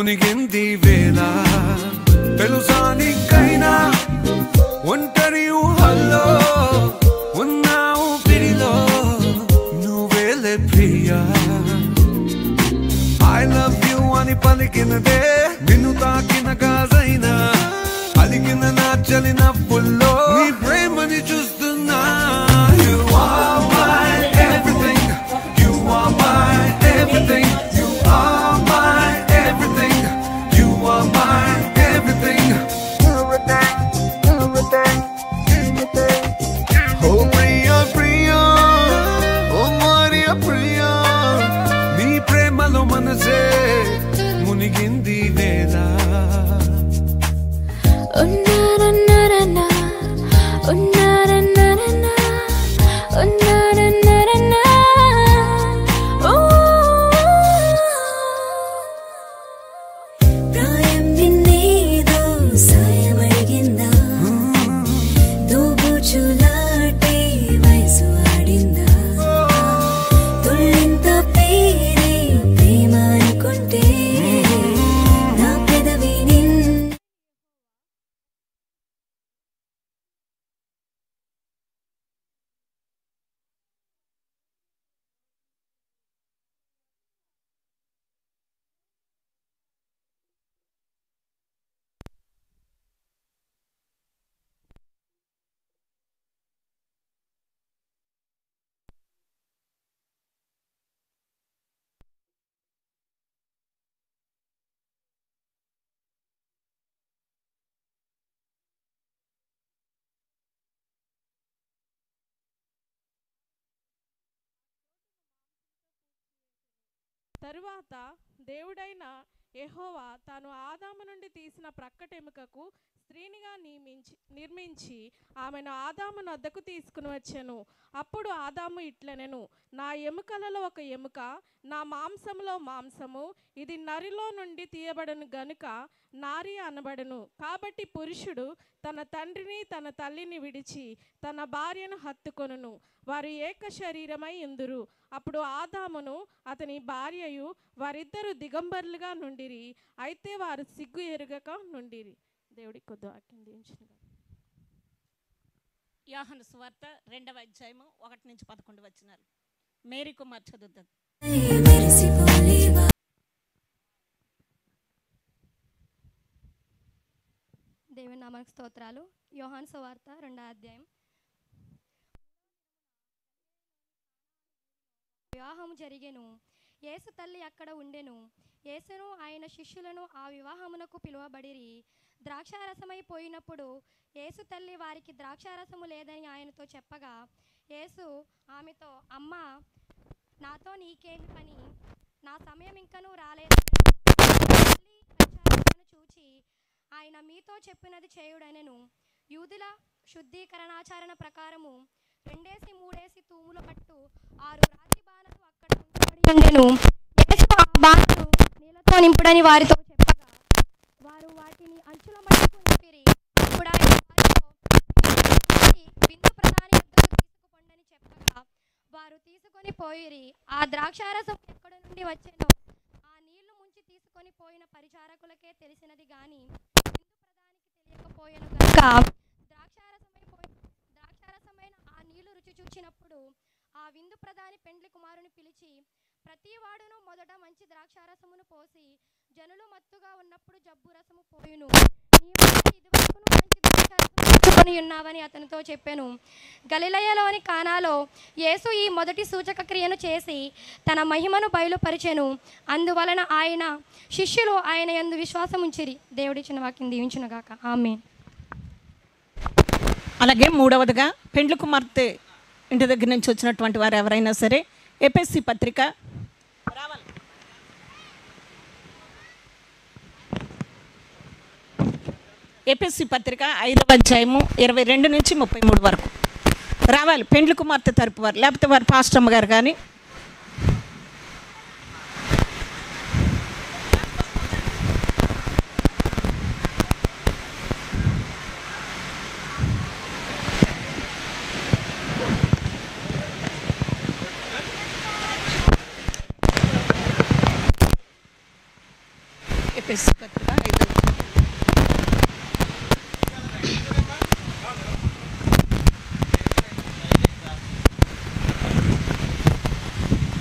మునిగింది వేళ తెలుసా నీకైనా ఒంటరి ఊహల్లో ఉన్నావు పిడిలో నువ్వేలే ప్రియా ఐ లవ్ యు అని పలికినదే నిన్ను తాకిన గాజైనా అలికిన నా చలిన పుల్లో నీ ప్రేమని చూస్తున్నా You are my everything. You are my everything. You are my everything. You are my everything. Oh Priya Priya, oh Maria Priya, నీ ప్రేమలో మనసే మునిగింది వేళ Oh na na na na na. Oh na na na na na. Oh na na na na na. പ്രായം പിന്നേതോ സായമഴകിന്താ దూబుచులాటే వయసు ఆడిందా తుళ్ళింత పేరే ప్రేమ అనుకుంటే నా పెదవి నిన్ను తరువాత దేవుడైన యెహోవా తాను ఆదాము నుండి తీసిన ప్రక్కటెముకకు స్త్రీనిగా నియమించి నిర్మించి ఆమెను ఆదాము నద్దకు తీసుకుని వచ్చాను అప్పుడు ఆదాము ఇట్లనెను నా ఎముకలలో ఒక ఎముక నా మాంసములో మాంసము ఇది నరిలో నుండి తీయబడను గనుక నారి అనబడను కాబట్టి పురుషుడు తన తండ్రిని తన తల్లిని విడిచి తన భార్యను హత్తుకొనును వారు ఏక శరీరమై ఉందురు అప్పుడు ఆదామును అతని భార్యయు వారిద్దరు దిగంబరులుగా నుండిరి అయితే వారు సిగ్గు ఎరుగక నుండిరి దేవుడి కొద్ది వాక్యం దీవించును గాక. యోహాను సువార్త రెండవ అధ్యాయము ఒకటి నుంచి పదకొండు వచ్చినారు మేరీ కుమార్ చదువుతుంది మెరిసిపోలేవా దేవుని నామానికి స్తోత్రాలు యోహాన్ సువార్త రెండో అధ్యాయం వివాహం జరిగెను యేసు తల్లి అక్కడ ఉండెను యేసును ఆయన శిష్యులను ఆ వివాహమునకు పిలువబడిరి ద్రాక్షారసమైపోయినప్పుడు యేసు తల్లి వారికి ద్రాక్షారసము లేదని ఆయనతో చెప్పగా యేసు ఆమెతో అమ్మ నాతో నీకేమి పని నా సమయం ఇంకనూ రాలేదు తల్లి ద్రాక్షారసమును చూచి ఆయన మీతో చెప్పినది చేయుడనెను యూదుల శుద్ధీకరణాచరణ ప్రకారము రెండేసి మూడేసి తూముల పట్టు ఆరు రాతి బాణలు అక్కడ ఉంచబడి ఉండెను యేసు ఆ బాణలు నీళ్ళతో నింపుడని వారితో చెప్పగా వారు వాటిని అంచుల మట్టుకు నింపిరి అప్పుడు ఆయన వారితో "ఈ విందు ప్రధాని వద్దకు తీసుకుపొండని చెప్పగా వారు తీసుకొని పోయిరి ఆ ద్రాక్షారసం ఎక్కడ నుండి వచ్చెనో ఆ నీళ్లు ముంచి తీసుకొని పోయిన పరిచారకులకే తెలిసినది గాని విందు ప్రధానికి తెలియకపోయెను గనుక ద్రాక్షారసమైపోయి ద్రాక్షారసమైన ఆ నీళ్లు రుచి చూచినప్పుడు ఆ విందు ప్రధాని పెండ్లి కుమారుని పిలిచి ప్రతి వాడును మొదట మంచి ద్రాక్షారసమును పోసి జనులు మత్తుగా ఉన్నప్పుడు జబ్బు రసము పోయును నీవు ఇదివరకును మంచి ద్రాక్షారసము తీసుకొని ఉన్నావని అతనితో చెప్పాను గలిలయలోని కానాలో యేసు ఈ మొదటి సూచక క్రియను చేసి తన మహిమను బయలుపరిచెను అందువలన ఆయన శిష్యులు ఆయన యందు విశ్వాసం ఉంచిరి దేవుడిచ్చిన వాక్యం దీవించునుగాక ఆమె అలాగే మూడవదిగా పెండ్లి కుమార్తె ఇంటి దగ్గర నుంచి వచ్చినటువంటి వారు ఎవరైనా సరే ఎపిఎస్సి పత్రిక రావాలి ఏపీఎస్సి పత్రిక ఐదవ అధ్యాయము ఇరవై రెండు నుంచి ముప్పై మూడు వరకు రావాలి పెండ్లి కుమార్తె తరపు వారు లేకపోతే వారు పాస్టమ్మ గారు కానీ ఎపిఎస్సి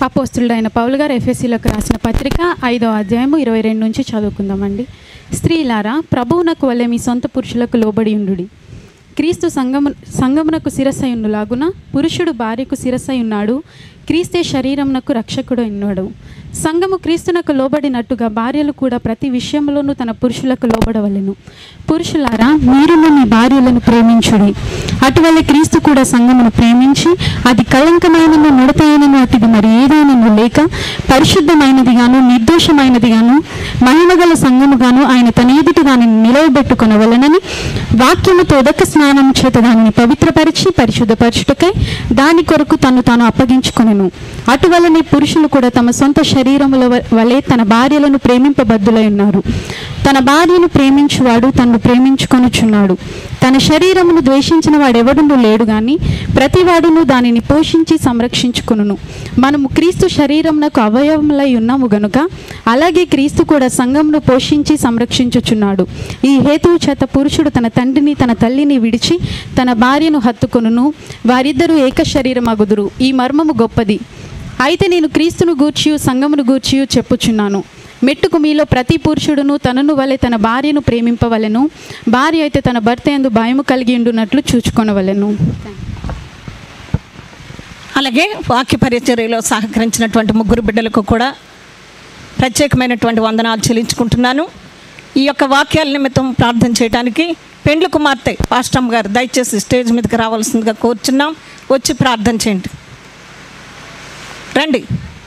అపోస్తులుడైన పౌలు గారు ఎఫ్ఎస్సీలకు రాసిన పత్రిక ఐదో అధ్యాయము ఇరవై రెండు నుంచి చదువుకుందామండి స్త్రీలారా ప్రభువునకు వలె మీ సొంత పురుషులకు లోబడి ఉండుడి క్రీస్తు సంగము సంగమునకు శిరస్సై ఉండులాగున పురుషుడు భార్యకు శిరస్సై ఉన్నాడు క్రీస్తే శరీరమునకు రక్షకుడు ఉన్నాడు సంఘము క్రీస్తునకు లోబడినట్టుగా భార్యలు కూడా ప్రతి విషయంలోనూ తన పురుషులకు లోబడవలెను పురుషులారా మీరును మీ భార్యలను ప్రేమించుడి అటువల్ల క్రీస్తు కూడా సంఘమును ప్రేమించి అది కళంకమైనను ముడతైనను అటుది మరి ఏదైనను లేక పరిశుద్ధమైనదిగాను నిర్దోషమైనదిగాను మహిమగల సంఘముగాను ఆయన తన ఎదుట దానిని నిలవబెట్టుకొనవలనని వాక్యముతో ఉదక స్నానం చేత దానిని పవిత్రపరిచి పరిశుద్ధపరచుటకై దాని కొరకు తను తాను అప్పగించుకొనెను అటువలనే పురుషులు కూడా తమ సొంత శరీరముల వ- వలె తన భార్యలను ప్రేమింపబద్దులై ఉన్నారు తన భార్యను ప్రేమించువాడు తన్ను ప్రేమించుకొనుచున్నాడు తన శరీరమును ద్వేషించిన వాడెవడును లేడు గాని ప్రతివాడును దానిని పోషించి సంరక్షించుకును మనము క్రీస్తు శరీరమునకు అవయవములై ఉన్నాము గనుక అలాగే క్రీస్తు కూడా సంఘమును పోషించి సంరక్షించుచున్నాడు ఈ హేతువు చేత పురుషుడు తన తండ్రిని తన తల్లిని విడిచి తన భార్యను హత్తుకొనును వారిద్దరూ ఏక శరీరమగుదురు ఈ మర్మము గొప్పది అయితే నేను క్రీస్తును గూర్చియు సంఘమును గూర్చియు చెప్పుచున్నాను మెట్టుకు మీలో ప్రతి పురుషుడును తనను వలె తన భార్యను ప్రేమింపవలెను భార్య అయితే తన భర్త ఎందు భయము కలిగి ఉండునట్లు చూచుకొనవలెను అలాగే వాక్య పరిచర్యలో సహకరించినటువంటి ముగ్గురు బిడ్డలకు కూడా ప్రత్యేకమైనటువంటి వందనాలు చెల్లించుకుంటున్నాను ఈ యొక్క వాక్యాల నిమిత్తం ప్రార్థన చేయడానికి పెండ్లు కుమార్తె పాస్టమ్ గారు దయచేసి స్టేజ్ మీదకి రావాల్సిందిగా కోరుచున్నాం వచ్చి ప్రార్థన చేయండి రండి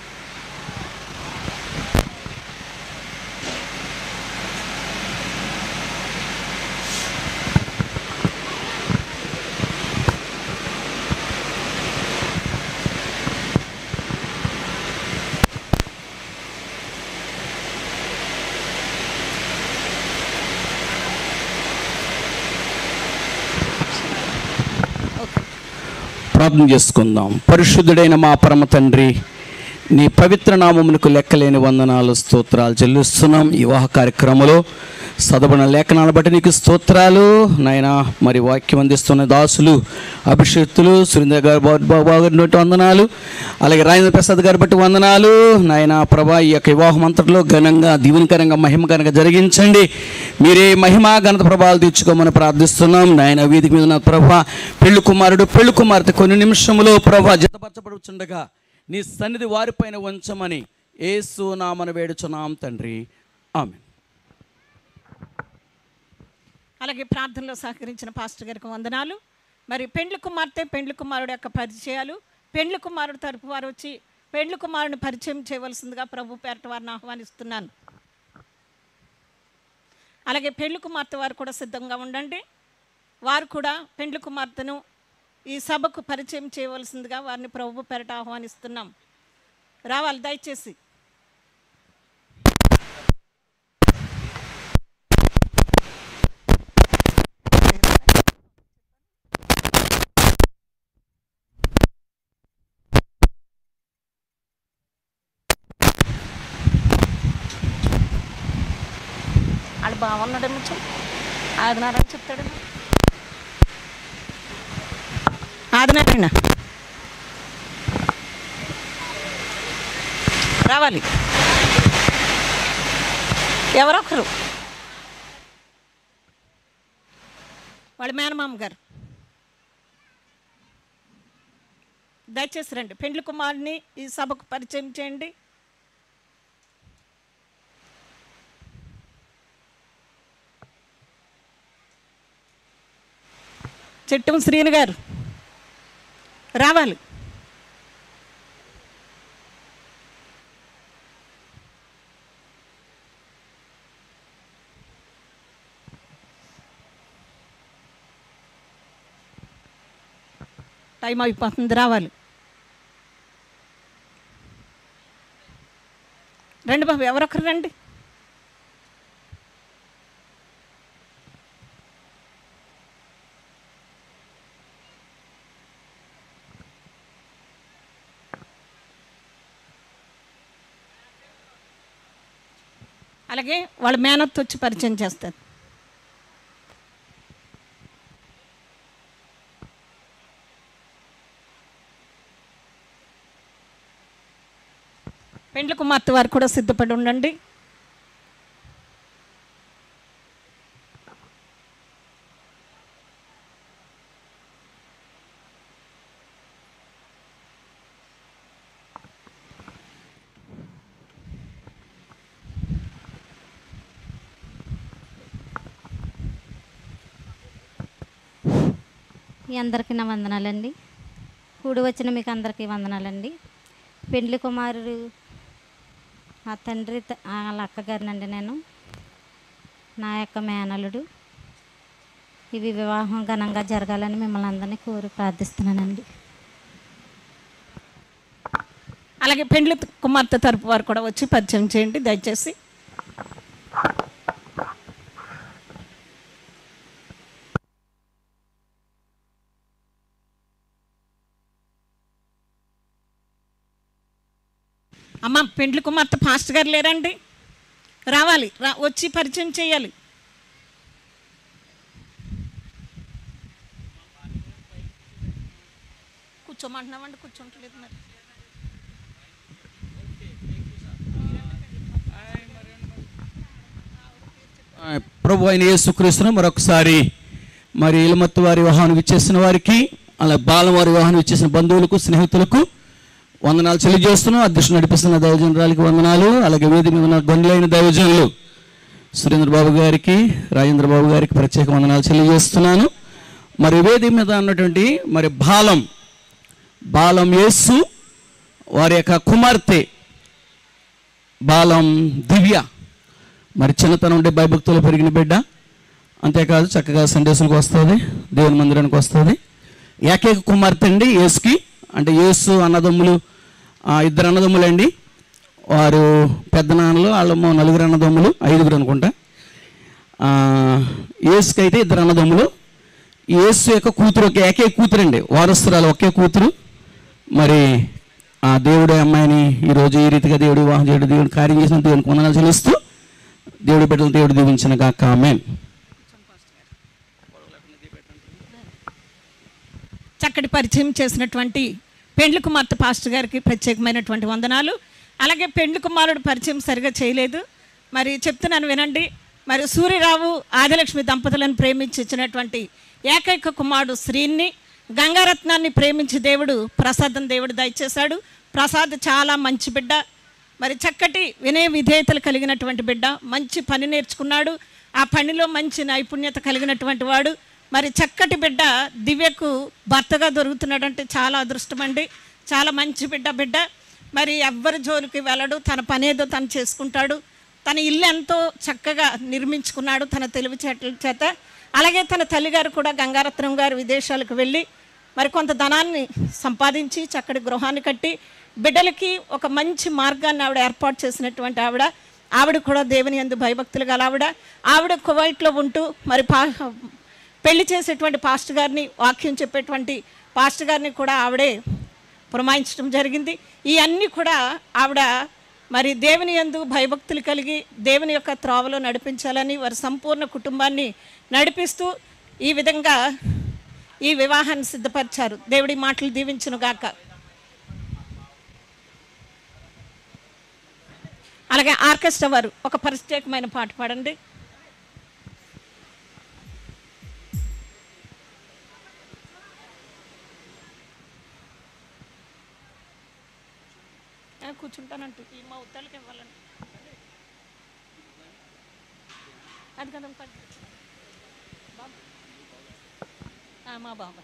ప్రార్థన చేసుకుందాం పరిశుద్ధుడైన మా పరమ తండ్రి నీ పవిత్ర నామమునకు లెక్కలేని వందనాలు స్తోత్రాలు చెల్లిస్తున్నాం ఈ వివాహ కార్యక్రమంలో చదవన లేఖనాలను బట్టి నీకు స్తోత్రాలు నాయన మరి వాక్యం అందిస్తున్న దాసులు అభిషేక్తులు సురేంద్ర గారు బాగున్నట్టు వందనాలు అలాగే రాజేంద్ర ప్రసాద్ గారు బట్టి వందనాలు నాయన ప్రభా ఈ యొక్క వివాహం అంతట్లో ఘనంగా దీవెనకరంగా మహిమకరంగా జరిగించండి మీరే మహిమ ఘనత ప్రభావాలు తీర్చుకోమని ప్రార్థిస్తున్నాం నాయన వీధికి మీద ఉన్న ప్రభా పెళ్లి కుమారుడు పెళ్లి కుమార్తె కొన్ని నిమిషములో ప్రభా జతపరచబడుచుండగా నీ సన్నిధి వారిపైన ఉంచమని ఏసు నామన వేడుచున్నాం తండ్రి ఆమె అలాగే ప్రార్థనలో సహకరించిన పాస్టర్ గారికి వందనాలు మరి పెండ్లి కుమార్తె పెండ్లి కుమారుడు యొక్క పరిచయాలు పెండ్లి కుమారుడు తరపు వారు వచ్చి పెండ్లి కుమారుని పరిచయం చేయవలసిందిగా ప్రభు పేరట వారిని ఆహ్వానిస్తున్నాను అలాగే పెండ్లి కుమార్తె వారు కూడా సిద్ధంగా ఉండండి వారు కూడా పెండ్లి కుమార్తెను ఈ సభకు పరిచయం చేయవలసిందిగా వారిని ప్రభు పేరట ఆహ్వానిస్తున్నాం రావాలి దయచేసి ఆడు బాగున్నాడేమో చెప్పు ఆదినారని చెప్తాడేమో ఆదినారాయణ రావాలి ఎవరొకరు వాళ్ళ మేనమామ గారు దయచేసి రండి పెండ్లి కుమారుని ఈ సభకు పరిచయం చేయండి చెట్టం శ్రీను గారు రావాలి టైం అయిపోతుంది రావాలి రండి బాబు ఎవరొకరు రండి అలాగే వాళ్ళ మేనత్ వచ్చి పరిచయం చేస్తారు పెండ్లి కుమార్తె వారు కూడా సిద్ధపడి ఉండండి మీ అందరికీ నా వందనాలండి కూడి వచ్చిన మీకు అందరికీ వందనాలండి పెండ్లి కుమారుడు మా తండ్రి త- వాళ్ళ అక్కగారినండి నేను నా యొక్క మేనలుడు ఇవి వివాహం ఘనంగా జరగాలని మిమ్మల్ని అందరినీ కోరి ప్రార్థిస్తున్నానండి అలాగే పెండ్లి కుమార్తె తరపు వారు కూడా వచ్చి పరిచయం చేయండి దయచేసి అమ్మ పెండ్లి కుమార్తె ఫాస్ట్ గారు లేరండి రావాలి రా వచ్చి పరిచయం చేయాలి కూర్చోమంటున్నామండి కూర్చోంటలేదు మరి ఆ, ప్రభు అయిన యేసుక్రీస్తును మరొకసారి మరి ఇలమత్తు వారి వివాహానికి ఇచ్చేసిన వారికి అలా బాలం వారి వివాహానికి ఇచ్చేసిన బంధువులకు స్నేహితులకు వందనాలు తెలియజేస్తున్నాం అధ్యక్షుడు నడిపిస్తున్న దైవజనరాలకి వందనాలు అలాగే వేది మీద ఉన్న గొంతులైన దైవజనులు సురేంద్ర బాబు గారికి రాజేంద్ర బాబు గారికి ప్రత్యేక వందనాలు తెలియజేస్తున్నాను మరి వేది మీద ఉన్నటువంటి మరి బాలం బాలం యేసు వారి యొక్క కుమార్తె బాలం దివ్య మరి చిన్నతనం ఉండే భయభక్తులు పెరిగిన బిడ్డ అంతేకాదు చక్కగా సందేశాలకు వస్తుంది దేవుని మందిరానికి వస్తుంది ఏకైక కుమార్తె అండి యేసుకి అంటే యేసు అన్నదమ్ములు ఆ, ఇద్దరు అన్నదమ్ములు అండి వారు పెద్ద నాన్నలు వాళ్ళేమో నలుగురు అన్నదమ్ములు ఐదుగురు అనుకుంటా ఆ, యేసుకి అయితే ఇద్దరు అన్నదమ్ములు యేసు యొక్క కూతురు ఒక ఏకే కూతురు అండి వారసురాలు ఒకే కూతురు మరి ఆ దేవుడి అమ్మాయిని ఈరోజు ఈ రీతిగా దేవుడు వివాహం చేయడం దేవుడు కార్యం చేసిన దేవునికి వందనాలు చెల్లిస్తూ దేవుడి బిడ్డలు దేవుడు దీవించిన గాక ఆమెన్ చక్కటి పరిచయం చేసినటువంటి పెండ్లి కుమార్తె పాస్టర్ గారికి ప్రత్యేకమైనటువంటి వందనాలు అలాగే పెండ్లి కుమారుడు పరిచయం సరిగా చేయలేదు మరి చెప్తున్నాను వినండి మరి సూర్యరావు ఆదిలక్ష్మి దంపతులను ప్రేమించి ఇచ్చినటువంటి ఏకైక కుమారుడు శ్రీని గంగారత్నాన్ని ప్రేమించి దేవుడు ప్రసాదం దేవుడు దయచేశాడు ప్రసాద్ చాలా మంచి బిడ్డ మరి చక్కటి వినయ విధేయతలు కలిగినటువంటి బిడ్డ మంచి పని నేర్చుకున్నాడు ఆ పనిలో మంచి నైపుణ్యత కలిగినటువంటి వాడు మరి చక్కటి బిడ్డ దివ్యకు భర్తగా దొరుకుతున్నాడంటే చాలా అదృష్టం అండి చాలా మంచి బిడ్డ బిడ్డ మరి ఎవ్వరి జోలికి వెళ్ళడు తన పనేదో తను చేసుకుంటాడు తన ఇల్లు ఎంతో చక్కగా నిర్మించుకున్నాడు తన తెలివిచేటల చేత అలాగే తన తల్లిగారు కూడా గంగారత్నం గారు విదేశాలకు వెళ్ళి మరి కొంత ధనాన్ని సంపాదించి చక్కటి గృహాన్ని కట్టి బిడ్డలకి ఒక మంచి మార్గాన్ని ఆవిడ ఏర్పాటు చేసినటువంటి ఆవిడ ఆవిడ కూడా దేవుని ఎందు భయభక్తులు గల ఆవిడ ఆవిడ కువైట్లో ఉంటూ మరి పా పెళ్లి చేసేటువంటి పాస్టర్ గారిని వాక్యం చెప్పేటువంటి పాస్టర్ గారిని కూడా ఆవిడే పురమాయించడం జరిగింది ఈ అన్నీ కూడా ఆవిడ మరి దేవుని యందు భయభక్తులు కలిగి దేవుని యొక్క త్రోవలో నడిపించాలని వారి సంపూర్ణ కుటుంబాన్ని నడిపిస్తూ ఈ విధంగా ఈ వివాహాన్ని సిద్ధపరిచారు దేవుడి మాటలు దీవించును గాక అలాగే ఆర్కెస్ట్రా వారు ఒక ప్రత్యేకమైన పాట పాడండి ఆ, కూర్చుంటానంటూ ఈ మా ఉత్తలకి ఇవ్వాలని అది కదా పది. బాబు. ఆ, మా బాబా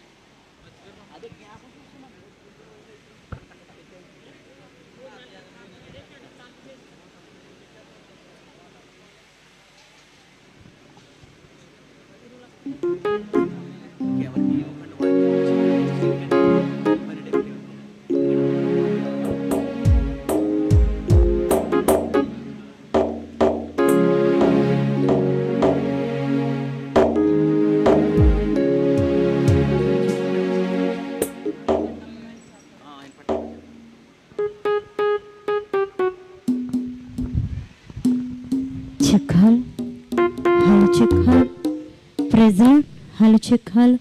చిక్కాల్ హలో చిక్కాల్ ప్రెజెంట్ హలో చిక్కాల్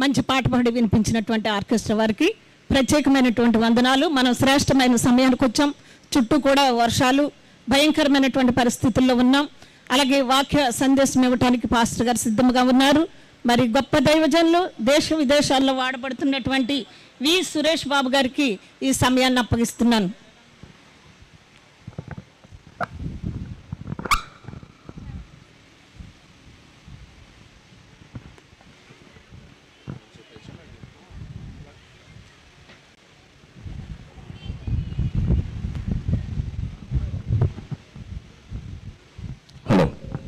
మంచి పాట పాడి వినిపించినటువంటి ఆర్కెస్ట్రా వారికి ప్రత్యేకమైనటువంటి వందనాలు మనం శ్రేష్టమైన సమయానికి వచ్చాం చుట్టూ కూడా వర్షాలు భయంకరమైనటువంటి పరిస్థితుల్లో ఉన్నాం అలాగే వాక్య సందేశం ఇవ్వడానికి పాస్టర్ గారు సిద్ధంగా ఉన్నారు మరి గొప్ప దైవజనులు దేశ విదేశాల్లో వాడబడుతున్నటువంటి వి సురేష్ బాబు గారికి ఈ సమయాన్ని అప్పగిస్తున్నాను హలో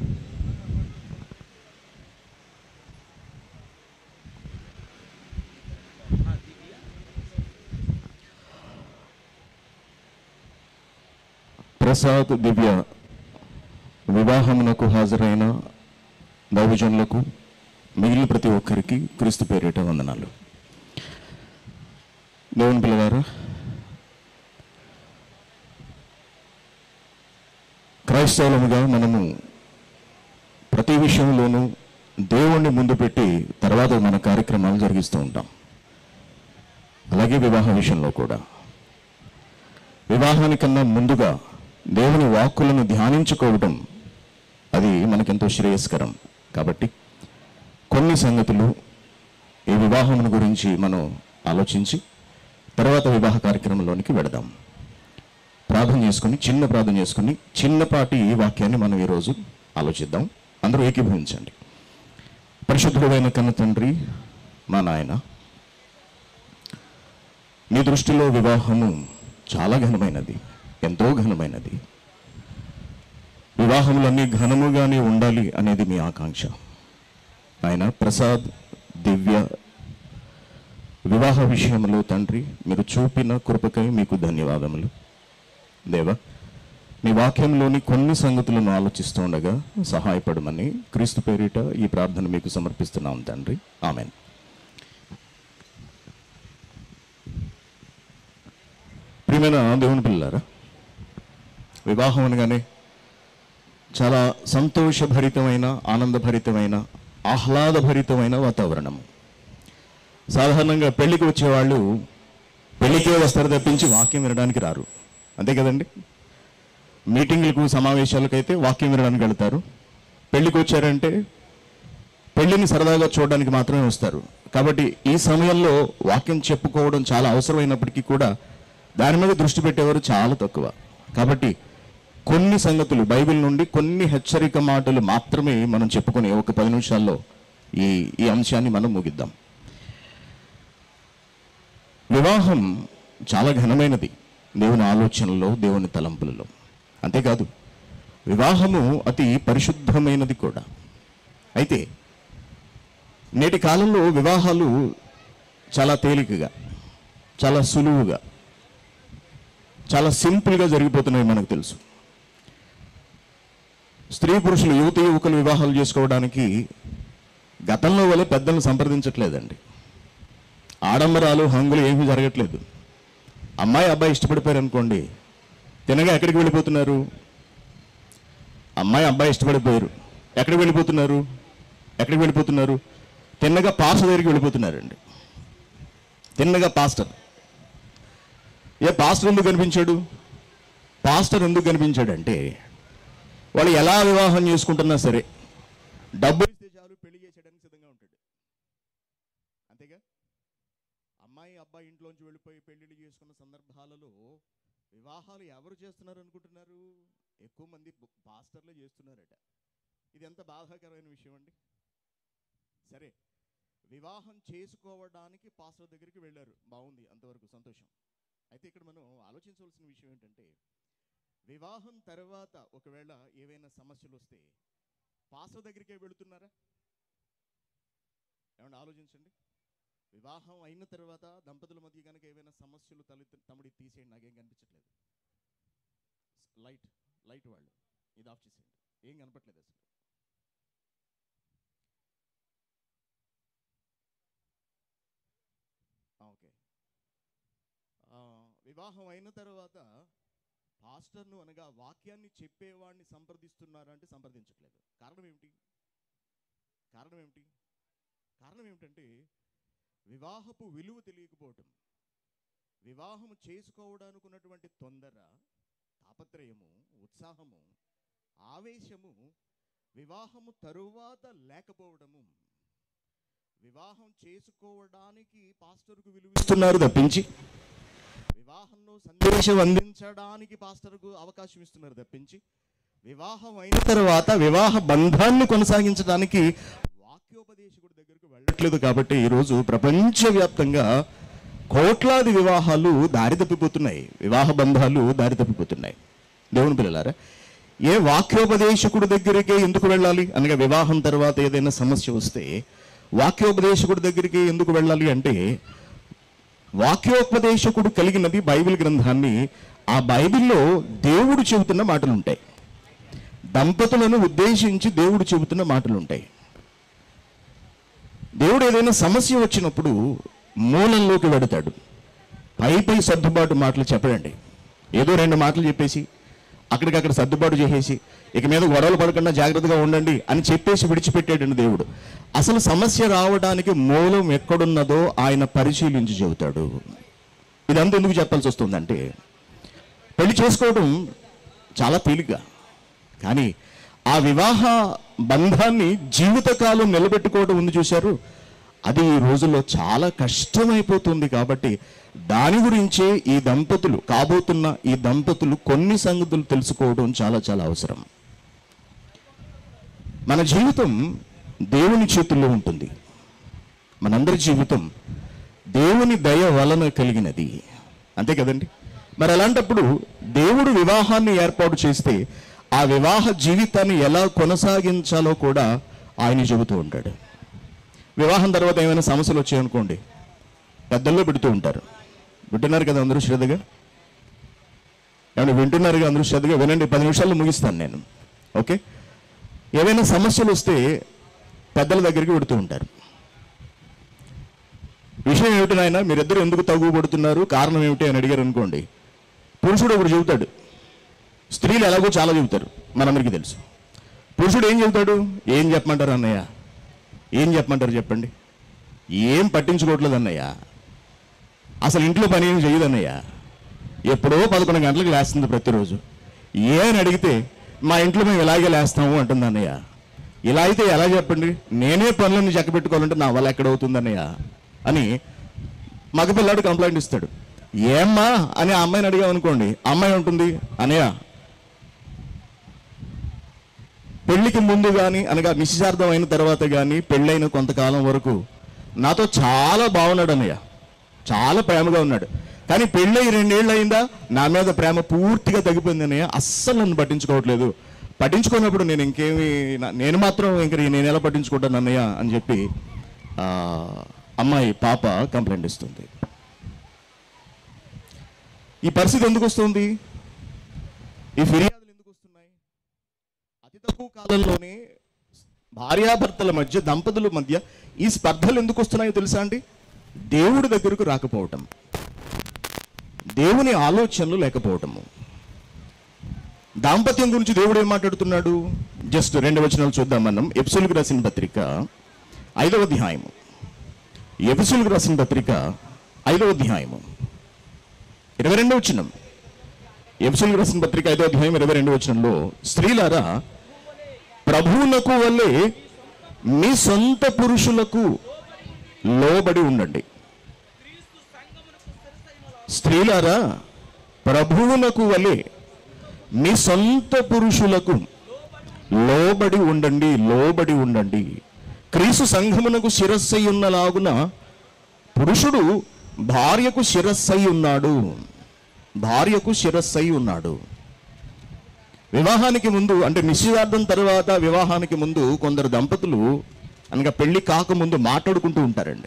ప్రసాద్ దివ్య వివాహమునకు హాజరైన దైవజనులకు మిగిలిన ప్రతి ఒక్కరికి క్రీస్తు పేరిట వందనాలు దేవుని పిల్లగారు క్రైస్తవులముగా మనము ప్రతి విషయంలోనూ దేవుణ్ణి ముందు పెట్టి తర్వాత మన కార్యక్రమాలు జరిగిస్తూ ఉంటాం అలాగే వివాహ విషయంలో కూడా వివాహానికన్నా ముందుగా దేవుని వాక్కులను ధ్యానించుకోవటం అది మనకెంతో శ్రేయస్కరం కాబట్టి కొన్ని సంగతులు ఈ వివాహం గురించి మనం ఆలోచించి తర్వాత వివాహ కార్యక్రమంలోనికి వెడదాం ప్రార్థన చేసుకుని చిన్న ప్రార్థన చేసుకుని చిన్నపాటి ఈ వాక్యాన్ని మనం ఈరోజు ఆలోచిద్దాం అందరూ ఏకీభవించండి పరిశుద్ధుడైన కన్న తండ్రి మా నాయన నీ దృష్టిలో వివాహము చాలా ఘనమైనది ఎంతో ఘనమైనది వివాహములన్నీ ఘనముగానే ఉండాలి అనేది మీ ఆకాంక్ష ఆయన ప్రసాద్ దివ్య వివాహ విషయంలో తండ్రి మీరు చూపిన కృపకై మీకు ధన్యవాదములు దేవా మీ వాక్యంలోని కొన్ని సంగతులను ఆలోచిస్తూ ఉండగా సహాయపడమని క్రీస్తు పేరిట ఈ ప్రార్థన మీకు సమర్పిస్తున్నాం తండ్రి ఆమెన్ ప్రియమైన దేవుని పిల్లారా వివాహం అనగానే చాలా సంతోషభరితమైన ఆనందభరితమైన ఆహ్లాదభరితమైన వాతావరణం సాధారణంగా పెళ్లికి వచ్చేవాళ్ళు పెళ్లికే వస్తారు తప్పించి వాక్యం వినడానికి రారు అంతే కదండి మీటింగ్లకు సమావేశాలకైతే వాక్యం వినడానికి వెళ్తారు పెళ్లికి వచ్చారంటే పెళ్లిని సరదాగా చూడడానికి మాత్రమే వస్తారు కాబట్టి ఈ సమయంలో వాక్యం చెప్పుకోవడం చాలా అవసరమైనప్పటికీ కూడా దాని మీద దృష్టి పెట్టేవారు చాలా తక్కువ కాబట్టి కొన్ని సంగతులు బైబిల్ నుండి కొన్ని హెచ్చరిక మాటలు మాత్రమే మనం చెప్పుకొని ఒక పది నిమిషాల్లో ఈ ఈ అంశాన్ని మనం ముగిద్దాం వివాహం చాలా ఘనమైనది దేవుని ఆలోచనలో దేవుని తలంపులలో అంతేకాదు వివాహము అతి పరిశుద్ధమైనది కూడా అయితే నేటి కాలంలో వివాహాలు చాలా తేలికగా చాలా సులువుగా చాలా సింపుల్గా జరిగిపోతున్నాయి మనకు తెలుసు స్త్రీ పురుషులు యువత యువకులు వివాహాలు చేసుకోవడానికి గతంలో వలె పెద్దలను సంప్రదించట్లేదండి ఆడంబరాలు హంగులు ఏమీ జరగట్లేదు అమ్మాయి అబ్బాయి ఇష్టపడిపోయారు అనుకోండి తినగా ఎక్కడికి వెళ్ళిపోతున్నారు అమ్మాయి అబ్బాయి ఇష్టపడిపోయారు ఎక్కడికి వెళ్ళిపోతున్నారు ఎక్కడికి వెళ్ళిపోతున్నారు తిన్నగా పాస్టర్ దగ్గరికి వెళ్ళిపోతున్నారండి తిన్నగా పాస్టర్ ఏ పాస్టర్ ఎందుకు కనిపించాడు పాస్టర్ ఎందుకు కనిపించాడంటే వాళ్ళు ఎలా వివాహం చేసుకుంటున్నా సరే డబ్బు ఇస్తే చాలు పెళ్లి చేసేయడానికి సిద్ధంగా ఉంటాడు అంతేగా అమ్మాయి అబ్బాయి ఇంట్లోంచి వెళ్ళిపోయి పెళ్లిళ్ళు చేసుకున్న సందర్భాలలో వివాహాలు ఎవరు చేస్తున్నారు అనుకుంటున్నారు ఎక్కువ మంది బ- పాస్టర్లే చేస్తున్నారట ఇది ఎంత బాధాకరమైన విషయం అండి సరే వివాహం చేసుకోవడానికి పాస్టర్ దగ్గరికి వెళ్ళారు బాగుంది అంతవరకు సంతోషం అయితే ఇక్కడ మనం ఆలోచించవలసిన విషయం ఏంటంటే వివాహం తర్వాత ఒకవేళ ఏవైనా సమస్యలు వస్తే పాస్టర్ దగ్గరికే వెళుతున్నారా ఏమన్నా ఆలోచించండి వివాహం అయిన తర్వాత దంపతుల మధ్య కనుక ఏవైనా సమస్యలు తలెత్తి తమ్ముడి తీసేయండి నాకేం కనిపించట్లేదు లైట్ లైట్ వాళ్ళు ఇది ఆఫ్ చేసేయండి ఏం కనపట్లేదు అసలు ఆ, ఓకే ఆ, వివాహం అయిన తర్వాత పాస్టర్ను అనగా వాక్యాన్ని చెప్పేవాడిని సంప్రదిస్తున్నారంటే సంప్రదించట్లేదు కారణం ఏమిటి కారణం ఏమిటి కారణం ఏమిటంటే వివాహపు విలువ తెలియకపోవటం వివాహం చేసుకోవడానికి ఉన్నటువంటి తొందర తాపత్రయము ఉత్సాహము ఆవేశము వివాహము తరువాత లేకపోవడము వివాహం చేసుకోవడానికి పాస్టర్కు విలువిస్తున్నారు తప్పించి వివాహంలో సందేశం అందించడానికి పాస్టర్కు అవకాశం ఇస్తున్నారు తప్పించి వివాహం అయిన తర్వాత వివాహ బంధాన్ని కొనసాగించడానికి వాక్యోపదేశకుడి దగ్గరకు వెళ్ళట్లేదు కాబట్టి ఈరోజు ప్రపంచవ్యాప్తంగా కోట్లాది వివాహాలు దారి తప్పిపోతున్నాయి వివాహ బంధాలు దారి తప్పిపోతున్నాయి దేవుని పిల్లలారా ఏ వాక్యోపదేశకుడి దగ్గరికే ఎందుకు వెళ్ళాలి అనగా వివాహం తర్వాత ఏదైనా సమస్య వస్తే వాక్యోపదేశకుడి దగ్గరికి ఎందుకు వెళ్ళాలి అంటే వాక్యోపదేశకుడు కలిగినది బైబిల్ గ్రంథాన్ని ఆ బైబిల్లో దేవుడు చెబుతున్న మాటలు ఉంటాయి దంపతులను ఉద్దేశించి దేవుడు చెబుతున్న మాటలు ఉంటాయి దేవుడు ఏదైనా సమస్య వచ్చినప్పుడు మూలంలోకి వెడతాడు పై పై సర్దుబాటు మాటలు చెప్పడండి ఏదో రెండు మాటలు చెప్పేసి అక్కడికక్కడ సర్దుబాటు చేసేసి ఇక మీద గొడవలు పడకుండా జాగ్రత్తగా ఉండండి అని చెప్పేసి విడిచిపెట్టాడండి దేవుడు అసలు సమస్య రావడానికి మూలం ఎక్కడున్నదో ఆయన పరిశీలించి చెబుతాడు ఇదంతా ఎందుకు చెప్పాల్సి వస్తుందంటే పెళ్లి చేసుకోవడం చాలా తేలిగ్గా కానీ ఆ వివాహ బంధాన్ని జీవితకాలం నిలబెట్టుకోవడం ఉంది చూశారు అది ఈ రోజుల్లో చాలా కష్టమైపోతుంది కాబట్టి దాని గురించే ఈ దంపతులు కాబోతున్న ఈ దంపతులు కొన్ని సంగతులు తెలుసుకోవడం చాలా చాలా అవసరం మన జీవితం దేవుని చేతుల్లో ఉంటుంది మనందరి జీవితం దేవుని దయ వలన కలిగినది అంతే కదండి మరి అలాంటప్పుడు దేవుడు వివాహాన్ని ఏర్పాటు చేస్తే ఆ వివాహ జీవితాన్ని ఎలా కొనసాగించాలో కూడా ఆయన చెబుతూ ఉంటాడు వివాహం తర్వాత ఏమైనా సమస్యలు వచ్చాయనుకోండి పెద్దల్లో పెడుతూ ఉంటారు వింటున్నారు కదా అందరూ శ్రద్ధగా ఏమన్నా వింటున్నారుగా అందరూ శ్రద్ధగా వినండి పది నిమిషాల్లో ముగిస్తాను నేను ఓకే ఏవైనా సమస్యలు వస్తే పెద్దల దగ్గరికి పెడుతూ ఉంటారు విషయం ఏమిటి నాయన మీరిద్దరు ఎందుకు తగువ పడుతున్నారు కారణం ఏమిటి అని అడిగారు అనుకోండి పురుషుడు ఒకడు చెబుతాడు స్త్రీలు ఎలాగో చాలా చెబుతారు మనందరికీ తెలుసు పురుషుడు ఏం చెబుతాడు ఏం చెప్పమంటారు అన్నయ్య ఏం చెప్పమంటారు చెప్పండి ఏం పట్టించుకోవట్లేదు అన్నయ్య అసలు ఇంట్లో పని ఏం చేయదు అన్నయ్య ఎప్పుడో పదకొండు గంటలకు లేస్తుంది ప్రతిరోజు ఏ అని అడిగితే మా ఇంట్లో మేము ఇలాగే లేస్తాము అంటుంది అన్నయ్య ఇలా అయితే ఎలా చెప్పండి నేనే పనులన్నీ చక్క పెట్టుకోవాలంటే నా వల్ల ఎక్కడవుతుంది అన్నయ్య అని మగపిల్లాడు కంప్లైంట్ ఇస్తాడు ఏమ్మా అని ఆ అమ్మాయిని అడిగామనుకోండి అమ్మాయి ఉంటుంది అనయ్య పెళ్లికి ముందు కానీ అనగా నిశ్చితార్థం అయిన తర్వాత కానీ పెళ్ళైన కొంతకాలం వరకు నాతో చాలా బాగున్నాడు అన్నయ్య చాలా ప్రేమగా ఉన్నాడు కానీ పెళ్ళై రెండేళ్ళు అయిందా నా మీద ప్రేమ పూర్తిగా తగ్గిపోయింది అన్నయ్య అస్సలు నన్ను పట్టించుకోవట్లేదు పట్టించుకున్నప్పుడు నేను ఇంకేమి నా- నేను మాత్రం ఇంక నేను ఎలా పట్టించుకుంటాను అన్నయ్య అని చెప్పి ఆ, అమ్మాయి పాప కంప్లైంట్ ఇస్తుంది ఈ పరిస్థితి ఎందుకు వస్తుంది ఈ ఫిర్యాదులు ఎందుకు వస్తున్నాయి అతి తక్కువ కాలంలోనే భార్యాభర్తల మధ్య దంపతుల మధ్య ఈ స్పర్ధలు ఎందుకు వస్తున్నాయో తెలుసా అండి దేవుడి దగ్గరకు రాకపోవటం దేవుని ఆలోచనలు లేకపోవటము దాంపత్యం గురించి దేవుడు ఏం మాట్లాడుతున్నాడు జస్ట్ రెండు వచనాలు చూద్దాం మనం ఎపిసోడ్కి రాసిన పత్రిక ఐదవ అధ్యాయము ఎపిసోడ్కి రాసిన పత్రిక ఐదవ అధ్యాయము ఇరవై రెండవ వచనం ఎపిసోడ్కి రాసిన పత్రిక ఐదవ అధ్యాయం ఇరవై రెండవ వచనంలో స్త్రీలారా ప్రభువునకు వల్లే మీ సొంత పురుషులకు లోబడి ఉండండి స్త్రీలారా ప్రభువునకు వలె మీ సొంత పురుషులకు లోబడి ఉండండి లోబడి ఉండండి క్రీస్తు సంఘమునకు శిరస్సై ఉన్నలాగున పురుషుడు భార్యకు శిరస్సై ఉన్నాడు భార్యకు శిరస్సై ఉన్నాడు వివాహానికి ముందు అంటే నిశ్చితార్థం తర్వాత వివాహానికి ముందు కొందరు దంపతులు అనగా పెళ్లి కాకముందు మాట్లాడుకుంటూ ఉంటారండి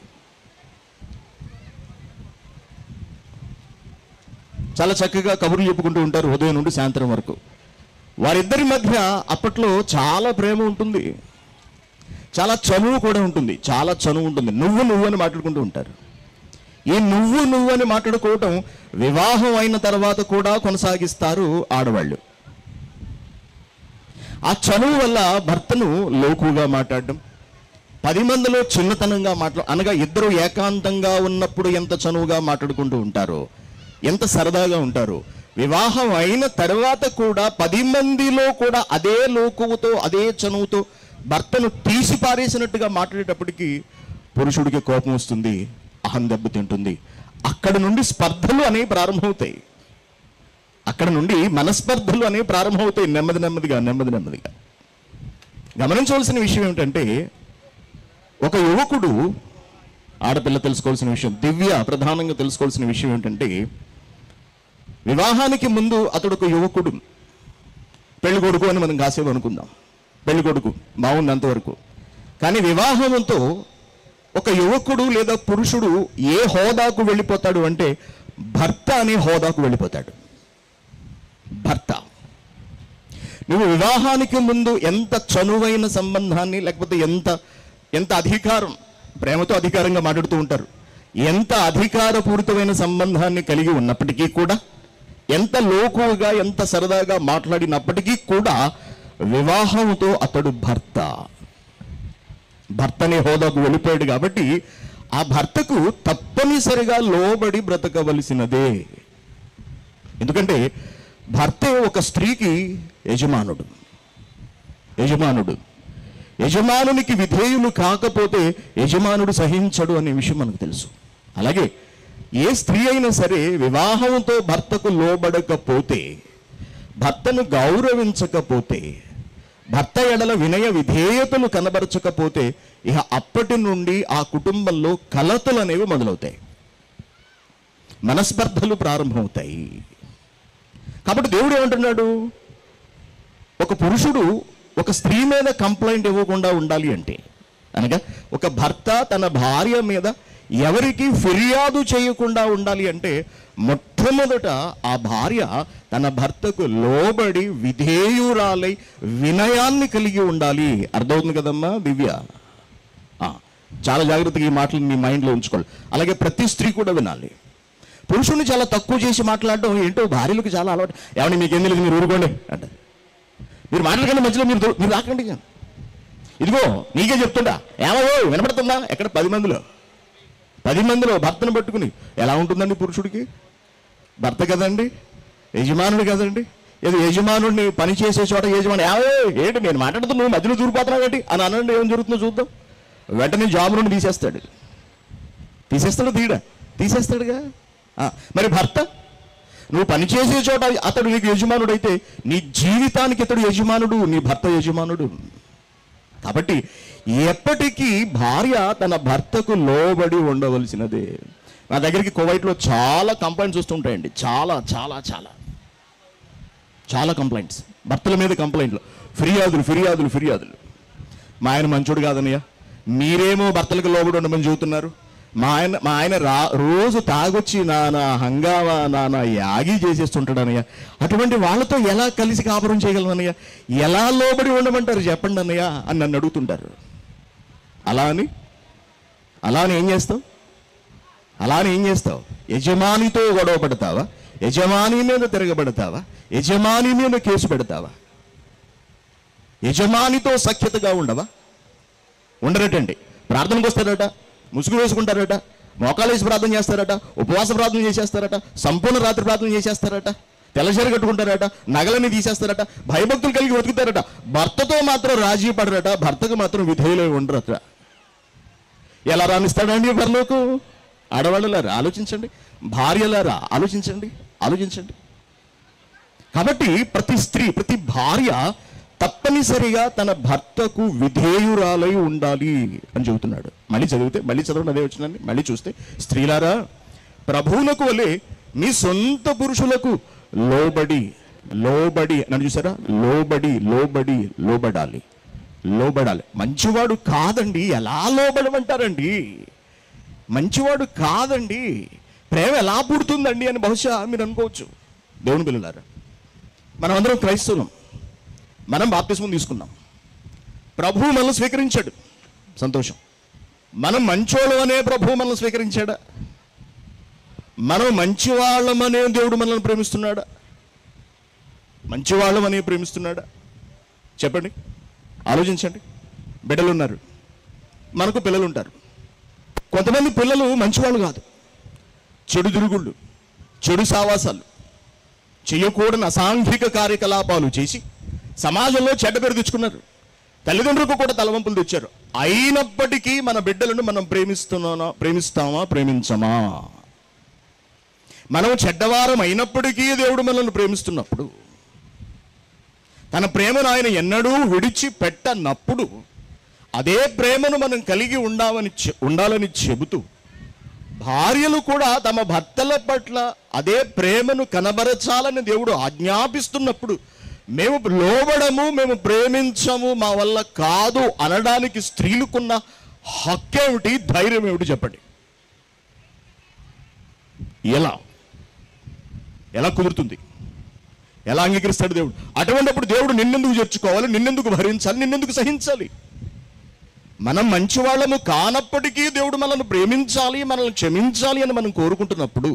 చాలా చక్కగా కబుర్లు చెప్పుకుంటూ ఉంటారు ఉదయం నుండి సాయంత్రం వరకు వారిద్దరి మధ్య అప్పట్లో చాలా ప్రేమ ఉంటుంది చాలా చనువు కూడా ఉంటుంది చాలా చనువు ఉంటుంది నువ్వు నువ్వు అని మాట్లాడుకుంటూ ఉంటారు ఈ నువ్వు నువ్వు అని మాట్లాడుకోవటం వివాహం అయిన తర్వాత కూడా కొనసాగిస్తారు ఆడవాళ్ళు ఆ చనువు వల్ల భర్తను లోకుగా మాట్లాడడం పది మందిలో చిన్నతనంగా మాట్లా అనగా ఇద్దరు ఏకాంతంగా ఉన్నప్పుడు ఎంత చనువుగా మాట్లాడుకుంటూ ఉంటారో ఎంత సరదాగా ఉంటారో వివాహం అయిన తర్వాత కూడా పది మందిలో కూడా అదే లోకువతో అదే చనువుతో భర్తను తీసి పారేసినట్టుగా మాట్లాడేటప్పటికీ పురుషుడికి కోపం వస్తుంది అహం దెబ్బతింటుంది అక్కడ నుండి స్పర్ధలు అనేవి ప్రారంభమవుతాయి అక్కడ నుండి మనస్పర్ధలు అనేవి ప్రారంభమవుతాయి నెమ్మది నెమ్మదిగా నెమ్మది నెమ్మదిగా గమనించవలసిన విషయం ఏమిటంటే ఒక యువకుడు ఆడపిల్ల తెలుసుకోవాల్సిన విషయం దివ్య ప్రధానంగా తెలుసుకోవాల్సిన విషయం ఏంటంటే వివాహానికి ముందు అతడు ఒక యువకుడు పెళ్లి కొడుకు అని మనం కాసేపు అనుకుందాం పెళ్లి కొడుకు బాగుంది అంతవరకు కానీ వివాహంతో ఒక యువకుడు లేదా పురుషుడు ఏ హోదాకు వెళ్ళిపోతాడు అంటే భర్త అనే హోదాకు వెళ్ళిపోతాడు భర్త నువ్వు వివాహానికి ముందు ఎంత చనువైన సంబంధాన్ని లేకపోతే ఎంత ఎంత అధికారం ప్రేమతో అధికారంగా మాట్లాడుతూ ఉంటారు ఎంత అధికారపూరితమైన సంబంధాన్ని కలిగి ఉన్నప్పటికీ కూడా ఎంత లోకువుగా ఎంత సరదాగా మాట్లాడినప్పటికీ కూడా వివాహంతో అతడు భర్త భర్తనే హోదాకు వెళ్ళిపోయాడు కాబట్టి ఆ భర్తకు తప్పనిసరిగా లోబడి బ్రతకవలసినదే ఎందుకంటే భర్తే ఒక స్త్రీకి యజమానుడు యజమానుడు యజమానునికి విధేయులు కాకపోతే యజమానుడు సహించడు అనే విషయం మనకు తెలుసు అలాగే ఏ స్త్రీ అయినా సరే వివాహంతో భర్తకు లోబడకపోతే భర్తను గౌరవించకపోతే భర్త ఎడల వినయ విధేయతలు కనబరచకపోతే ఇక అప్పటి నుండి ఆ కుటుంబంలో కలతలు అనేవి మొదలవుతాయి మనస్పర్ధలు ప్రారంభమవుతాయి కాబట్టి దేవుడు ఏమంటున్నాడు ఒక పురుషుడు ఒక స్త్రీ మీద కంప్లైంట్ ఇవ్వకుండా ఉండాలి అంటే అనగా ఒక భర్త తన భార్య మీద ఎవరికి ఫిర్యాదు చేయకుండా ఉండాలి అంటే మొట్టమొదట ఆ భార్య తన భర్తకు లోబడి విధేయురాలై వినయాన్ని కలిగి ఉండాలి అర్థమవుతుంది కదమ్మా దివ్య ఆ, చాలా జాగ్రత్తగా ఈ మాటలు మీ మైండ్లో ఉంచుకోవాలి అలాగే ప్రతి స్త్రీ కూడా వినాలి పురుషుని చాలా తక్కువ చేసి మాట్లాడడం ఏంటో భార్యలకు చాలా అలవాటు ఏమని మీకు ఎందుకు మీరు ఊరుకోండి అంటే మీరు మాట్లాడకండి మధ్యలో మీరు దూ- మీరు రాకండి ఇదిగో నీకే చెప్తుండా ఏమయ్యో వినపడుతుందా ఎక్కడ పది మందిలో పది మందిలో భర్తను పట్టుకుని ఎలా ఉంటుందండి పురుషుడికి భర్త కదండి యజమానుడు కదండి ఏదో యజమానుడిని పని చేసే చోట యజమాని ఏమో ఏంటి నేను మాట్లాడుతూ నువ్వు మధ్యలో దూరిపోతున్నావు ఏంటి అని అనండి ఏం జరుగుతుందో చూద్దాం వెంటనే జాబ్ నుండి తీసేస్తాడు తీసేస్తాడు తీయడా తీసేస్తాడుగా ఆ, మరి భర్త నువ్వు పనిచేసే చోట అతడు నీకు యజమానుడు అయితే నీ జీవితానికి ఇతడు యజమానుడు నీ భర్త యజమానుడు కాబట్టి ఎప్పటికీ భార్య తన భర్తకు లోబడి ఉండవలసినదే నా దగ్గరికి కువైట్లో చాలా కంప్లైంట్స్ వస్తుంటాయండి చాలా చాలా చాలా చాలా కంప్లైంట్స్ భర్తల మీద కంప్లైంట్లు ఫిర్యాదులు ఫిర్యాదులు ఫిర్యాదులు మా ఆయన మంచోడు కాదన్నయ్య మీరేమో భర్తలకు లోబడి ఉండమని చెబుతున్నారు మా ఆయన మా ఆయన రా రోజు తాగొచ్చి నానా హంగామా నానా యాగి చేసేస్తుంటాడు అన్నయ్య అటువంటి వాళ్ళతో ఎలా కలిసి కాపురం చేయగలను అన్నయ్య ఎలా లోబడి ఉండమంటారు చెప్పండి అన్నయ్య అని నన్ను అడుగుతుంటారు అలా అని అలా అని ఏం చేస్తావు అలా అని ఏం చేస్తావు యజమానితో గొడవ పడతావా యజమాని మీద తిరగబడతావా యజమాని మీద కేసు పెడతావా యజమానితో సఖ్యతగా ఉండవా ఉండరటండి ప్రార్థనకు వస్తారట ముసుగు వేసుకుంటారట మోకాలు వేసి ప్రార్థన చేస్తారట ఉపవాస ప్రార్థన చేసేస్తారట సంపూర్ణ రాత్రి ప్రార్థన చేసేస్తారట తెల్లచీర కట్టుకుంటారట నగలని తీసేస్తారట భయభక్తులు కలిగి బతుకుతారట భర్తతో మాత్రం రాజీ పడరట భర్తకు మాత్రం విధేయులై ఉండరట ఎలా రాణిస్తాడండి పరలోకు ఆడవాళ్ళలారా ఆలోచించండి భార్యలారా ఆలోచించండి ఆలోచించండి కాబట్టి ప్రతి స్త్రీ ప్రతి భార్య తప్పనిసరిగా తన భర్తకు విధేయురాలై ఉండాలి అని చెబుతున్నాడు మళ్ళీ చదివితే మళ్ళీ చదవండి అదే వచ్చిందండి మళ్ళీ చూస్తే స్త్రీలారా ప్రభువులకు వలె మీ సొంత పురుషులకు లోబడి లోబడి అని చూసారా లోబడి లోబడి లోబడాలి లోబడాలి మంచివాడు కాదండి ఎలా లోబడమంటారండి మంచివాడు కాదండి ప్రేమ ఎలా పుడుతుందండి అని బహుశా మీరు అనుకోవచ్చు దేవుని పిల్లలారా మనం అందరం క్రైస్తవులం మనం బాప్తిస్మం తీసుకున్నాం ప్రభువు మనల్ని స్వీకరించాడు సంతోషం మనం మంచోళ్ళం అనే ప్రభువు మనల్ని స్వీకరించాడా మనం మంచివాళ్ళమనే దేవుడు మనల్ని ప్రేమిస్తున్నాడా మంచివాళ్ళమనే ప్రేమిస్తున్నాడా చెప్పండి ఆలోచించండి బిడ్డలు ఉన్నారు మనకు పిల్లలు ఉంటారు కొంతమంది పిల్లలు మంచివాళ్ళు కాదు చెడు తిరుగుళ్ళు చెడు సావాసాలు చేయకూడని అసాంఘిక కార్యకలాపాలు చేసి సమాజంలో చెడ్డ పేరు తెచ్చుకున్నారు తల్లిదండ్రులకు కూడా తలవంపులు తెచ్చారు అయినప్పటికీ మన బిడ్డలను మనం ప్రేమిస్తున్నానా ప్రేమిస్తామా ప్రేమించమా మనం చెడ్డవారం అయినప్పటికీ దేవుడు మనల్ని ప్రేమిస్తున్నప్పుడు తన ప్రేమను ఆయన ఎన్నడూ విడిచి పెట్టనప్పుడు అదే ప్రేమను మనం కలిగి ఉండాలని చె- ఉండాలని చెబుతూ భార్యలు కూడా తమ భర్తల పట్ల అదే ప్రేమను కనబరచాలని దేవుడు ఆజ్ఞాపిస్తున్నప్పుడు మేము లోబడము మేము ప్రేమించము మా వల్ల కాదు అనడానికి స్త్రీలకున్న హక్కేమిటి ధైర్యం ఏమిటి చెప్పండి ఎలా ఎలా కుదురుతుంది ఎలా అంగీకరిస్తాడు దేవుడు అటువంటిప్పుడు దేవుడు నిన్నెందుకు చేర్చుకోవాలి నిన్నెందుకు భరించాలి నిన్నెందుకు సహించాలి మనం మంచివాళ్ళము కానప్పటికీ దేవుడు మనల్ని ప్రేమించాలి మనల్ని క్షమించాలి అని మనం కోరుకుంటున్నప్పుడు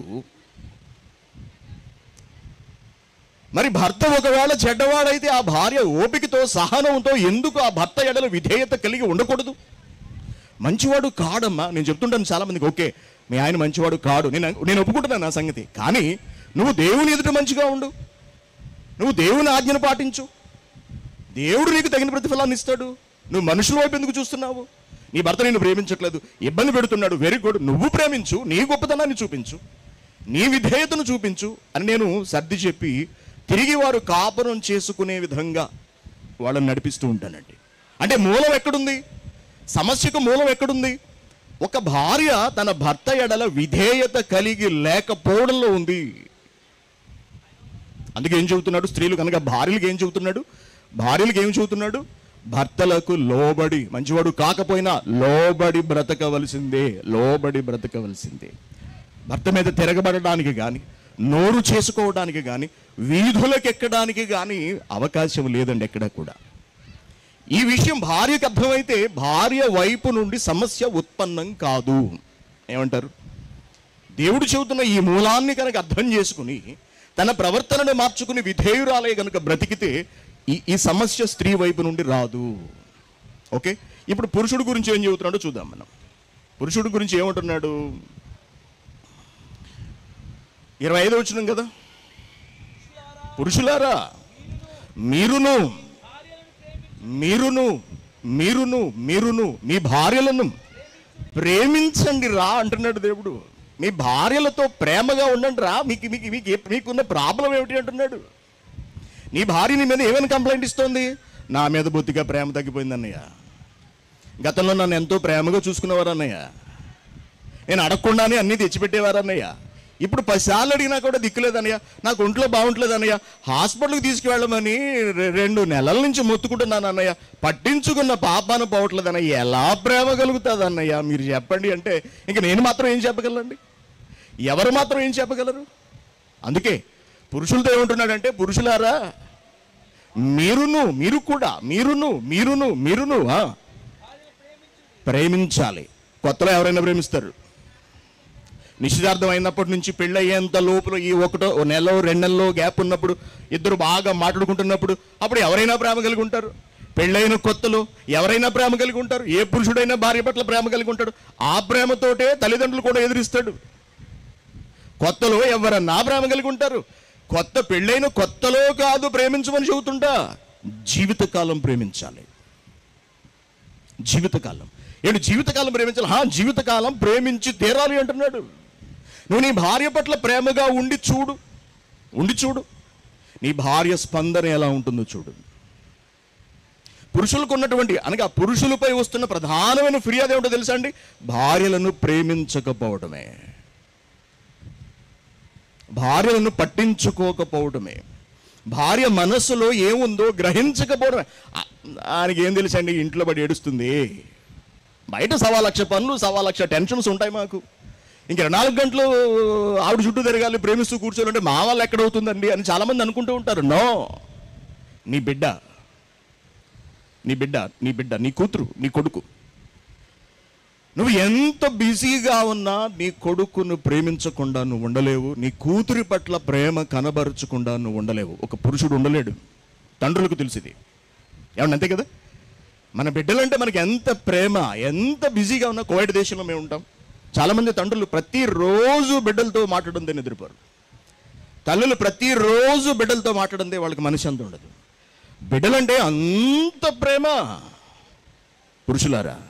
మరి భర్త ఒకవేళ చెడ్డవాడైతే ఆ భార్య ఓపికతో సహనంతో ఎందుకు ఆ భర్త ఎడల విధేయత కలిగి ఉండకూడదు మంచివాడు కాడమ్మా నేను చెప్తుంటాను చాలా మందికి ఓకే మీ ఆయన మంచివాడు కాడు నేను నేను ఒప్పుకుంటున్నాను నా సంగతి కానీ నువ్వు దేవుని ఎదుట మంచిగా ఉండు నువ్వు దేవుని ఆజ్ఞను పాటించు దేవుడు నీకు తగిన ప్రతిఫలాన్ని ఇస్తాడు నువ్వు మనుషుల వైపు ఎందుకు చూస్తున్నావు నీ భర్త నిన్ను ప్రేమించట్లేదు ఇబ్బంది పెడుతున్నాడు వెరీ గుడ్ నువ్వు ప్రేమించు నీ గొప్పతనాన్ని చూపించు నీ విధేయతను చూపించు అని నేను సర్ది చెప్పి తిరిగి వారు కాపురం చేసుకునే విధంగా వాళ్ళని నడిపిస్తూ ఉంటానండి అంటే మూలం ఎక్కడుంది సమస్యకు మూలం ఎక్కడుంది ఒక భార్య తన భర్త ఎడల విధేయత కలిగి లేకపోవడంలో ఉంది అందుకే ఏం చెబుతున్నాడు స్త్రీలు కనుక భార్యలకు ఏం చెబుతున్నాడు భార్యలకు ఏం చెబుతున్నాడు భర్తలకు లోబడి మంచివాడు కాకపోయినా లోబడి బ్రతకవలసిందే లోబడి బ్రతకవలసిందే భర్త మీద తిరగబడడానికి కానీ నోరు చేసుకోవడానికి కానీ వీధులకు ఎక్కడానికి కానీ అవకాశం లేదండి ఎక్కడ కూడా ఈ విషయం భార్యకు అర్థమైతే భార్య వైపు నుండి సమస్య ఉత్పన్నం కాదు ఏమంటారు దేవుడు చెబుతున్న ఈ మూలాన్ని కనుక అర్థం చేసుకుని తన ప్రవర్తనను మార్చుకుని విధేయురాలే కనుక బ్రతికితే ఈ ఈ సమస్య స్త్రీ వైపు నుండి రాదు ఓకే ఇప్పుడు పురుషుడు గురించి ఏం చెబుతున్నాడో చూద్దాం మనం పురుషుడు గురించి ఏమంటున్నాడు ఇరవై ఐదు వచ్చినాం కదా పురుషులారా మీరును మీరును మీరును మీరును మీ భార్యలను ప్రేమించండి రా అంటున్నాడు దేవుడు మీ భార్యలతో ప్రేమగా ఉండండి రా మీకు మీకు మీకు ఏ- మీకున్న ప్రాబ్లం ఏమిటి అంటున్నాడు నీ భార్య నీ మీద ఏమైనా కంప్లైంట్ ఇస్తోంది నా మీద బొత్తిగా ప్రేమ తగ్గిపోయింది అన్నయ్య గతంలో నన్ను ఎంతో ప్రేమగా చూసుకునేవారు అన్నయ్య నేను అడగకుండానే అన్నీ తెచ్చిపెట్టేవారు అన్నయ్య ఇప్పుడు పదిసార్లు అడిగినా కూడా దిక్కులేదన్నయ్య నాకు ఒంట్లో బాగుంటలేదు అన్నయ్య హాస్పిటల్కి తీసుకువెళ్ళమని రె- రెండు నెలల నుంచి మొత్తుకుంటున్నాను అన్నయ్య పట్టించుకున్న పాపాను పోవట్లేదు అన్నయ్య ఎలా ప్రేమ కలుగుతుంది అన్నయ్య మీరు చెప్పండి అంటే ఇంక నేను మాత్రం ఏం చెప్పగలండి ఎవరు మాత్రం ఏం చెప్పగలరు అందుకే పురుషులతో ఏమంటున్నాడంటే పురుషులారా మీరును మీరు కూడా మీరును మీరును మీరును ఆ, ప్రేమించాలి కొత్తలో ఎవరైనా ప్రేమిస్తారు నిశ్చితార్థం అయినప్పటి నుంచి పెళ్ళయ్యేంత లోపల ఈ ఒకటో ఓ నెలలో రెండు నెలలో గ్యాప్ ఉన్నప్పుడు ఇద్దరు బాగా మాట్లాడుకుంటున్నప్పుడు అప్పుడు ఎవరైనా ప్రేమ కలిగి ఉంటారు పెళ్ళైన కొత్తలో ఎవరైనా ప్రేమ కలిగి ఉంటారు ఏ పురుషుడైనా భార్య పట్ల ప్రేమ కలిగి ఉంటాడు ఆ ప్రేమతోటే తల్లిదండ్రులు కూడా ఎదిరిస్తాడు కొత్తలో ఎవరన్నా ప్రేమ కలిగి ఉంటారు కొత్త పెళ్ళైన కొత్తలో కాదు ప్రేమించమని చెబుతుంటా జీవితకాలం ప్రేమించాలి జీవితకాలం ఏంటి జీవితకాలం ప్రేమించాలి హా జీవితకాలం ప్రేమించి తీరాలి అంటున్నాడు నువ్వు నీ భార్య పట్ల ప్రేమగా ఉండి చూడు ఉండి చూడు నీ భార్య స్పందన ఎలా ఉంటుందో చూడు పురుషులకు ఉన్నటువంటి అనగా పురుషులపై వస్తున్న ప్రధానమైన ఫిర్యాదు ఏమిటో తెలుసా అండి భార్యలను ప్రేమించకపోవడమే భార్యలను పట్టించుకోకపోవడమే భార్య మనస్సులో ఏముందో గ్రహించకపోవడమే ఆ- ఆయనకి ఏం తెలుసండి ఇంట్లో పడి ఏడుస్తుంది బయట సవా లక్ష పనులు సవా లక్ష టెన్షన్స్ ఉంటాయి మాకు ఇంక ఇరవై నాలుగు గంటలు ఆవిడ చుట్టూ తిరగాలి ప్రేమిస్తూ కూర్చోాలంటే మా వాళ్ళు ఎక్కడవుతుందండి అని చాలామంది అనుకుంటూ ఉంటారు నో నీ బిడ్డ నీ బిడ్డ నీ బిడ్డ నీ కూతురు నీ కొడుకు నువ్వు ఎంత బిజీగా ఉన్నా నీ కొడుకును ప్రేమించకుండా నువ్వు ఉండలేవు నీ కూతురి పట్ల ప్రేమ కనబరచకుండా నువ్వు ఉండలేవు ఒక పురుషుడు ఉండలేడు తండ్రులకు తెలిసింది ఏమన్నా అంతే కదా మన బిడ్డలంటే మనకి ఎంత ప్రేమ ఎంత బిజీగా ఉన్నా కోవిడ్ దేశంలో మేము ఉంటాం చాలామంది తండ్రులు ప్రతిరోజు బిడ్డలతో మాట్లాడందే నిద్రపోరు తల్లులు ప్రతిరోజు బిడ్డలతో మాట్లాడందే వాళ్ళకి మనసు అంత ఉండదు బిడ్డలంటే అంత ప్రేమ పురుషులారా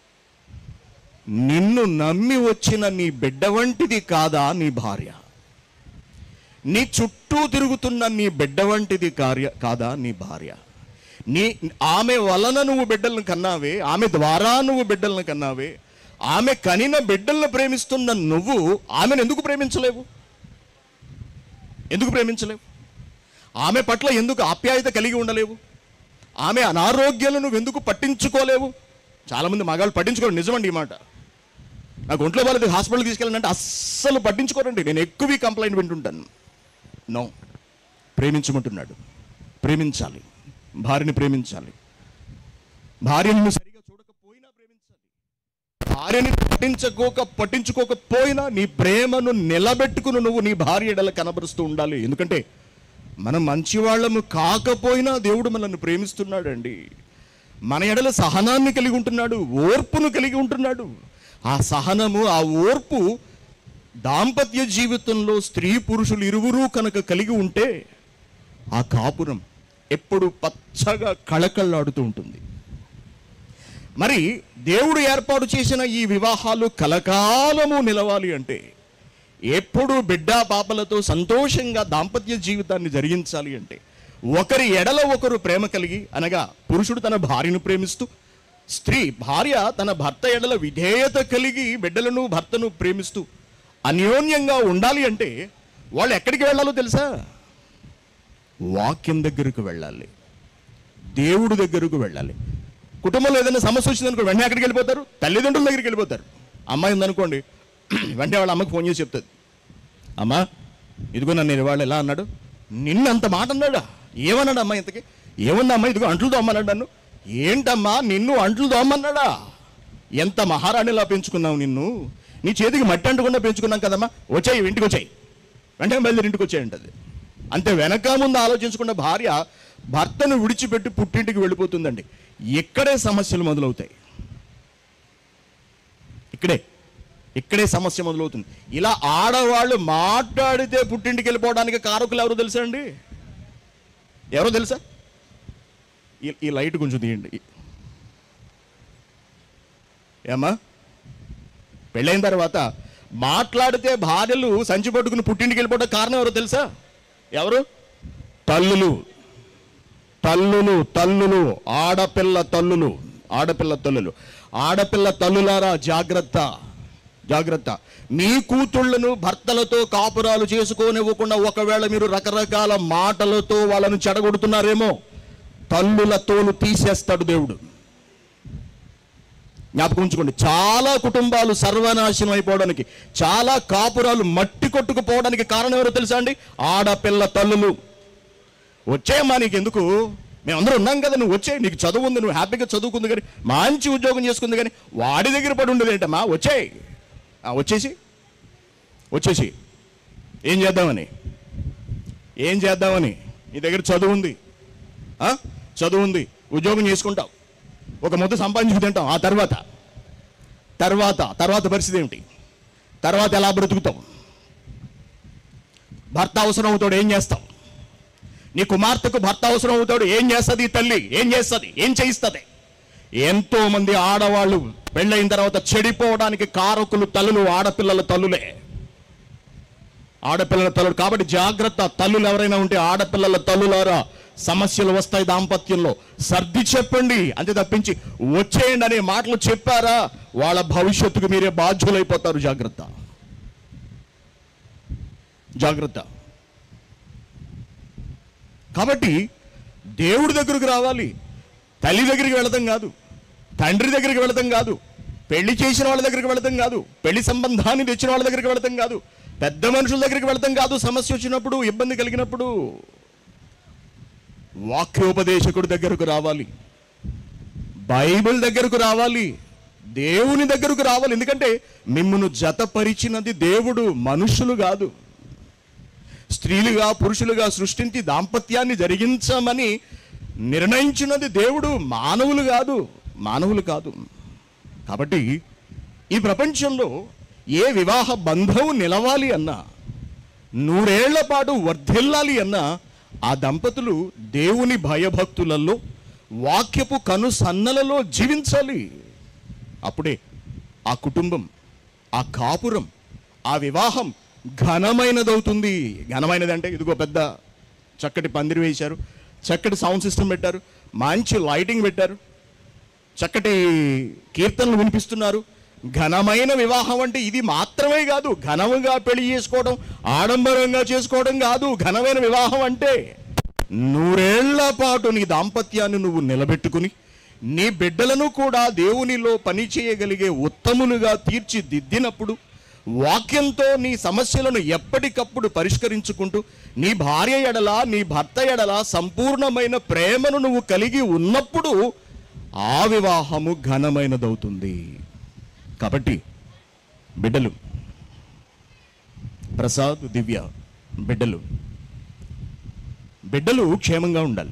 నిన్ను నమ్మి వచ్చిన నీ బిడ్డ వంటిది కాదా నీ భార్య నీ చుట్టూ తిరుగుతున్న నీ బిడ్డ వంటిది కార్య కాదా నీ భార్య నీ ఆమె వలన నువ్వు బిడ్డలను కన్నావే ఆమె ద్వారా నువ్వు బిడ్డలను కన్నావే ఆమె కనిన బిడ్డలను ప్రేమిస్తున్న నువ్వు ఆమెను ఎందుకు ప్రేమించలేవు ఎందుకు ప్రేమించలేవు ఆమె పట్ల ఎందుకు ఆప్యాయత కలిగి ఉండలేవు ఆమె అనారోగ్యాలను నువ్వు ఎందుకు పట్టించుకోలేవు చాలామంది మగాళ్ళు పట్టించుకోరు నిజమండి ఈ మాట నాకు ఒంట్లో వాళ్ళది హాస్పిటల్ తీసుకెళ్ళాలంటే అస్సలు పట్టించుకోరండి నేను ఎక్కువ ఈ కంప్లైంట్ వింటుంటాను నో ప్రేమించమంటున్నాడు ప్రేమించాలి భార్యని ప్రేమించాలి భార్యను సరిగా చూడకపోయినా ప్రేమించాలి భార్యని పట్టించుకోక పట్టించుకోకపోయినా నీ ప్రేమను నిలబెట్టుకుని నువ్వు నీ భార్య ఎడల కనబరుస్తూ ఉండాలి ఎందుకంటే మనం మంచివాళ్ళము కాకపోయినా దేవుడు మనల్ని ప్రేమిస్తున్నాడండి మన ఎడల సహనాన్ని కలిగి ఉంటున్నాడు ఓర్పును కలిగి ఉంటున్నాడు ఆ సహనము ఆ ఓర్పు దాంపత్య జీవితంలో స్త్రీ పురుషులు ఇరువురు కనుక కలిగి ఉంటే ఆ కాపురం ఎప్పుడు పచ్చగా కళకళలాడుతూ ఉంటుంది మరి దేవుడు ఏర్పాటు చేసిన ఈ వివాహాలు కలకాలము నిలవాలి అంటే ఎప్పుడు బిడ్డ పాపలతో సంతోషంగా దాంపత్య జీవితాన్ని జరిగించాలి అంటే ఒకరి ఎడల ఒకరు ప్రేమ కలిగి అనగా పురుషుడు తన భార్యను ప్రేమిస్తూ స్త్రీ భార్య తన భర్త ఎడల విధేయత కలిగి బిడ్డలను భర్తను ప్రేమిస్తూ అన్యోన్యంగా ఉండాలి అంటే వాళ్ళు ఎక్కడికి వెళ్ళాలో తెలుసా వాక్యం దగ్గరకు వెళ్ళాలి దేవుడు దగ్గరకు వెళ్ళాలి కుటుంబంలో ఏదైనా సమస్య వచ్చిందనుకో వెంటనే ఎక్కడికి వెళ్ళిపోతారు తల్లిదండ్రుల దగ్గరికి వెళ్ళిపోతారు అమ్మాయి ఉందనుకోండి వెంటనే వాళ్ళ అమ్మకి ఫోన్ చేసి చెప్తుంది అమ్మా ఇదిగో నన్ను ఇవాళ ఎలా అన్నాడు నిన్ను అంత మాట అన్నాడా ఏమన్నాడు అమ్మా ఇంతకి ఏమన్నా అమ్మా ఇదిగో అంట్లు దోమన్నాడు నన్ను ఏంటమ్మా నిన్ను అంట్లు దోమన్నాడా ఎంత మహారాణిలా పెంచుకున్నావు నిన్ను నీ చేతికి మట్టి అంటకుండా పెంచుకున్నాం కదమ్మా వచ్చాయి ఇంటికి వచ్చాయి వెంటనే బయలుదేరి ఇంటికి వచ్చాయంటది అంతే వెనక ముందు ఆలోచించకుండా భార్య భర్తను విడిచిపెట్టి పుట్టింటికి వెళ్ళిపోతుందండి ఇక్కడే సమస్యలు మొదలవుతాయి ఇక్కడే ఇక్కడే సమస్య మొదలవుతుంది ఇలా ఆడవాళ్ళు మాట్లాడితే పుట్టింటికి వెళ్ళిపోవడానికి కారకులు ఎవరు తెలుసా అండి ఎవరో తెలుసా ఈ- ఈ లైట్ కొంచెం తీయండి ఏమ్మా పెళ్ళైన తర్వాత మాట్లాడితే భార్యలు సంచి పట్టుకుని పుట్టింటికి వెళ్ళిపోవడం కారణం ఎవరో తెలుసా ఎవరు తల్లులు తల్లులు తల్లులు ఆడపిల్ల తల్లులు ఆడపిల్ల తల్లులు ఆడపిల్ల తల్లులారా జాగ్రత్త జాగ్రత్త మీ కూతుళ్ళను భర్తలతో కాపురాలు చేసుకోనివ్వకుండా ఒకవేళ మీరు రకరకాల మాటలతో వాళ్ళను చెడగొడుతున్నారేమో తల్లుల తోలు తీసేస్తాడు దేవుడు జ్ఞాపకం ఉంచుకోండి చాలా కుటుంబాలు సర్వనాశనం అయిపోవడానికి చాలా కాపురాలు మట్టి కొట్టుకుపోవడానికి కారణం ఎవరో తెలుసా అండి ఆడపిల్ల తల్లులు వచ్చేయమ్మా నీకు ఎందుకు మేమందరం ఉన్నాం కదా నువ్వు వచ్చే నీకు చదువు ఉంది నువ్వు హ్యాపీగా చదువుకుంది కానీ మంచి ఉద్యోగం చేసుకుంది కానీ వాడి దగ్గర పడి ఉండేది ఏంటమ్మా వచ్చేయ్ ఆ, వచ్చేసి వచ్చేసి ఏం చేద్దామని ఏం చేద్దామని నీ దగ్గర చదువు ఉంది ఆ? చదువు ఉంది ఉద్యోగం చేసుకుంటావు ఒక ముద్ద సంపాదించుకు తింటాం ఆ తర్వాత తర్వాత తర్వాత పరిస్థితి ఏమిటి తర్వాత ఎలా బ్రతుకుతావు భర్త అవసరం అవుతాడు ఏం చేస్తావు నీ కుమార్తెకు భర్త అవసరం అవుతాడు ఏం చేస్తుంది ఈ తల్లి ఏం చేస్తుంది ఏం చేయిస్తుంది ఎంతో మంది ఆడవాళ్ళు పెళ్ళైన తర్వాత చెడిపోవడానికి కారకులు తల్లులు ఆడపిల్లల తల్లులే ఆడపిల్లల తల్లులు కాబట్టి జాగ్రత్త తల్లులు ఎవరైనా ఉంటే ఆడపిల్లల తల్లులారా సమస్యలు వస్తాయి దాంపత్యంలో సర్ది చెప్పండి అంతే తప్పించి వచ్చేయండి అనే మాటలు చెప్పారా వాళ్ళ భవిష్యత్తుకు మీరే బాధ్యులైపోతారు జాగ్రత్త జాగ్రత్త కాబట్టి దేవుడి దగ్గరకు రావాలి తల్లి దగ్గరికి వెళతాం కాదు తండ్రి దగ్గరికి వెళతాం కాదు పెళ్లి చేసిన వాళ్ళ దగ్గరికి వెళతాం కాదు పెళ్లి సంబంధాన్ని తెచ్చిన వాళ్ళ దగ్గరికి వెళతాం కాదు పెద్ద మనుషుల దగ్గరికి వెళతాం కాదు సమస్య వచ్చినప్పుడు ఇబ్బంది కలిగినప్పుడు వాక్యోపదేశకుడి దగ్గరకు రావాలి బైబిల్ దగ్గరకు రావాలి దేవుని దగ్గరకు రావాలి ఎందుకంటే మిమ్మల్ని జతపరిచినది దేవుడు మనుషులు కాదు స్త్రీలుగా పురుషులుగా సృష్టించి దాంపత్యాన్ని జరిగించమని నిర్ణయించినది దేవుడు మానవులు కాదు మానవులు కాదు కాబట్టి ఈ ప్రపంచంలో ఏ వివాహ బంధం నిలవాలి అన్నా నూరేళ్ల పాటు వర్ధిల్లాలి అన్నా ఆ దంపతులు దేవుని భయభక్తులలో వాక్యపు కనుసన్నలలో జీవించాలి అప్పుడే ఆ కుటుంబం ఆ కాపురం ఆ వివాహం ఘనమైనదవుతుంది ఘనమైనది అంటే ఇదిగో పెద్ద చక్కటి పందిరి వేశారు చక్కటి సౌండ్ సిస్టమ్ పెట్టారు మంచి లైటింగ్ పెట్టారు చక్కటి కీర్తనలు వినిపిస్తున్నారు ఘనమైన వివాహం అంటే ఇది మాత్రమే కాదు ఘనముగా పెళ్లి చేసుకోవడం ఆడంబరంగా చేసుకోవడం కాదు ఘనమైన వివాహం అంటే నూరేళ్ల పాటు నీ దాంపత్యాన్ని నువ్వు నిలబెట్టుకుని నీ బిడ్డలను కూడా దేవునిలో పని చేయగలిగే ఉత్తములుగా తీర్చిదిద్దినప్పుడు వాక్యంతో నీ సమస్యలను ఎప్పటికప్పుడు పరిష్కరించుకుంటూ నీ భార్య ఎడల నీ భర్త ఎడల సంపూర్ణమైన ప్రేమను నువ్వు కలిగి ఉన్నప్పుడు ఆ వివాహము ఘనమైనదవుతుంది కాబట్టి బిడ్డలు ప్రసాద్ దివ్య బిడ్డలు బిడ్డలు క్షేమంగా ఉండాలి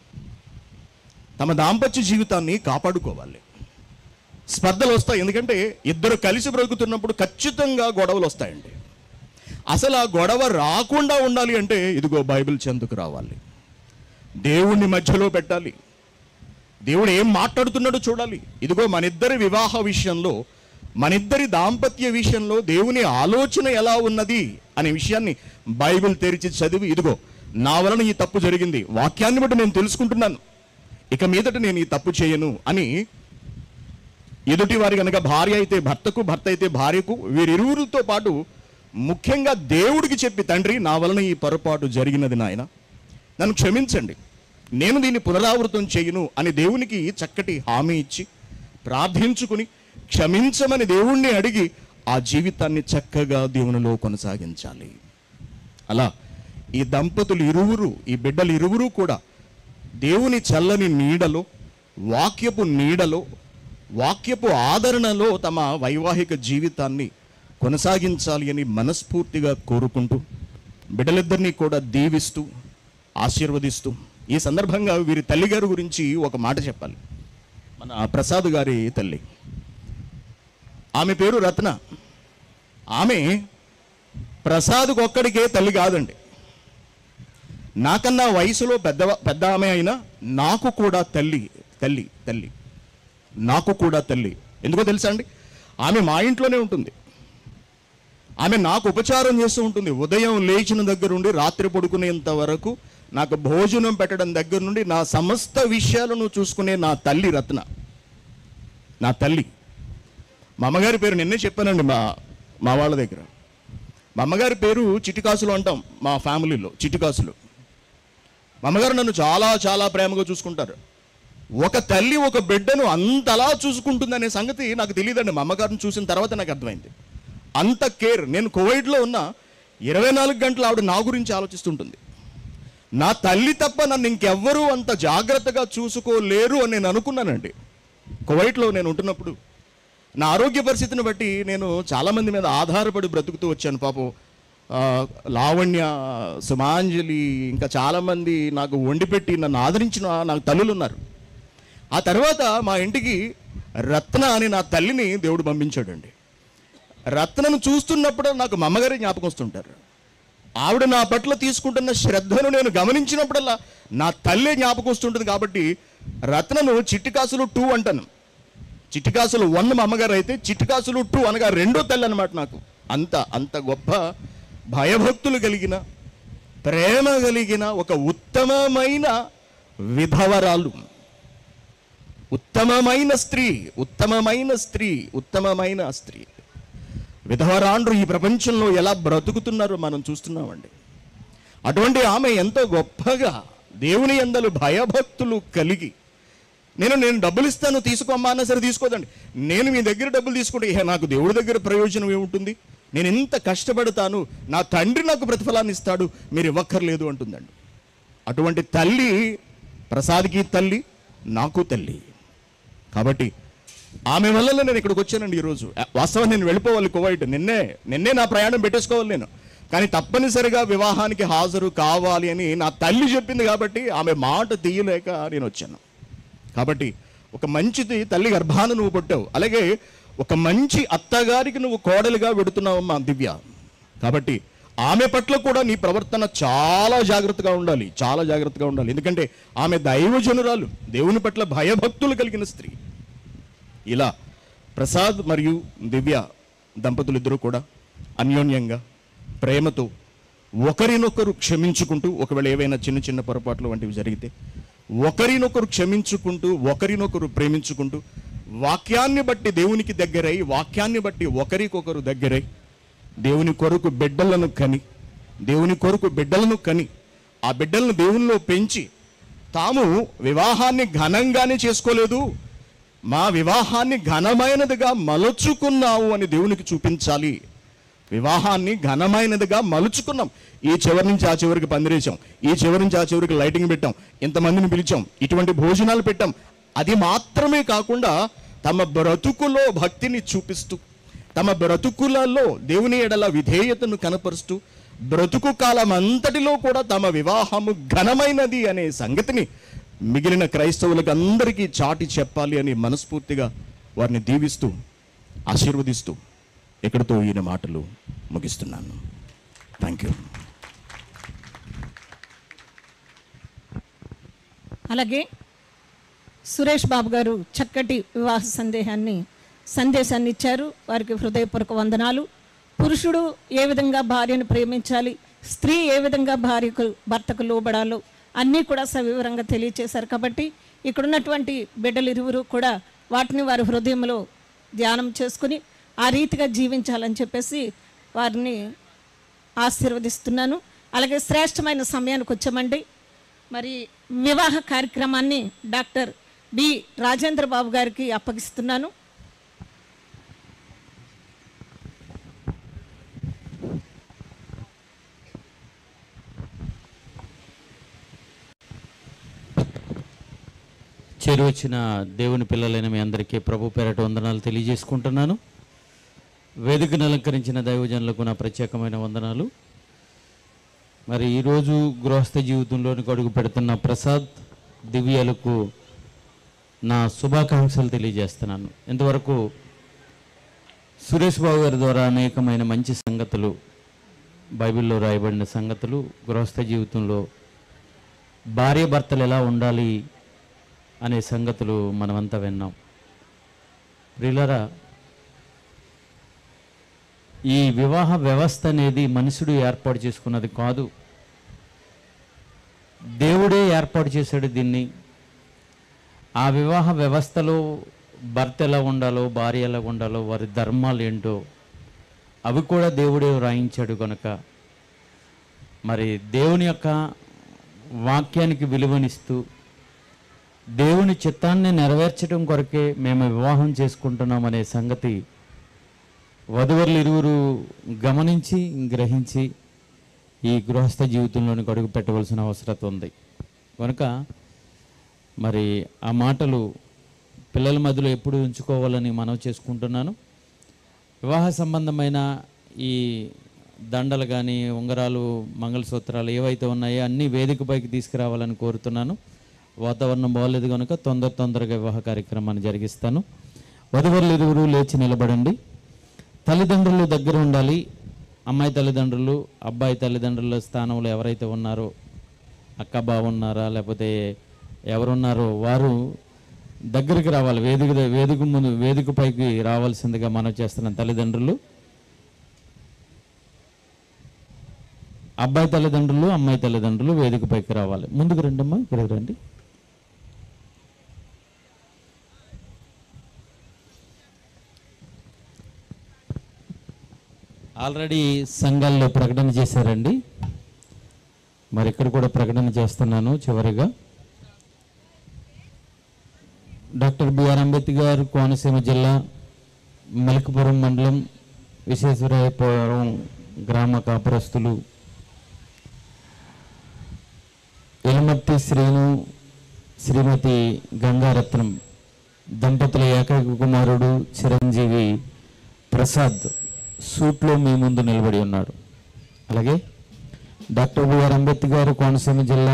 తమ దాంపత్య జీవితాన్ని కాపాడుకోవాలి స్పర్ధలు వస్తాయి ఎందుకంటే ఇద్దరు కలిసి బ్రతుకుతున్నప్పుడు ఖచ్చితంగా గొడవలు వస్తాయండి అసలు ఆ గొడవ రాకుండా ఉండాలి అంటే ఇదిగో బైబిల్ చెందుకు రావాలి దేవుణ్ణి మధ్యలో పెట్టాలి దేవుడు ఏం మాట్లాడుతున్నాడో చూడాలి ఇదిగో మనిద్దరి వివాహ విషయంలో మనిద్దరి దాంపత్య విషయంలో దేవుని ఆలోచన ఎలా ఉన్నది అనే విషయాన్ని బైబిల్ తెరిచి చదివి ఇదిగో నా వలన ఈ తప్పు జరిగింది వాక్యాన్ని బట్టి నేను తెలుసుకుంటున్నాను ఇక మీదట నేను ఈ తప్పు చేయను అని ఎదుటి వారి కనుక భార్య అయితే భర్తకు భర్త అయితే భార్యకు వీరిరువురితో పాటు ముఖ్యంగా దేవుడికి చెప్పి తండ్రి నా వలన ఈ పొరపాటు జరిగినది నాయన నన్ను క్షమించండి నేను దీన్ని పునరావృతం చేయను అని దేవునికి చక్కటి హామీ ఇచ్చి ప్రార్థించుకుని క్షమించమని దేవుణ్ణి అడిగి ఆ జీవితాన్ని చక్కగా దేవునిలో కొనసాగించాలి అలా ఈ దంపతులు ఇరువురు ఈ బిడ్డలు ఇరువురు కూడా దేవుని చల్లని నీడలో వాక్యపు నీడలో వాక్యపు ఆదరణలో తమ వైవాహిక జీవితాన్ని కొనసాగించాలి అని మనస్ఫూర్తిగా కోరుకుంటూ బిడ్డలిద్దరినీ కూడా దీవిస్తూ ఆశీర్వదిస్తూ ఈ సందర్భంగా వీరి తల్లిగారి గురించి ఒక మాట చెప్పాలి మన ప్రసాద్ గారి తల్లి ఆమె పేరు రత్న ఆమె ప్రసాద్కు ఒక్కడికే తల్లి కాదండి నాకన్నా వయసులో పెద్ద పెద్ద ఆమె అయినా నాకు కూడా తల్లి తల్లి తల్లి నాకు కూడా తల్లి ఎందుకో తెలుసా అండి ఆమె మా ఇంట్లోనే ఉంటుంది ఆమె నాకు ఉపచారం చేస్తూ ఉంటుంది ఉదయం లేచిన దగ్గర నుండి రాత్రి పడుకునేంత వరకు నాకు భోజనం పెట్టడం దగ్గర నుండి నా సమస్త విషయాలను చూసుకునే నా తల్లి రత్న నా తల్లి మా అమ్మగారి పేరు నిన్నే చెప్పానండి మా మా వాళ్ళ దగ్గర మా అమ్మగారి పేరు చిటికాసులు అంటాం మా ఫ్యామిలీలో చిటికాసులు మా అమ్మగారు నన్ను చాలా చాలా ప్రేమగా చూసుకుంటారు ఒక తల్లి ఒక బిడ్డను అంతలా చూసుకుంటుందనే సంగతి నాకు తెలియదండి మా అమ్మగారిని చూసిన తర్వాత నాకు అర్థమైంది అంత కేర్ నేను కువైట్లో ఉన్న ఇరవై నాలుగు గంటలు ఆవిడ నా గురించి ఆలోచిస్తుంటుంది నా తల్లి తప్ప నన్ను ఇంకెవ్వరూ అంత జాగ్రత్తగా చూసుకోలేరు అని నేను అనుకున్నానండి కువైట్లో నేను ఉంటున్నప్పుడు నా ఆరోగ్య పరిస్థితిని బట్టి నేను చాలామంది మీద ఆధారపడి బ్రతుకుతూ వచ్చాను పాపం ఆ, లావణ్య సుమాంజలి ఇంకా చాలామంది నాకు వండిపెట్టి నన్ను ఆదరించిన నాకు తల్లులు ఉన్నారు ఆ తర్వాత మా ఇంటికి రత్న అని నా తల్లిని దేవుడు పంపించాడండి రత్నను చూస్తున్నప్పుడు నాకు మా అమ్మగారే జ్ఞాపకం వస్తుంటారు ఆవిడ నా పట్ల తీసుకుంటున్న శ్రద్ధను నేను గమనించినప్పుడల్లా నా తల్లే జ్ఞాపకం వస్తుంటుంది కాబట్టి రత్నను చిట్టికాసులు టూ అంటాను చిట్టికాసులు వన్ మా అమ్మగారు అయితే చిట్టికాసులు టూ అనగా రెండో తల్లి అనమాట నాకు అంత అంత గొప్ప భయభక్తులు కలిగిన ప్రేమ కలిగిన ఒక ఉత్తమమైన విధవరాలు ఉత్తమమైన స్త్రీ ఉత్తమమైన స్త్రీ ఉత్తమమైన స్త్రీ విధవరాండ్రు ఈ ప్రపంచంలో ఎలా బ్రతుకుతున్నారో మనం చూస్తున్నామండి అటువంటి ఆమె ఎంతో గొప్పగా దేవుని ఎందలు భయభక్తులు కలిగి నేను నేను డబ్బులు ఇస్తాను తీసుకోమ్మా అన్నా సరే తీసుకోదండి నేను మీ దగ్గర డబ్బులు తీసుకుంటే "ఏ, నాకు దేవుడి దగ్గర ప్రయోజనం ఏముంటుంది నేను ఎంత కష్టపడతాను నా తండ్రి నాకు ప్రతిఫలాన్ని ఇస్తాడు మీరు ఇవ్వక్కర్లేదు అంటుందండి అటువంటి తల్లి ప్రసాద్కి తల్లి నాకు తల్లి కాబట్టి ఆమె వల్ల నేను ఇక్కడికి వచ్చానండి ఈరోజు వాస్తవం నేను వెళ్ళిపోవాలి కువైట్ నిన్నే నిన్నే నా ప్రయాణం పెట్టేసుకోవాలి నేను కానీ తప్పనిసరిగా వివాహానికి హాజరు కావాలి అని నా తల్లి చెప్పింది కాబట్టి ఆమె మాట తీయలేక నేను వచ్చాను కాబట్టి ఒక మంచిది తల్లి గర్భాన నువ్వు పుట్టావు అలాగే ఒక మంచి అత్తగారికి నువ్వు కోడలిగా పెడుతున్నావు మా దివ్య కాబట్టి ఆమె పట్ల కూడా నీ ప్రవర్తన చాలా జాగ్రత్తగా ఉండాలి చాలా జాగ్రత్తగా ఉండాలి ఎందుకంటే ఆమె దైవజనురాలు దేవుని పట్ల భయభక్తులు కలిగిన స్త్రీ ఇలా ప్రసాద్ మరియు దివ్య దంపతులు ఇద్దరు కూడా అన్యోన్యంగా ప్రేమతో ఒకరినొకరు క్షమించుకుంటూ ఒకవేళ ఏవైనా చిన్న చిన్న పొరపాట్లు వంటివి జరిగితే ఒకరినొకరు క్షమించుకుంటూ ఒకరినొకరు ప్రేమించుకుంటూ వాక్యాన్ని బట్టి దేవునికి దగ్గరై వాక్యాన్ని బట్టి ఒకరికొకరు దగ్గరై దేవుని కొరకు బిడ్డలను కని దేవుని కొరకు బిడ్డలను కని ఆ బిడ్డలను దేవునిలో పెంచి తాము వివాహాన్ని ఘనంగానే చేసుకోలేదు మా వివాహాన్ని ఘనమైనదిగా మలుచుకున్నావు అని దేవునికి చూపించాలి వివాహాన్ని ఘనమైనదిగా మలుచుకున్నాం ఈ చివరి నుంచి ఆ చివరికి పందిరేసాం ఈ చివరి నుంచి ఆ చివరికి లైటింగ్ పెట్టాం ఇంతమందిని పిలిచాం ఇటువంటి భోజనాలు పెట్టాం అది మాత్రమే కాకుండా తమ బ్రతుకులో భక్తిని చూపిస్తూ తమ బ్రతుకులలో దేవుని ఎడల విధేయతను కనపరుస్తూ బ్రతుకు కాలం అంతటిలో కూడా తమ వివాహము ఘనమైనది అనే సంగతిని మిగిలిన క్రైస్తవులకు అందరికీ చాటి చెప్పాలి అని మనస్ఫూర్తిగా వారిని దీవిస్తూ ఆశీర్వదిస్తూ ఇక్కడితో ఈయన మాటలు ముగిస్తున్నాను థ్యాంక్ యూ అలాగే సురేష్ బాబు గారు చక్కటి వివాహ సందేహాన్ని సందేశాన్ని ఇచ్చారు వారికి హృదయపూర్వక వందనాలు పురుషుడు ఏ విధంగా భార్యను ప్రేమించాలి స్త్రీ ఏ విధంగా భార్యకు భర్తకు లోబడాలో అన్నీ కూడా సవివరంగా తెలియచేశారు కాబట్టి ఇక్కడ ఉన్నటువంటి బిడ్డలు ఇరువురు కూడా వాటిని వారి హృదయంలో ధ్యానం చేసుకుని ఆ రీతిగా జీవించాలని చెప్పేసి వారిని ఆశీర్వదిస్తున్నాను అలాగే శ్రేష్టమైన సమయానికి వచ్చామండి మరి వివాహ కార్యక్రమాన్ని డాక్టర్ బి రాజేంద్ర బాబు గారికి అప్పగిస్తున్నాను చేరువచ్చిన దేవుని పిల్లలైన మీ అందరికీ ప్రభు పేరట వందనాలు తెలియజేసుకుంటున్నాను వేదికను అలంకరించిన దైవజనులకు నా ప్రత్యేకమైన వందనాలు మరి ఈరోజు గృహస్థ జీవితంలోనికి అడుగు పెడుతున్న ప్రసాద్ దివ్యలకు నా శుభాకాంక్షలు తెలియజేస్తున్నాను ఇంతవరకు సురేష్ బాబు గారి ద్వారా అనేకమైన మంచి సంగతులు బైబిల్లో రాయబడిన సంగతులు గృహస్థ జీవితంలో భార్య భర్తలు ఎలా ఉండాలి అనే సంగతులు మనమంతా విన్నాం ప్రియులరా ఈ వివాహ వ్యవస్థ అనేది మనుషుడు ఏర్పాటు చేసుకున్నది కాదు దేవుడే ఏర్పాటు చేశాడు దీన్ని ఆ వివాహ వ్యవస్థలో భర్త ఎలా ఉండాలో భార్య ఎలా ఉండాలో వారి ధర్మాలు ఏంటో అవి కూడా దేవుడే వ్రాయించాడు కనుక మరి దేవుని యొక్క వాక్యానికి విలువనిస్తూ దేవుని చిత్తాన్ని నెరవేర్చడం కొరకే మేము వివాహం చేసుకుంటున్నాం అనే సంగతి వధువరులు ఇరువురు గమనించి గ్రహించి ఈ గృహస్థ జీవితంలోనికి అడుగు పెట్టవలసిన అవసరం ఉంది కనుక మరి ఆ మాటలు పిల్లల మధ్యలో ఎప్పుడు ఉంచుకోవాలని మనవి చేసుకుంటున్నాను వివాహ సంబంధమైన ఈ దండలు కానీ ఉంగరాలు మంగళసూత్రాలు ఏవైతే ఉన్నాయో అన్నీ వేదికపైకి తీసుకురావాలని కోరుతున్నాను వాతావరణం బాగలేదు కనుక తొందర తొందరగా వివాహ కార్యక్రమాన్ని జరిగిస్తాను వధువరులు ఇరువురు లేచి నిలబడండి తల్లిదండ్రులు దగ్గర ఉండాలి అమ్మాయి తల్లిదండ్రులు అబ్బాయి తల్లిదండ్రుల స్థానంలో ఎవరైతే ఉన్నారో అక్క బాగున్నారా లేకపోతే ఎవరున్నారో వారు దగ్గరికి రావాలి వేదిక వేదిక ముందు వేదిక పైకి రావాల్సిందిగా మనం చేస్తున్న తల్లిదండ్రులు అబ్బాయి తల్లిదండ్రులు అమ్మాయి తల్లిదండ్రులు వేదిక పైకి రావాలి ముందుకు రండమ్మా ఇక్కడికి రండి ఆల్రెడీ సంఘాల్లో ప్రకటన చేశారండి మరి ఇక్కడ కూడా ప్రకటన చేస్తున్నాను చివరిగా డాక్టర్ బిఆర్ అంబేద్కర్ కోనసీమ జిల్లా మలికపురం మండలం విశ్వేశ్వరాయపురం గ్రామ కాపురస్తులు ఎలమర్తి శ్రీను శ్రీమతి గంగారత్నం దంపతుల ఏకైక కుమారుడు చిరంజీవి ప్రసాద్ సూట్లో మీ ముందు నిలబడి ఉన్నాడు అలాగే డాక్టర్ బిఆర్ అంబేద్కర్ కోనసీమ జిల్లా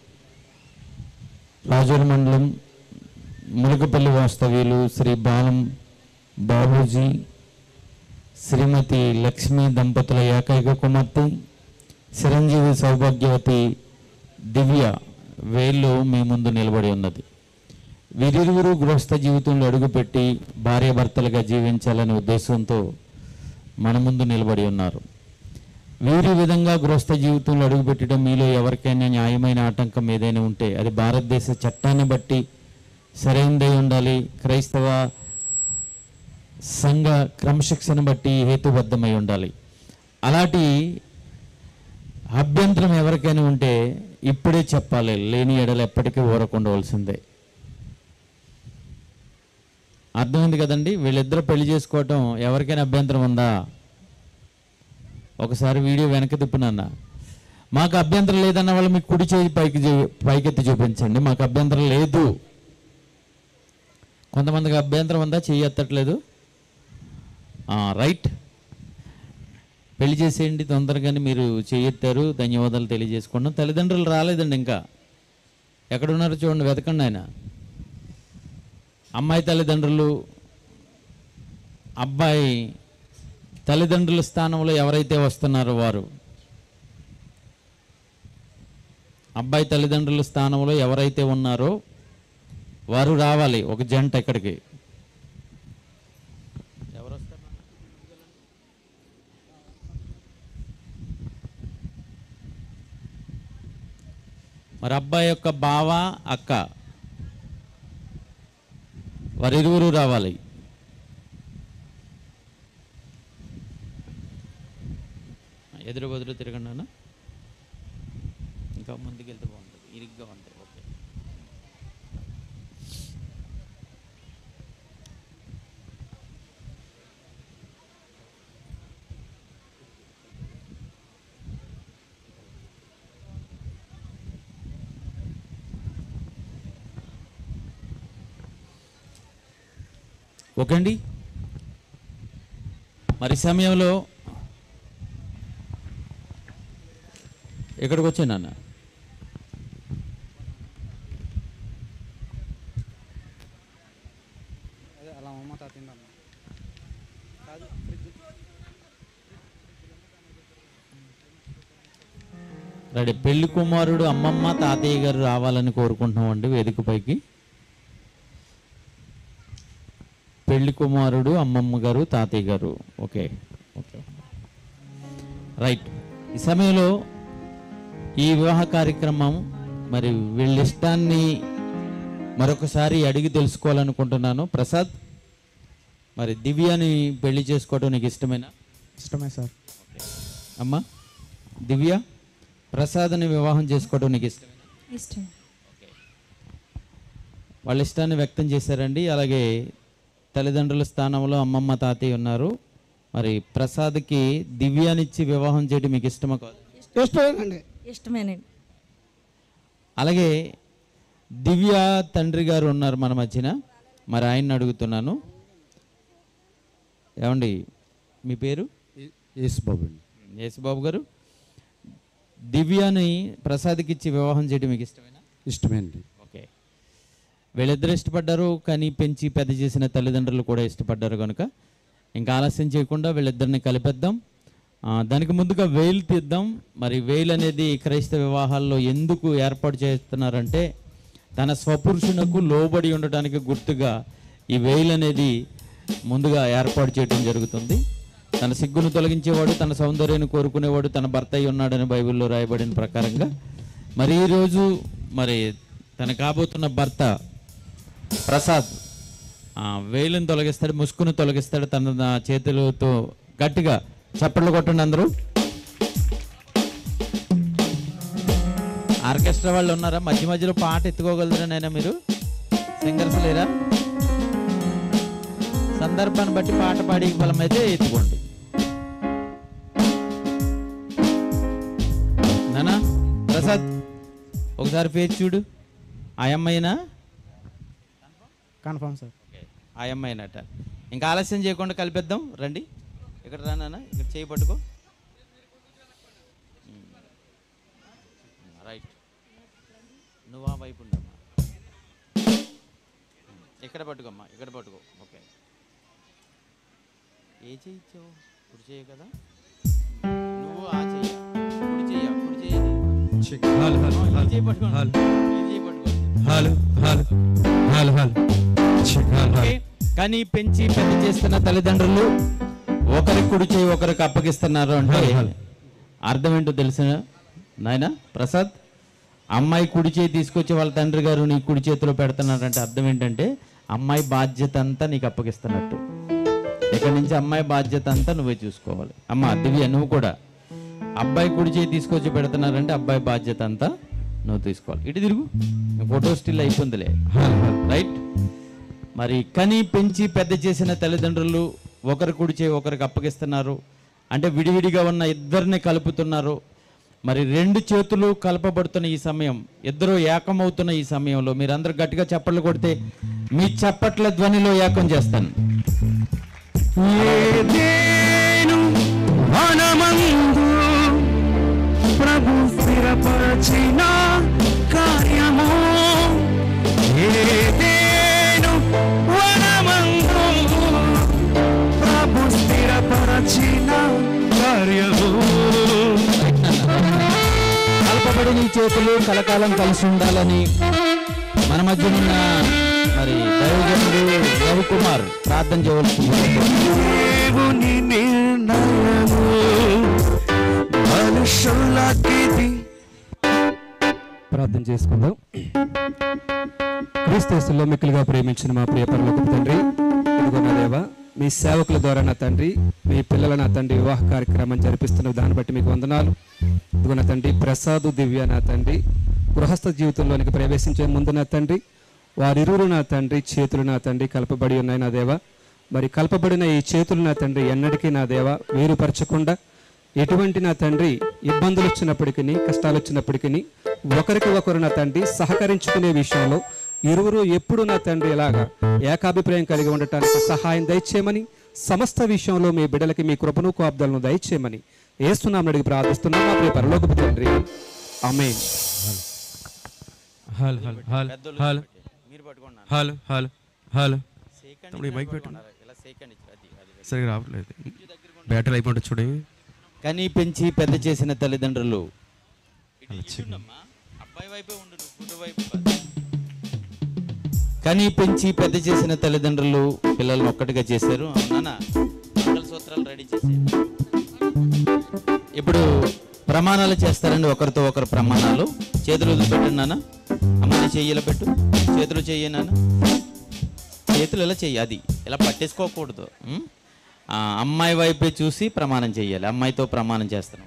రాజూరు మండలం ములకపల్లి వాస్తవ్యులు శ్రీ బాలం బాబూజీ శ్రీమతి లక్ష్మీ దంపతుల ఏకైక కుమార్తె చిరంజీవి సౌభాగ్యవతి దివ్య వేళ్ళు మీ ముందు నిలబడి ఉన్నది వీరిరువురు గృహస్థ జీవితంలో అడుగుపెట్టి భార్యాభర్తలుగా జీవించాలనే ఉద్దేశంతో మన ముందు నిలబడి ఉన్నారు వీరి విధంగా గృహస్థ జీవితంలో అడుగుపెట్టడం మీలో ఎవరికైనా న్యాయమైన ఆటంకం ఏదైనా ఉంటే అది భారతదేశ చట్టాన్ని బట్టి సరైనదై ఉండాలి క్రైస్తవ సంఘ క్రమశిక్షణ బట్టి హేతుబద్ధమై ఉండాలి అలాంటి అభ్యంతరం ఎవరికైనా ఉంటే ఇప్పుడే చెప్పాలి లేని ఎడలు ఎప్పటికీ ఊరకుండవలసిందే అర్థమైంది కదండి వీళ్ళిద్దరూ పెళ్లి చేసుకోవటం ఎవరికైనా అభ్యంతరం ఉందా ఒకసారి వీడియో వెనక్కి తిప్పునన్న మాకు అభ్యంతరం లేదన్న వాళ్ళు మీకు కుడి చేయి పైకి చూ- పైకెత్తి చూపించండి మాకు అభ్యంతరం లేదు కొంతమందికి అభ్యంతరం ఉందా చెయ్యి ఎత్తట్లేదు ఆ, రైట్ పెళ్లి చేసేయండి తొందరగానే మీరు చేయెత్తారు ధన్యవాదాలు తెలియజేసుకున్నాం తల్లిదండ్రులు రాలేదండి ఇంకా ఎక్కడున్నారో చూడండి వెతకండి ఆయన అమ్మాయి తల్లిదండ్రులు అబ్బాయి తల్లిదండ్రుల స్థానంలో ఎవరైతే వస్తున్నారో వారు అబ్బాయి తల్లిదండ్రుల స్థానంలో ఎవరైతే ఉన్నారో వారు రావాలి ఒక జంట ఇక్కడికి ఎవరు వస్తారు మరి అబ్బాయి యొక్క బావ అక్క వారిరువురు రావాలి ఎదురు బదురు తిరగండి అన్న ఇంకా ముందుకు వెళ్తే బాగుంటుంది ఇరుగ్గా ఉంటాయి ఓకే ఓకే అండి మరి ఈ సమయంలో ఇక్కడికి వచ్చాను నాన్న రెడీ పెళ్లి కుమారుడు అమ్మమ్మ తాతయ్య గారు రావాలని కోరుకుంటున్నామండి వేదికపైకి పెళ్లి కుమారుడు అమ్మమ్మ గారు తాతయ్య గారు ఓకే ఓకే రైట్ ఈ సమయంలో ఈ వివాహ కార్యక్రమం మరి వీళ్ళ ఇష్టాన్ని మరొకసారి అడిగి తెలుసుకోవాలనుకుంటున్నాను ప్రసాద్ మరి దివ్యాని పెళ్లి చేసుకోవడం నీకు ఇష్టమేనా ఇష్టమే సార్ అమ్మా దివ్య ప్రసాద్ని వివాహం చేసుకోవడం నీకు ఇష్టమేనా ఇష్టం వాళ్ళ ఇష్టాన్ని వ్యక్తం చేశారండి అలాగే తల్లిదండ్రుల స్థానంలో అమ్మమ్మ తాతయ్య ఉన్నారు మరి ప్రసాద్కి దివ్యానిచ్చి వివాహం చేయడం మీకు ఇష్టమా కాదు ఇష్టమేనండి ఇష్టమేనండి అలాగే దివ్య తండ్రి గారు ఉన్నారు మన మధ్యన మరి ఆయన్ని అడుగుతున్నాను ఏమండి మీ పేరు యేసుబాబు అండి యేసుబాబు గారు దివ్యాని ప్రసాద్కి ఇచ్చి వివాహం చేయడం మీకు ఇష్టమేనా ఇష్టమే అండి ఓకే వీళ్ళిద్దరు ఇష్టపడ్డారు కానీ పెంచి పెద్ద చేసిన తల్లిదండ్రులు కూడా ఇష్టపడ్డారు కనుక ఇంకా ఆలస్యం చేయకుండా వీళ్ళిద్దరిని కలిపేద్దాం ఆ, దానికి ముందుగా వేలు తీద్దాం మరి వేలు అనేది క్రైస్తవ వివాహాల్లో ఎందుకు ఏర్పాటు చేస్తున్నారంటే తన స్వపురుషునకు లోబడి ఉండటానికి గుర్తుగా ఈ వేలు అనేది ముందుగా ఏర్పాటు చేయడం జరుగుతుంది తన సిగ్గును తొలగించేవాడు తన సౌందర్యాన్ని కోరుకునేవాడు తన భర్త అయి ఉన్నాడని బైబిల్లో రాయబడిన ప్రకారంగా మరి ఈరోజు మరి తన కాబోతున్న భర్త ప్రసాద్ ఆ, వేలుని తొలగిస్తాడు ముసుగును తొలగిస్తాడు తన నా చేతులతో గట్టిగా చప్పట్లు కొట్టండి అందరూ ఆర్కెస్ట్రా వాళ్ళు ఉన్నారా మధ్య మధ్యలో పాట ఎత్తుకోగలరా నైనా మీరు సింగర్స్ లేరా సందర్భాన్ని బట్టి పాట పాడి బలం అయితే ఎత్తుకోండి నానా ప్రసాద్ ఒకసారి ఫేస్ చూడు ఆ అమ్మాయినా కన్ఫామ్ సార్ ఆ అమ్మాయినట ఇంకా ఆలస్యం చేయకుండా కలిపేద్దాం రండి ఇక్కడ రా నాన్న ఇక్కడ చేయి పట్టుకో రైట్ నువ్వు ఆ వైపు ఉండమ్మా ఇక్కడ పట్టుకోమ్మా ఇక్కడ పట్టుకో ఓకే ఏ చెయ్యి ఇచ్చావు కుడి చెయ్యి కదా నువ్వు ఆ చెయ్య కుడి చెయ్య కుడి చెయ్యి హలో హలో ఈ చెయ్యి పట్టుకోండి హలో ఈ చెయ్యి పట్టుకోండి hello hello hello hello check hello okay. కానీ పెంచి పెద్ద చేస్తున్న తల్లిదండ్రులు ఒకరికి కుడి చేయి ఒకరికి అప్పగిస్తున్నారు అంటే అర్థం ఏంటో తెలిసిన నాయన ప్రసాద్ అమ్మాయి కుడి చేయి తీసుకొచ్చి వాళ్ళ తండ్రి గారు నీ కుడి చేతిలో పెడుతున్నారంటే అర్థం ఏంటంటే అమ్మాయి బాధ్యత అంతా నీకు అప్పగిస్తున్నట్టు ఇక్కడి నుంచి అమ్మాయి బాధ్యత అంతా నువ్వే చూసుకోవాలి అమ్మ దివ్య నువ్వు కూడా అబ్బాయి కుడి చేయి తీసుకొచ్చి పెడుతున్నారంటే అబ్బాయి బాధ్యత అంతా నువ్వు తీసుకోవాలి ఇటు తిరుగు ఫోటో స్టిల్ అయిపోయిందిలే రైట్ మరి కని పెంచి పెద్ద చేసిన తల్లిదండ్రులు ఒకరి కుడి చేయి ఒకరికి అప్పగిస్తున్నారు అంటే విడివిడిగా ఉన్న ఇద్దరిని కలుపుతున్నారు మరి రెండు చేతులు కలపబడుతున్న ఈ సమయం ఇద్దరు ఏకమవుతున్న ఈ సమయంలో మీరందరూ గట్టిగా చప్పట్లు కొడితే మీ చప్పట్ల ధ్వనిలో ఏకం చేస్తాను ఏదేను వనమందు ప్రభు స్థిరపరచిన కార్యము ఏదేను వనమందు ప్రభు స్థిరపరచిన కార్యము కలపబడిన ఈ చేతులు కలకాలం కలిసి ఉండాలని మన మధ్యనున్న మరి దైవజనుడు రవికుమార్ ప్రార్థన చేయవలసింది దేవుని నిర్ణయము మనుషులకిది ప్రార్థన చేసుకుందాం క్రీస్తులో మిక్కులుగా ప్రేమించిన మా ప్రియ పరలోకపు తండ్రి ఇదిగో నా దేవ మీ సేవకుల ద్వారా నా తండ్రి మీ పిల్లల నా తండ్రి వివాహ కార్యక్రమం జరిపిస్తున్న దాన్ని బట్టి మీకు వందనాలు ఇదిగో నా తండ్రి ప్రసాదు దివ్య నా తండ్రి గృహస్థ జీవితంలోనికి ప్రవేశించే ముందు నా తండ్రి వారిరువురు నా తండ్రి చేతులు నా తండ్రి కలపబడి ఉన్నాయి నా దేవ మరి కలపబడిన ఈ చేతులు నా తండ్రి ఎన్నటికీ నా దేవ వేరుపరచకుండా ఎటువంటి నా తండ్రి ఇబ్బందులు వచ్చినప్పటికీ కష్టాలు వచ్చినప్పటికీ ఒకరికి ఒకరు నా తండ్రి సహకరించుకునే విషయంలో ఇరువురు ఎప్పుడు నా తండ్రి ఇలాగా ఏకాభిప్రాయం కలిగి ఉండటానికి సహాయం దయచేయమని సమస్త విషయంలో మీ బిడ్డలకి మీ కృపను కోబ్దలను దయచేయమని ఏస్తున్నాం అడిగి ప్రార్థిస్తున్నాం మా ప్రియ పరలోకపు తండ్రి ఆమె హలో హలో హలో హలో మీరు పట్టుకోండి నాన్న. హలో హలో హలో సేకండి తమ్ముడు ఈ మైక్ పెట్టు పట్టుకున్నారు. ఇలా సేకండి అది అది సరిగా రావట్లేదు బ్యాటరీ అయిపోయింది చూడు కని పెంచి పెద్ద చేసిన తల్లిదండ్రులు ఇటు- ఇటున్నమ్మా. అబ్బాయి వైపే ఉండు నువ్వు కుడి వైపు కాదు. కని పెంచి పెద్ద చేసిన తల్లిదండ్రులు పిల్లల్ని ఒక్కటిగా చేశారు అవునా మంగళసూత్రాలు రెడీ చేశారు ఇప్పుడు ప్రమాణాలు చేస్తారండి ఒకరితో ఒకరు ప్రమాణాలు చేతులు వదిలిపెట్టండి నాన్న అమ్మని చెయ్యిలో పెట్టు చేతులు చెయ్యి నాన్న చేతులు ఇలా చెయ్యి అది ఇలా పట్టేసుకోకూడదు ఉం? ఆ, అమ్మాయి వైపే చూసి ప్రమాణం చెయ్యాలి అమ్మాయితో ప్రమాణం చేస్తున్నాం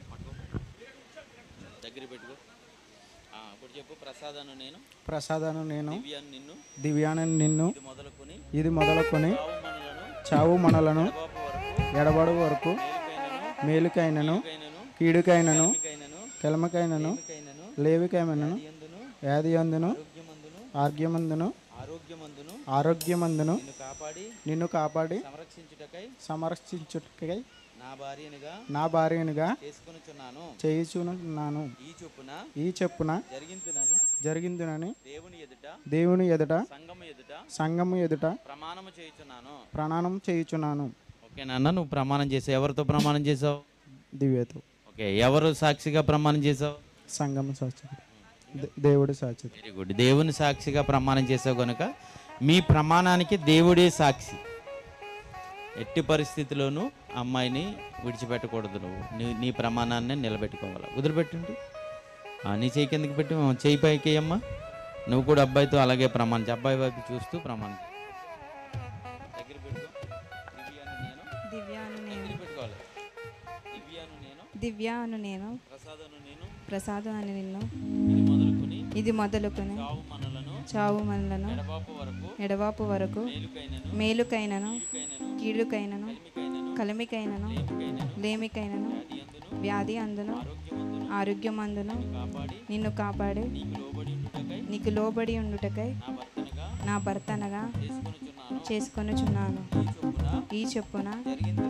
దగ్గర పెట్టుకో ఆ, ఇప్పుడు చెప్పు ప్రసాదాను నేను ప్రసాదాను నేను దివ్యాన్ని నిన్ను దివ్యాను నిన్ను ఇది మొదలుకొని ఇది మొదలుకొని చావు మనలను చావు మనలను ఎడబడు వరకు మేలుకైనను కీడుకైనను కెలమకైనను లేవికైనను వ్యాధి అందును ఆర్గ్యమందును ఆరోగ్యమందును ఆరోగ్యమందును నిన్ను కాపాడి నిన్ను కాపాడి సంరక్షించుటకై సంరక్షించుటకై నా భార్యనుగా నా భార్యనుగా చేసుకొనుచున్నాను చేయుచున్నాను ఈ చొప్పున ఈ చెప్పున జరిగింతునని జరిగిందునని దేవుని ఎదుట దేవుని ఎదుట సంఘము ఎదుట సంఘము ఎదుట ప్రమాణము చేయుచున్నాను ప్రణానం చేయుచున్నాను ఓకే నాన్న నువ్వు ప్రమాణం చేసావు ఎవరితో ప్రమాణం చేసావు దివ్యతో ఓకే ఎవరు సాక్షిగా ప్రమాణం చేసావు సంఘము సాక్షి దే- దేవుడి సాక్షి వెరీ గుడ్ దేవుని సాక్షిగా ప్రమాణం చేసావు కనుక మీ ప్రమాణానికి దేవుడే సాక్షి ఎట్టి పరిస్థితిలోనూ అమ్మాయిని విడిచిపెట్టకూడదు నువ్వు నీ నీ ప్రమాణాన్ని నిలబెట్టుకోవాలి వదిలిపెట్టుండి ఆ, నీ చేయి కిందకి పెట్టి ఆ, చేయి పైకి అమ్మా నువ్వు కూడా అబ్బాయితో అలాగే ప్రమాణం చేయి. అబ్బాయి వైపు చూస్తూ ప్రమాణం చేయి. దగ్గర పెట్టుకో దివ్యాను నేను దివ్యాను దగ్గర నేను పెట్టుకోవాలి దివ్యాను నేను దివ్య అను నేను ప్రసాదను నేను ప్రసాదం అని నిన్ను ఇది మొదలుకొని ఇది మొదలుకొని చావు మనలను చావు మనలను ఎడబాపు వరకు ఎడవాపు వరకు మేలుకైనను మేలుకైనను కీడుకైనను కలిమికైనను లేమికైనను వ్యాధి అందును ఆరోగ్యమందును నిన్ను కాపాడి నీకు లోబడి ఉండుటకై నా భర్తనగా చేసుకొనుచున్నాను ఈ చెప్పున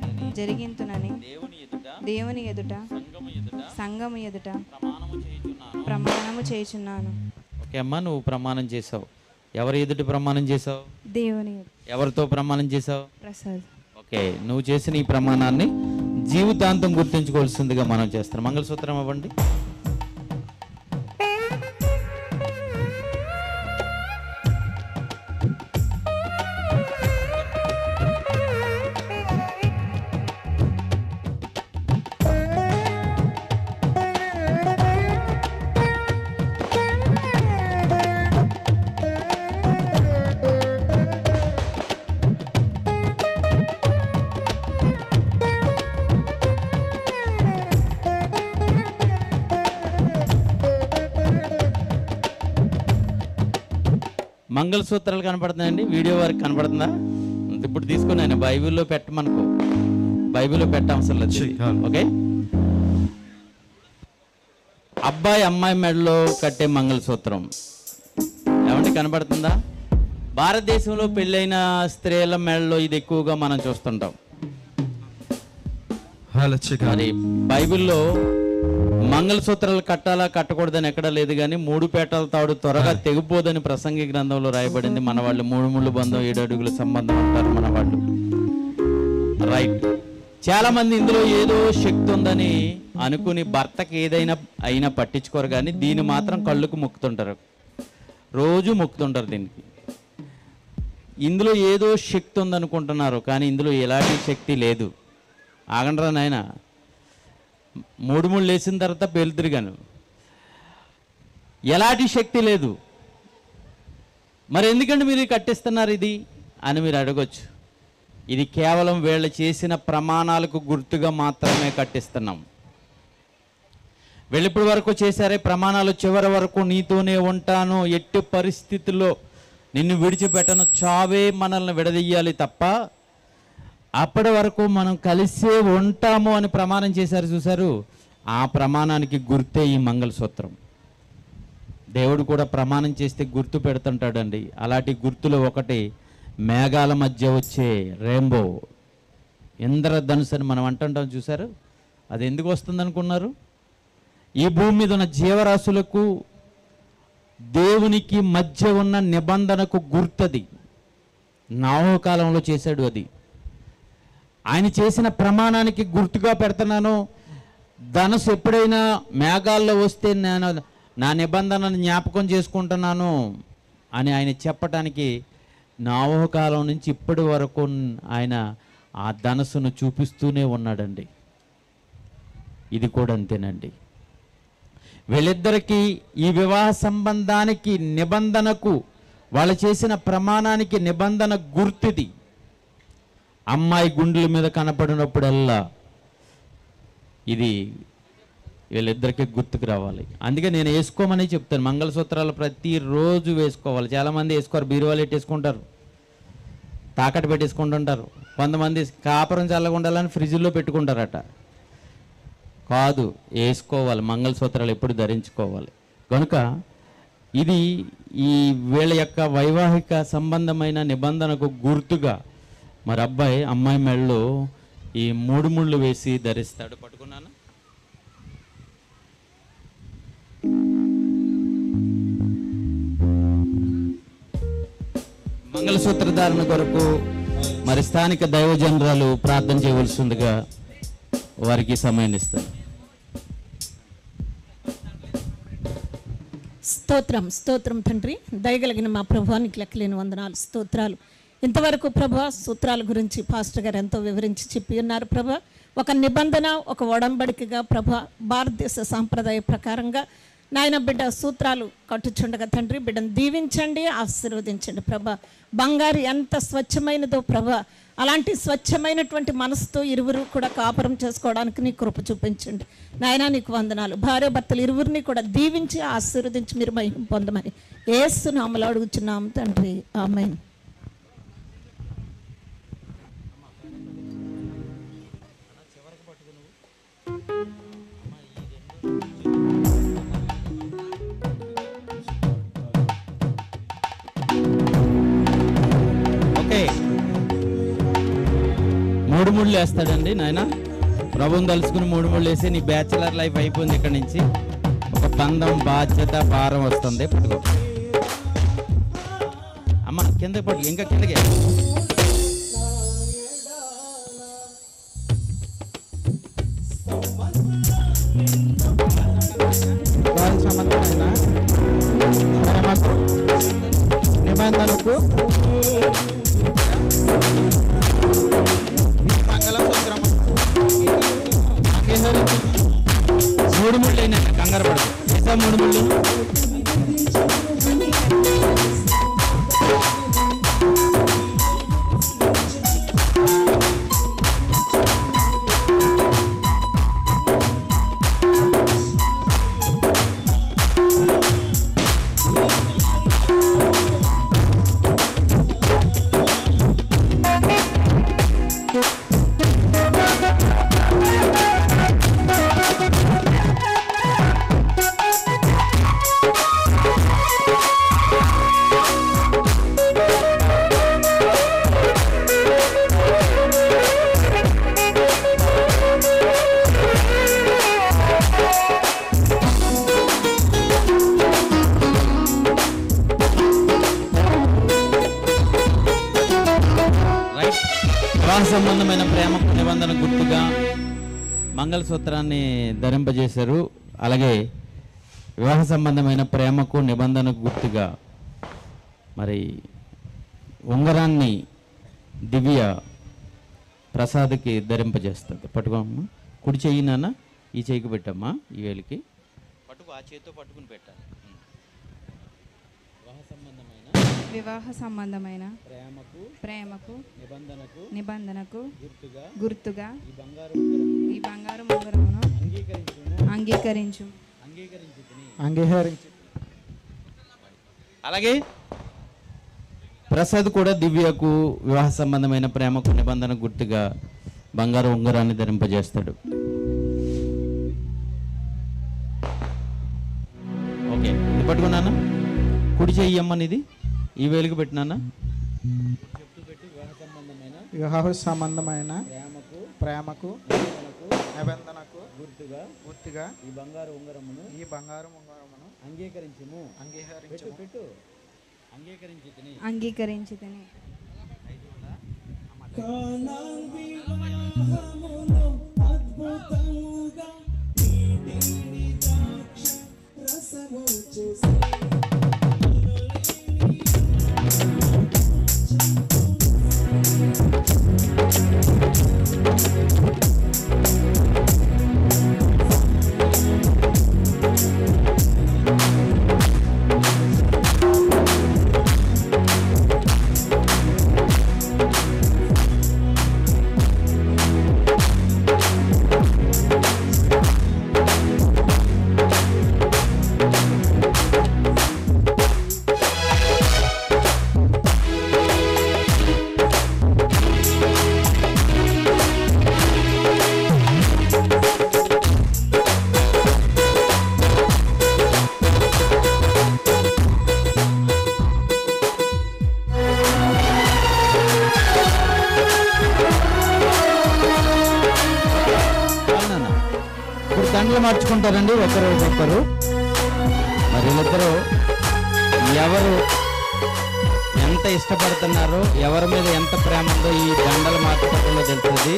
జరిగింతునని దేవుని ఎదుట సంఘము ఎదుట ప్రమాణము చేయుచున్నాను ఓకే అమ్మా నువ్వు ప్రమాణం చేసావు ఎవరి ఎదుటి ప్రమాణం చేసావు దేవుని ఎవరితో ప్రమాణం చేసావు ప్రసాద్ ఓకే నువ్వు చేసిన ఈ ప్రమాణాన్ని జీవితాంతం గుర్తుంచుకోవాల్సిందిగా మనం చేస్తున్నాం మంగళసూత్రం ఇవ్వండి మంగళసూత్రాలు కనపడుతున్నాయండి వీడియో వరకు కనపడుతుందా ఇప్పుడు తీసుకుని ఆయన బైబిల్లో పెట్టమనుకో బైబిల్లో పెట్ట అవసరం లేదు ఓకే అబ్బాయి అమ్మాయి మెడలో కట్టే మంగళసూత్రం ఏమండి కనబడుతుందా భారతదేశంలో పెళ్ళైన స్త్రీల మెడలో ఇది ఎక్కువగా మనం చూస్తుంటాం మరి బైబిల్లో మంగళసూత్రాలు కట్టాలా కట్టకూడదని ఎక్కడా లేదు కానీ మూడు పేటల తాడు త్వరగా తెగిపోదని ప్రసంగి గ్రంథంలో రాయబడింది మన వాళ్ళు మూడు ముళ్ళు బంధం ఏడు అడుగుల సంబంధం అంటారు మన వాళ్ళు రైట్ చాలా మంది ఇందులో ఏదో శక్తి ఉందని అనుకుని భర్తకి ఏదైనా అయినా పట్టించుకోరు కానీ దీన్ని మాత్రం కళ్ళుకు మొక్కుతుంటారు రోజు మొక్కుతుంటారు దీనికి ఇందులో ఏదో శక్తి ఉందనుకుంటున్నారు కానీ ఇందులో ఎలాంటి శక్తి లేదు ఆగండ్రా నాయన మూడు మూడు లేచిన తర్వాత పేలుతురుగాను ఎలాంటి శక్తి లేదు మరి ఎందుకంటే మీరు కట్టిస్తున్నారు ఇది అని మీరు అడగొచ్చు ఇది కేవలం వీళ్ళు చేసిన ప్రమాణాలకు గుర్తుగా మాత్రమే కట్టిస్తున్నాం వీళ్ళు ఇప్పటి వరకు చేశారే ప్రమాణాలు చివరి వరకు నీతోనే ఉంటాను ఎట్టి పరిస్థితుల్లో నిన్ను విడిచిపెట్టను చావే మనల్ని విడదీయాలి తప్ప అప్పటి వరకు మనం కలిసే ఉంటాము అని ప్రమాణం చేశారు చూశారు ఆ ప్రమాణానికి గుర్తే ఈ మంగళసూత్రం దేవుడు కూడా ప్రమాణం చేస్తే గుర్తు పెడుతుంటాడండి అలాంటి గుర్తులో ఒకటి మేఘాల మధ్య వచ్చే రెయిన్బో ఇంద్రధనుసు అని మనం అంటుంటాం చూశారు అది ఎందుకు వస్తుంది అనుకున్నారు ఈ భూమి మీద ఉన్న జీవరాశులకు దేవునికి మధ్య ఉన్న నిబంధనకు గుర్తది నావో కాలంలో చేశాడు అది ఆయన చేసిన ప్రమాణానికి గుర్తుగా పెడుతున్నాను ధనుసు ఎప్పుడైనా మేఘాల్లో వస్తే నేను నా నిబంధనను జ్ఞాపకం చేసుకుంటున్నాను అని ఆయన చెప్పటానికి నావో కాలం నుంచి ఇప్పటి వరకు ఆయన ఆ ధనస్సును చూపిస్తూనే ఉన్నాడండి ఇది కూడా అంతేనండి వీళ్ళిద్దరికీ ఈ వివాహ సంబంధానికి నిబంధనకు వాళ్ళు చేసిన ప్రమాణానికి నిబంధన గుర్తుది అమ్మాయి గుండెల మీద కనపడినప్పుడల్లా ఇది వీళ్ళిద్దరికి గుర్తుకు రావాలి అందుకే నేను వేసుకోమని చెప్తాను మంగళసూత్రాలు ప్రతిరోజు వేసుకోవాలి చాలామంది వేసుకోరు బీరువాలు వేసుకుంటారు తాకట్టు పెట్టేసుకుంటుంటారు కొంతమంది కాపురం చల్లగా ఉండాలని ఫ్రిడ్జ్లో పెట్టుకుంటారట కాదు వేసుకోవాలి మంగళసూత్రాలు ఎప్పుడు ధరించుకోవాలి కనుక ఇది ఈ వీళ్ళ యొక్క వైవాహిక సంబంధమైన నిబంధనకు గుర్తుగా మరి అబ్బాయి అమ్మాయి మెడలో ఈ మూడు ముళ్ళు వేసి ధరిస్తాడు పట్టుకున్నాను మంగళసూత్ర ధారణ కొరకు మరి స్థానిక దైవజనరాలు ప్రార్థన చేయవలసిందిగా వారికి సమయాన్ని ఇస్తారు స్తోత్రం స్తోత్రం తండ్రి దయగలిగిన మా ప్రభానికి లెక్కలేని వందనాలు స్తోత్రాలు ఇంతవరకు ప్రభా సూత్రాల గురించి పాస్టర్ గారు ఎంతో వివరించి చెప్పి ఉన్నారు ప్రభా ఒక నిబంధన ఒక ఒడంబడికగా ప్రభా భారతదేశ సాంప్రదాయ ప్రకారంగా నాయన బిడ్డ సూత్రాలు కట్టుచుండగా తండ్రి బిడ్డను దీవించండి ఆశీర్వదించండి ప్రభా బంగారు ఎంత స్వచ్ఛమైనదో ప్రభా అలాంటి స్వచ్ఛమైనటువంటి మనసుతో ఇరువురు కూడా కాపురం చేసుకోవడానికి నీ కృప చూపించండి నాయనా నీకు వందనాలు భార్య భర్తలు ఇరువురిని కూడా దీవించి ఆశీర్వదించి మీరు మహిమ పొందమని ఏసు నామలు అడుగుచున్నాం తండ్రి ఆమె ఓకే మూడు ముళ్ళు వేస్తాడండి నాయన ప్రభుని తలుచుకుని మూడు ముళ్ళు వేసి నీ బ్యాచిలర్ లైఫ్ అయిపోయింది ఇక్కడ నుంచి ఒక బంధం బాధ్యత భారం వస్తుంది పట్టుకో అమ్మ కింద పట్టు ఇంకా కిందకి వారి సంబంధమైన ప్రేమకు నిబంధనకు మంగళసూత్రము అంగీకరించి మూడు ముళ్ళు అయినా కంగారు పడదు వేసా మూడు ముళ్ళు రైట్ వివాహ సంబంధమైన ప్రేమకు నిబంధన గుర్తుగా మంగళసూత్రాన్ని ధరింపజేశారు అలాగే వివాహ సంబంధమైన ప్రేమకు నిబంధన గుర్తుగా మరి ఉంగరాన్ని దివ్య ప్రసాద్కి ధరింపజేస్తుంది పట్టుకోమ్మా కుడి చెయ్యి నాన్న ఈ చెయ్యికి పెట్టమ్మా ఈ వేలికి పట్టుకో ఆ చేతితో పట్టుకుని పెట్టాలి వివాహ సంబంధమైన వివాహ సంబంధమైన ప్రేమకు ప్రేమకు నిబంధనకు నిబంధనకు గుర్తుగా గుర్తుగా ఈ బంగారు ఉంగరమును ఈ బంగారు ఉంగరమును అంగీకరించును అంగీకరించు అంగీకరించుకుని అంగీకరించి అలాగే ప్రసాద్ కూడా దివ్యకు వివాహ సంబంధమైన ప్రేమకు నిబంధన గుర్తుగా బంగారు ఉంగరాన్ని ధరింపజేస్తాడు ఓకే ఇది పట్టుకున్నానా కుడి చెయ్యి అమ్మనిది ఈ వేలుగు పెట్టినానా వివాహ సంబంధమైన ప్రేమకు ప్రేమకు నిబంధనకు గుర్తుగా గుర్తుగా ఈ బంగారు ఉంగరమును ఈ బంగారు ఉంగరమును అంగీకరించుము అంగీకరించు పెట్టు పెట్టు అంగీకరించి తిని అంగీకరించి తిని అవునన్నా. ఇప్పుడు దండలు మార్చుకుంటారండి ఒకరు ఒకరు మరి వీళ్ళిద్దరూ ఎవరు ఎంత ఇష్టపడుతున్నారో ఎవరి మీద ఎంత ప్రేమ ఉందో ఈ దండలు మార్చుకోవడంలో తెలుస్తుంది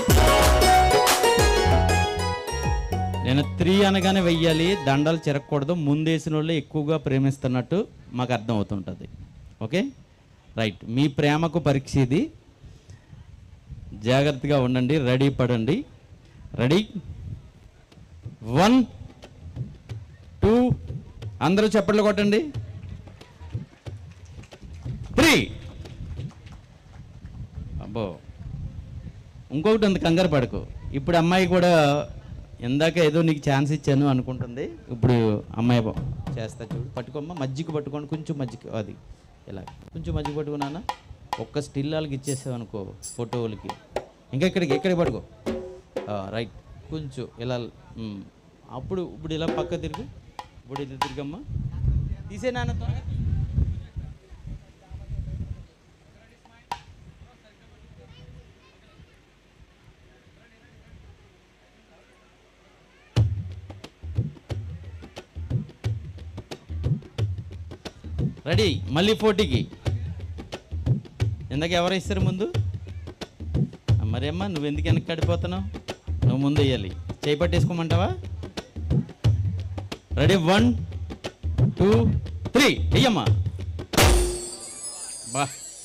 నేను త్రీ అనగానే వెయ్యాలి దండలు చెరగకూడదు ముందేసిన వాళ్ళే ఎక్కువగా ప్రేమిస్తున్నట్టు మాకు అర్థం అవుతుంటుంది ఓకే రైట్ మీ ప్రేమకు పరీక్ష ఇది జాగ్రత్తగా ఉండండి రెడీ పడండి రెడీ వన్ టూ అందరూ చప్పట్లు కొట్టండి త్రీ అబ్బో ఇంకొకటి ఉంది కంగారు పడకు ఇప్పుడు అమ్మాయి కూడా ఇందాక ఏదో నీకు ఛాన్స్ ఇచ్చాను అనుకుంటుంది ఇప్పుడు అమ్మాయి బా- చేస్తా చూడు పట్టుకోమ్మా మజ్జిగ పట్టుకోండి కొంచెం మజ్జిగ అది ఇలా కొంచెం మజ్జిగ పట్టుకున్నానా ఒక్క స్టిల్ వాళ్ళకి ఇచ్చేసావు అనుకో ఫోటోలకి ఇంకా ఇక్కడికి ఇక్కడికి పట్టుకో రైట్ కొంచెం ఇలా మ్, అప్పుడు ఇప్పుడు ఇలా పక్క తిరుగు ఇప్పుడు ఇది తిరిగమ్మా తీసే నాన్న త్వరగా. రెడీ మళ్ళీ పోటీకి ఇందాక ఎవరు ఇస్తారు ముందు ఆ, మరి అమ్మా నువ్వు ఎందుకు వెనక్కి కడిపోతున్నావు నువ్వు ముందు వేయాలి చేయి పట్టేసుకోమంటావా రెడీ వన్ టూ త్రీ వెయ్యమ్మా బా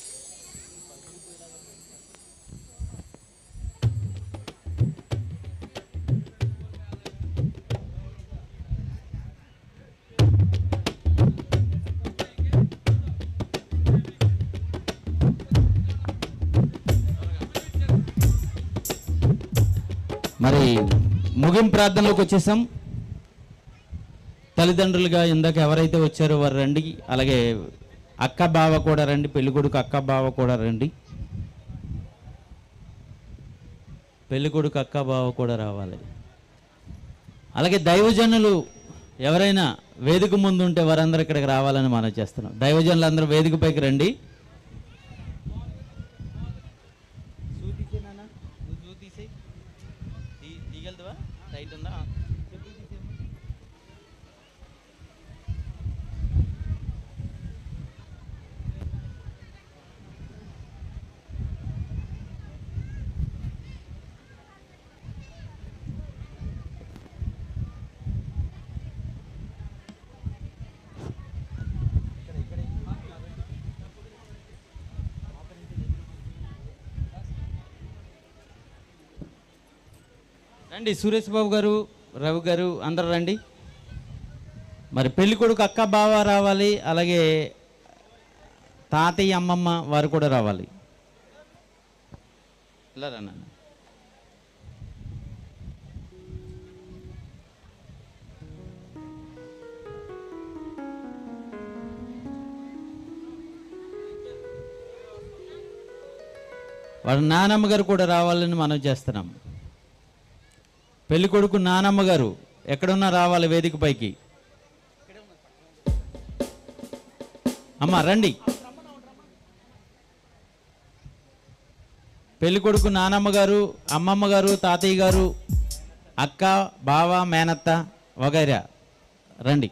మరి ముగింపు ప్రార్థనలోకి వచ్చేసాం తల్లిదండ్రులుగా ఇందాక ఎవరైతే వచ్చారో వారు రండి అలాగే అక్క బావ కూడా రండి పెళ్ళికొడుకు అక్క బావ కూడా రండి పెళ్ళికొడుకు అక్క బావ కూడా రావాలి అలాగే దైవజనులు ఎవరైనా వేదిక ముందు ఉంటే వారందరూ ఇక్కడికి రావాలని మనం చేస్తున్నాం దైవజనులు అందరూ వేదిక పైకి రండి రైట్ ఉందా రండి సురేష్ బాబు గారు రవి గారు అందరు రండి మరి పెళ్లి కొడుకు అక్క బావ రావాలి అలాగే తాతయ్య అమ్మమ్మ వారు కూడా రావాలి ఇలా రా నాన్న. వాళ్ళ నానమ్మ గారు కూడా రావాలని మనం చేస్తున్నాం పెళ్లి కొడుకు నానమ్మ గారు ఎక్కడున్నా రావాలి వేదిక పైకి అమ్మ రండి పెళ్లి కొడుకు నానమ్మ గారు అమ్మమ్మ గారు తాతయ్య గారు అక్క బావ మేనత్త వగైరా రండి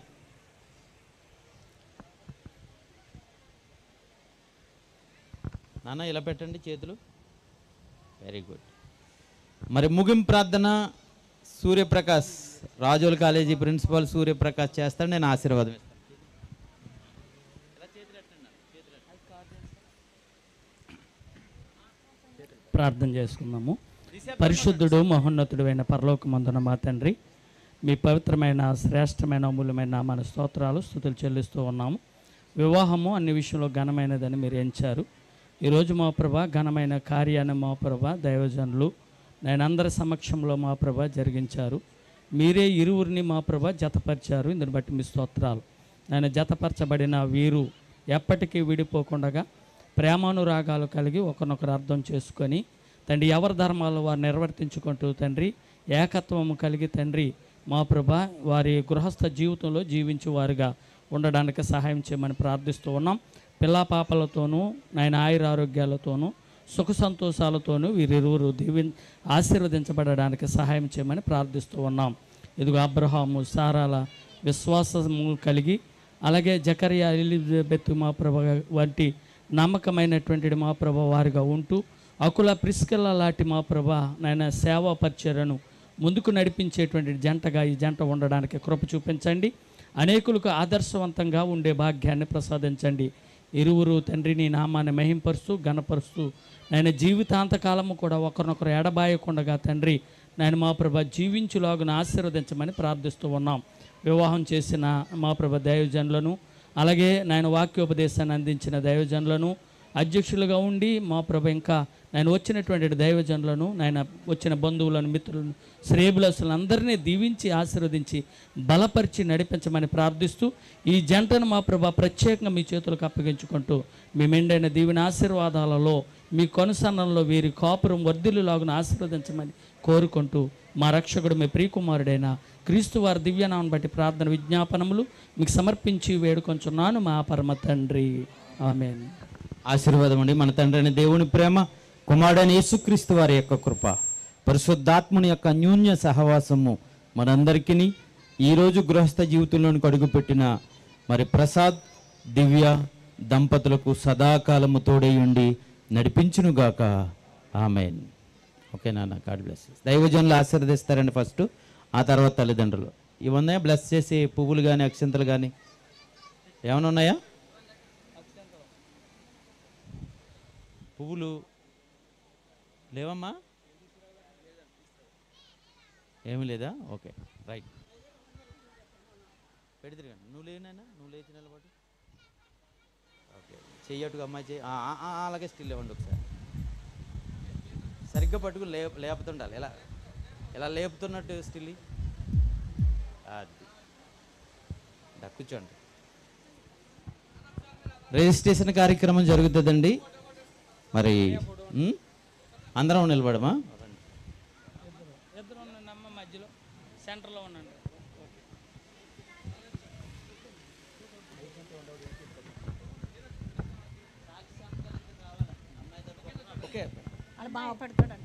నాన్న ఇలా పెట్టండి చేతులు వెరీ గుడ్ మరి ముగింపు ప్రార్థన సూర్యప్రకాష్ రాజోల్ కాలేజీ ప్రిన్సిపాల్ సూర్యప్రకాష్ చేస్తాడు నేను ఆశీర్వాదం ఇస్తాను ప్రార్థన చేసుకుందాము పరిశుద్ధుడు మహోన్నతుడు అయిన పరలోకమందున మా తండ్రి మీ పవిత్రమైన శ్రేష్టమైన అమూల్యమైన మన స్తోత్రాలు స్థుతులు చెల్లిస్తూ ఉన్నాము వివాహము అన్ని విషయంలో ఘనమైనదని మీరు ఎంచారు ఈరోజు మా ప్రభ ఘనమైన కార్యాన్ని మా ప్రభ దైవజనులు నేను అందరి సమక్షంలో మా ప్రభ జరిగించారు మీరే ఇరువురిని మా ప్రభ జతపరిచారు ఇందుని బట్టి మీ స్తోత్రాలు నేను జతపరచబడిన వీరు ఎప్పటికీ విడిపోకుండా ప్రేమానురాగాలు కలిగి ఒకరినొకరు అర్థం చేసుకొని తండ్రి ఎవరి ధర్మాలు వారు నిర్వర్తించుకుంటూ తండ్రి ఏకత్వము కలిగి తండ్రి మా ప్రభ వారి గృహస్థ జీవితంలో జీవించు వారుగా ఉండడానికి సహాయం చేయమని ప్రార్థిస్తూ ఉన్నాం పిల్లా పాపలతోనూ నాయన ఆయుర ఆరోగ్యాలతోనూ సుఖ సంతోషాలతోనూ వీరిరువురు దీవి ఆశీర్వదించబడడానికి సహాయం చేయమని ప్రార్థిస్తూ ఉన్నాం ఇదిగో అబ్రహాము సారాల విశ్వాసము కలిగి అలాగే జకరియా ఎలిజబెత్ మా ప్రభ వంటి నమ్మకమైనటువంటి మా ప్రభ వారిగా ఉంటూ అకుల ప్రిస్కెల్ల లాంటి మా ప్రభ నాయన సేవా పరిచర్యను ముందుకు నడిపించేటువంటి జంటగా ఈ జంట ఉండడానికి కృప చూపించండి అనేకులకు ఆదర్శవంతంగా ఉండే భాగ్యాన్ని ప్రసాదించండి ఇరువురు తండ్రి నీ నామాన్ని మహింపరుస్తూ గణపరుస్తూ నేను జీవితాంతకాలము కూడా ఒకరినొకరు ఎడబాయకుండగా తండ్రి నేను మా ప్రభ జీవించులాగున ఆశీర్వదించమని ప్రార్థిస్తూ ఉన్నాం వివాహం చేసిన మా ప్రభ దైవజనులను అలాగే నేను వాక్యోపదేశాన్ని అందించిన దైవజనులను అధ్యక్షులుగా ఉండి మా ప్రభ ఇంకా నేను వచ్చినటువంటి దైవజనులను నేను వచ్చిన బంధువులను మిత్రులను శ్రేబులసులను అందరినీ దీవించి ఆశీర్వదించి బలపరిచి నడిపించమని ప్రార్థిస్తూ ఈ జంటను మా ప్రభ ప్రత్యేకంగా మీ చేతులకు అప్పగించుకుంటూ మీ మెండైన దీవెన ఆశీర్వాదాలలో మీ కొనసన్నంలో వీరి కాపురం వర్ధిల్లులాగున ఆశీర్వదించమని కోరుకుంటూ మా రక్షకుడు మీ ప్రియకుమారుడైన క్రీస్తు వారి దివ్యనామం బట్టి ప్రార్థన విజ్ఞాపనములు మీకు సమర్పించి వేడుకొంచున్నాను మా పరమ తండ్రి ఆమెన్ ఆశీర్వాదం అండి మన తండ్రి అయిన దేవుని ప్రేమ కుమారుడైన యేసుక్రీస్తు వారి యొక్క కృప పరిశుద్ధాత్ముని యొక్క అన్యోన్య సహవాసము మనందరికీ ఈరోజు గృహస్థ జీవితంలోనికి అడుగుపెట్టిన మరి ప్రసాద్ దివ్య దంపతులకు సదాకాలము తోడై ఉండి నడిపించునుగాక ఆమెన్ ఓకే నాన్న గాడ్ బ్లెస్ దైవజనులు ఆశీర్వదిస్తారండి ఫస్ట్ ఆ తర్వాత తల్లిదండ్రులు ఇవి ఉన్నాయా బ్లెస్ చేసి పువ్వులు కానీ అక్షంతలు కానీ ఏమైనా ఉన్నాయా పువ్వులు లేవమ్మా ఏమీ లేదా ఓకే రైట్ పెడితే నువ్వు లేనైనా నువ్వు లేచి నిలబడి ఓకే చెయ్యట్టుగా అమ్మాయి చెయ్యి ఆ, ఆ, ఆ, అలాగే స్టిల్ ఇవ్వండి ఒకసారి సరిగ్గా పట్టుకు లే లేపుతుండాలి ఎలా ఎలా లేపుతున్నట్టు స్టిల్ అది దా, కూర్చోండి రిజిస్ట్రేషన్ కార్యక్రమం జరుగుతుందండి మరి ఉమ్, అందరం నిలబడమా ఇద్దరు ఉండండి అమ్మ మధ్యలో సెంటర్లో ఉండండి ఓకే వాళ్ళు బాగా పెడతాడండి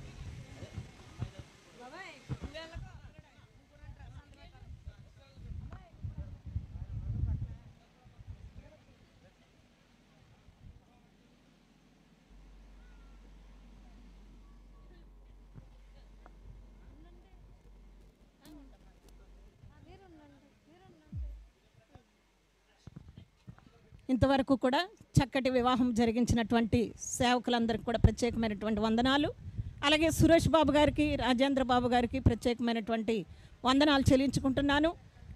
ఇంతవరకు కూడా చక్కటి వివాహం జరిగించినటువంటి సేవకులందరికీ కూడా ప్రత్యేకమైనటువంటి వందనాలు అలాగే సురేష్ బాబు గారికి రాజేంద్ర బాబు గారికి ప్రత్యేకమైనటువంటి వందనాలు చెల్లించుకుంటున్నాను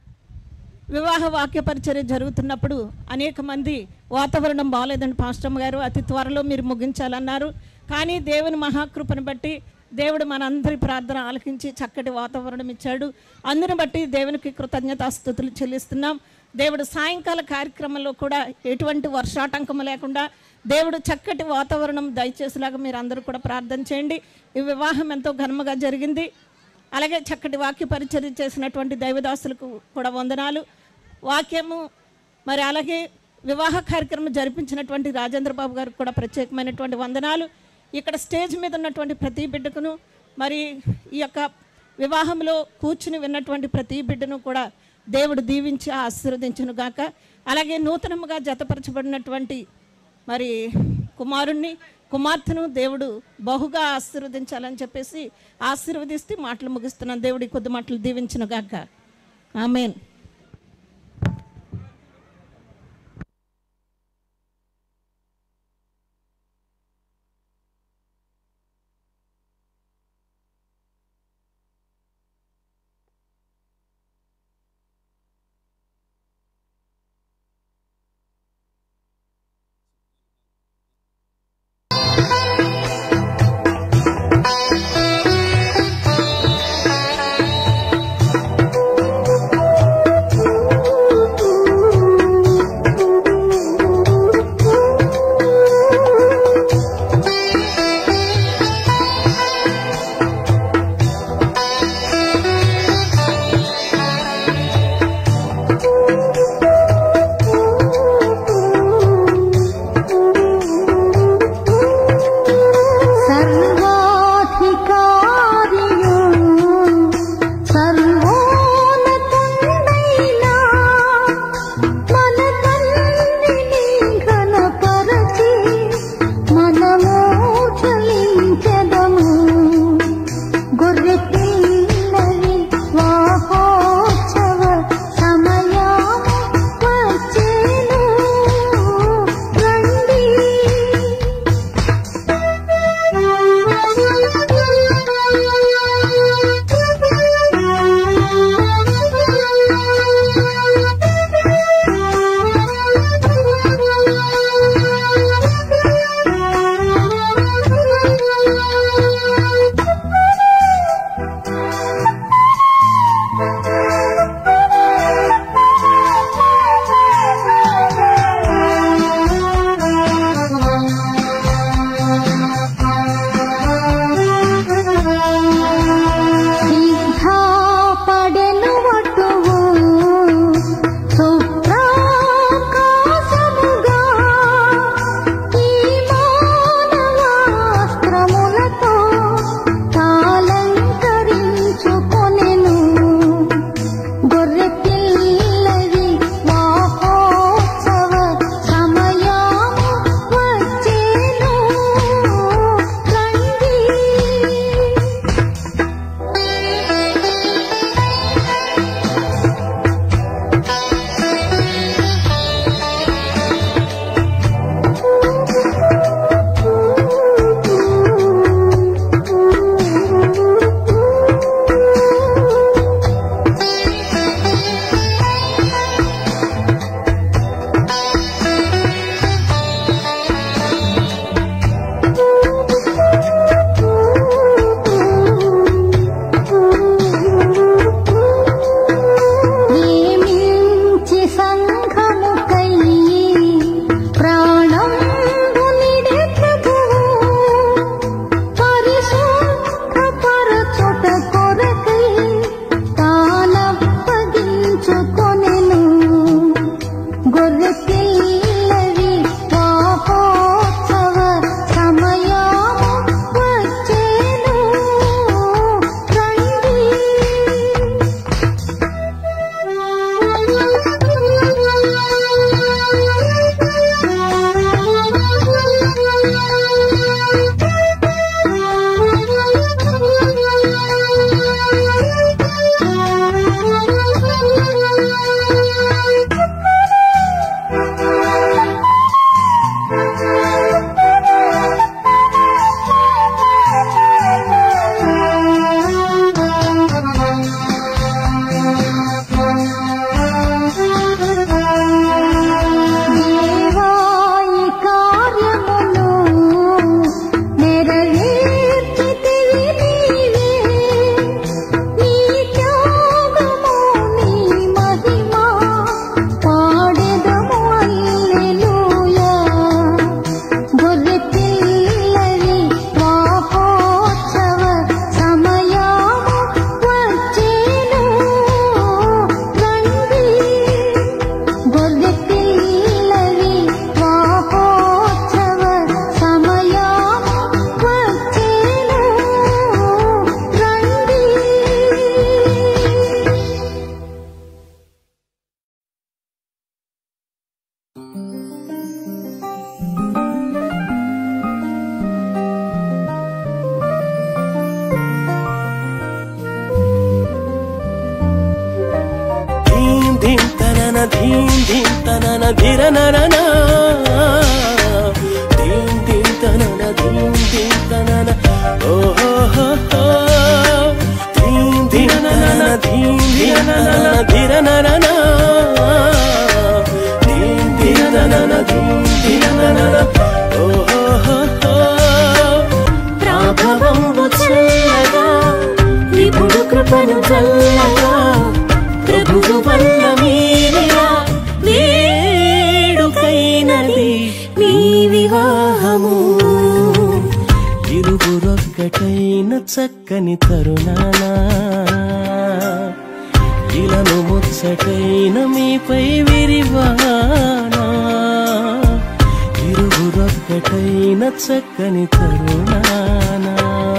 వివాహ వాక్య పరిచర్య జరుగుతున్నప్పుడు అనేక మంది వాతావరణం బాగాలేదండి పాస్టమ్ గారు అతి త్వరలో మీరు ముగించాలన్నారు కానీ దేవుని మహాకృపను బట్టి దేవుడు మనందరి ప్రార్థన ఆలకించి చక్కటి వాతావరణం ఇచ్చాడు అందుని బట్టి దేవునికి కృతజ్ఞతాస్థుతులు చెల్లిస్తున్నాం దేవుడు సాయంకాల కార్యక్రమంలో కూడా ఎటువంటి వర్షాటంకం లేకుండా దేవుడు చక్కటి వాతావరణం దయచేసేలాగా మీరు అందరూ కూడా ప్రార్థన చేయండి ఈ వివాహం ఎంతో ఘనముగా జరిగింది అలాగే చక్కటి వాక్య పరిచర్య చేసినటువంటి దైవదాసులకు కూడా వందనాలు వాక్యము మరి అలాగే వివాహ కార్యక్రమం జరిపించినటువంటి రాజేంద్ర బాబు గారికి కూడా ప్రత్యేకమైనటువంటి వందనాలు ఇక్కడ స్టేజ్ మీద ఉన్నటువంటి ప్రతి బిడ్డకును మరి ఈ యొక్క వివాహంలో కూర్చుని విన్నటువంటి ప్రతి బిడ్డను కూడా దేవుడు దీవించి ఆశీర్వదించును గాక అలాగే నూతనముగా జతపరచబడినటువంటి మరి కుమారుణ్ణి కుమార్తెను దేవుడు బహుగా ఆశీర్వదించాలని చెప్పేసి ఆశీర్వదిస్తే మాటలు ముగిస్తున్నాను దేవుడి కొద్ది మాటలు దీవించును గాక ఆమెన్ Thank ధీం ధీం తనన ధిర నరన ధీం ధీం తనన ధీం ధీం తనన ఓహో హో హో ధీం ధీం తనన ధీం ధీం తనన ధిర నరన ధీం ధీం తనన ధీం ధీం తనన ఓహో హో హో ప్రాభవంబు చల్లగా విపుడు కృపను చల్లగా ప్రభువు వల్ల మీరిలా వేడుకైనది మీ వివాహము ఇరువురొక్కటైన చక్కని తరుణానా ఇలను ముచ్చటైన మీపై విరివానా ఇరువురొక్కటైన చక్కని తరుణానా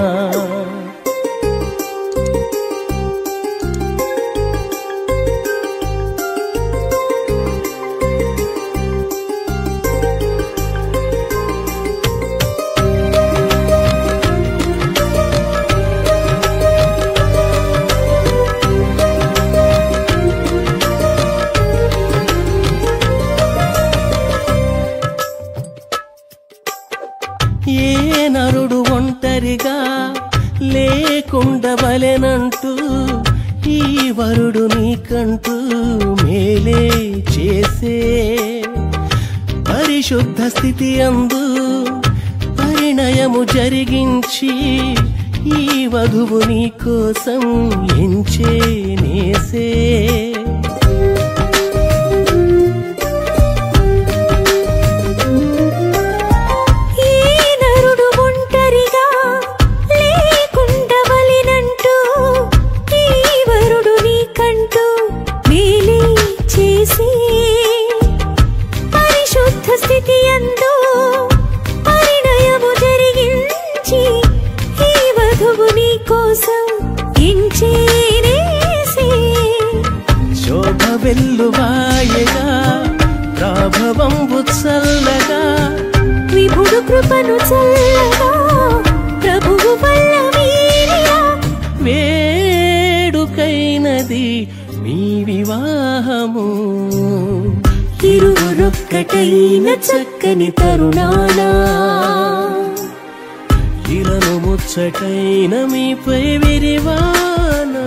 ఏ నరుడు ఒంటరిగా లేకుండవలెనంటూ ఈ వరుడు నీకంటూ మేలే చేసే పరిశుద్ధ స్థితి అందు పరిణయము జరిగించి ఈ వధువు నీ కోసం ఎంచే నేసే ఈ నరుడు ఒంటరిగా లేకుండవలెనంటూ ఈ వరుడు నీకంటూ మేలే చేసి పరిశుద్ధ స్థితి అందు పరిణయము జరిగించి ఈ వధువు నీ కోసం ఎంచేనేసి శోభ వెల్లువాయగా ప్రాభవంబు చల్లగా విభుడు కృపను చల్లగా ప్రభువు వల్ల మీరిలా వేడుకైనది మీ వివాహము ఇరువురొక్కటైన చక్కని తరుణానా ఇలను ముచ్చటైన మీపై విరివానా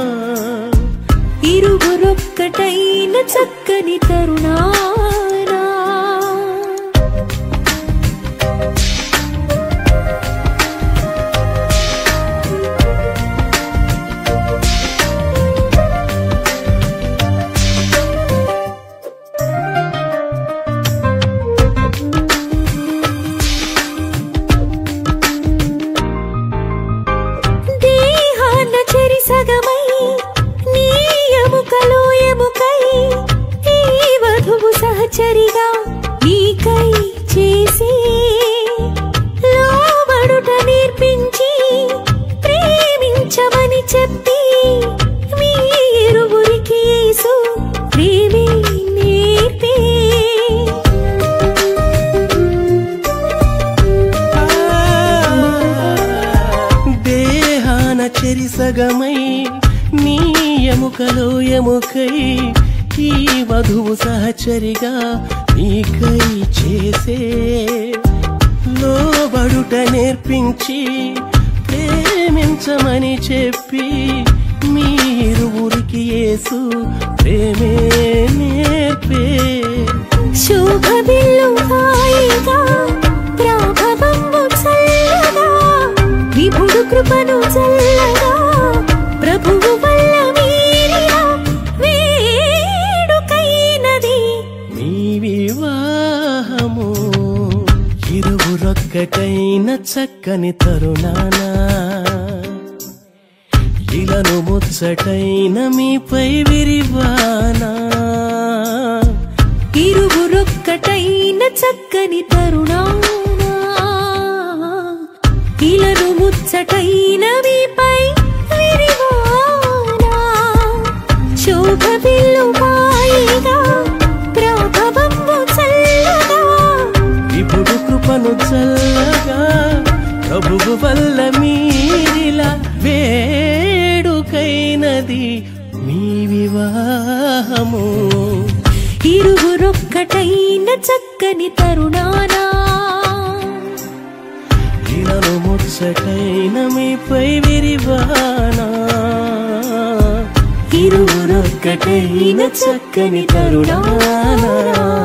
ఇరువురొక్కటైన చక్కని తరుణానా దేహాన చెరి సగమై నీ ఎముకలో ఎముకై ఈ వధువు సహచరిగా నీకై చేసి లోబడుట నేర్పించి ప్రేమించమని చెప్పి మీ ఇరువురికి యేసు ప్రేమే నేర్పే దేహాన చెరి సగమై నీ ఎముకలో ఎముకై ఈ వధువు సహచరిగా నీకై చేసే లోబడుట నేర్పించి ప్రేమించమని చెప్పి మీరువురికి యేసు ప్రేమే నేర్పే శోభ బిల్లు హాయిగా ప్రాభవంబు చల్లగా విభుడు కృపను చల్లగా ప్రభువు వల్ల మీరిలా వేడుకైనది మీ వివాహము ఇరువురొక్కటైన చక్కని తరుణానా ఇలను ముచ్చటైన మీపై విరివానా ఇరువురొక్కటైన చక్కని తరుణానా ఇలను ముచ్చటైన మీపై విరివానా శోభ బిల్లు హాయిగా ప్రాభవంబు చల్లగా ఇప్పుడు కృపను చల్లగా ప్రభువు వల్ల మీరిలా వేడుకైనది మీ వివాహము ఇరువురొక్కటైన చక్కని తరుణానా ఇలాలో ముచ్చటైన మీపై విరివానా ఇరువురొక్కటైన చక్కని తరుణానా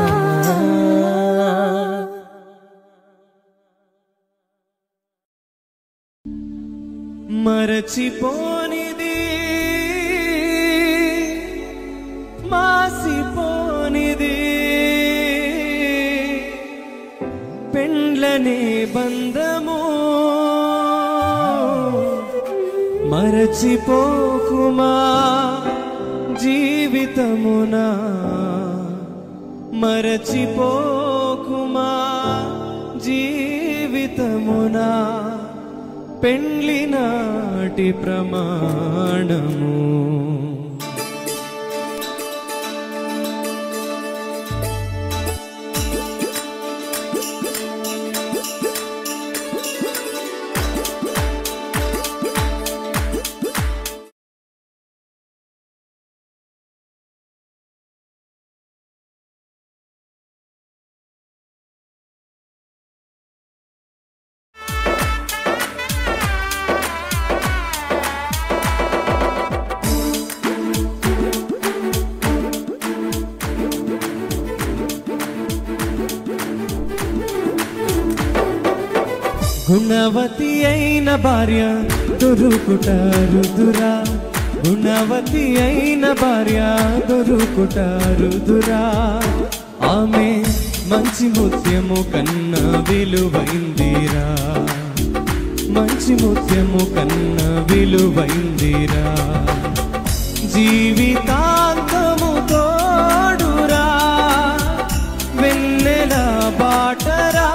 మరచిపోనిది మాసిపోనిది పెండ్లనే బంధము మరచిపోకుమా జీవితమునా మరచిపోకుమా జీవితమునా పెండ్లి నాటి ప్రమాణము గుణవతి అయిన భార్య దొరుకుట రుదురా గుణవతి అయిన భార్య దొరుకుట రుదురా ఆమె మంచి ముత్యము కన్నా విలువైందిరా మంచి ముత్యము కన్నా విలువైందిరా జీవితాంతము తోడురా వెన్నెల బాటరా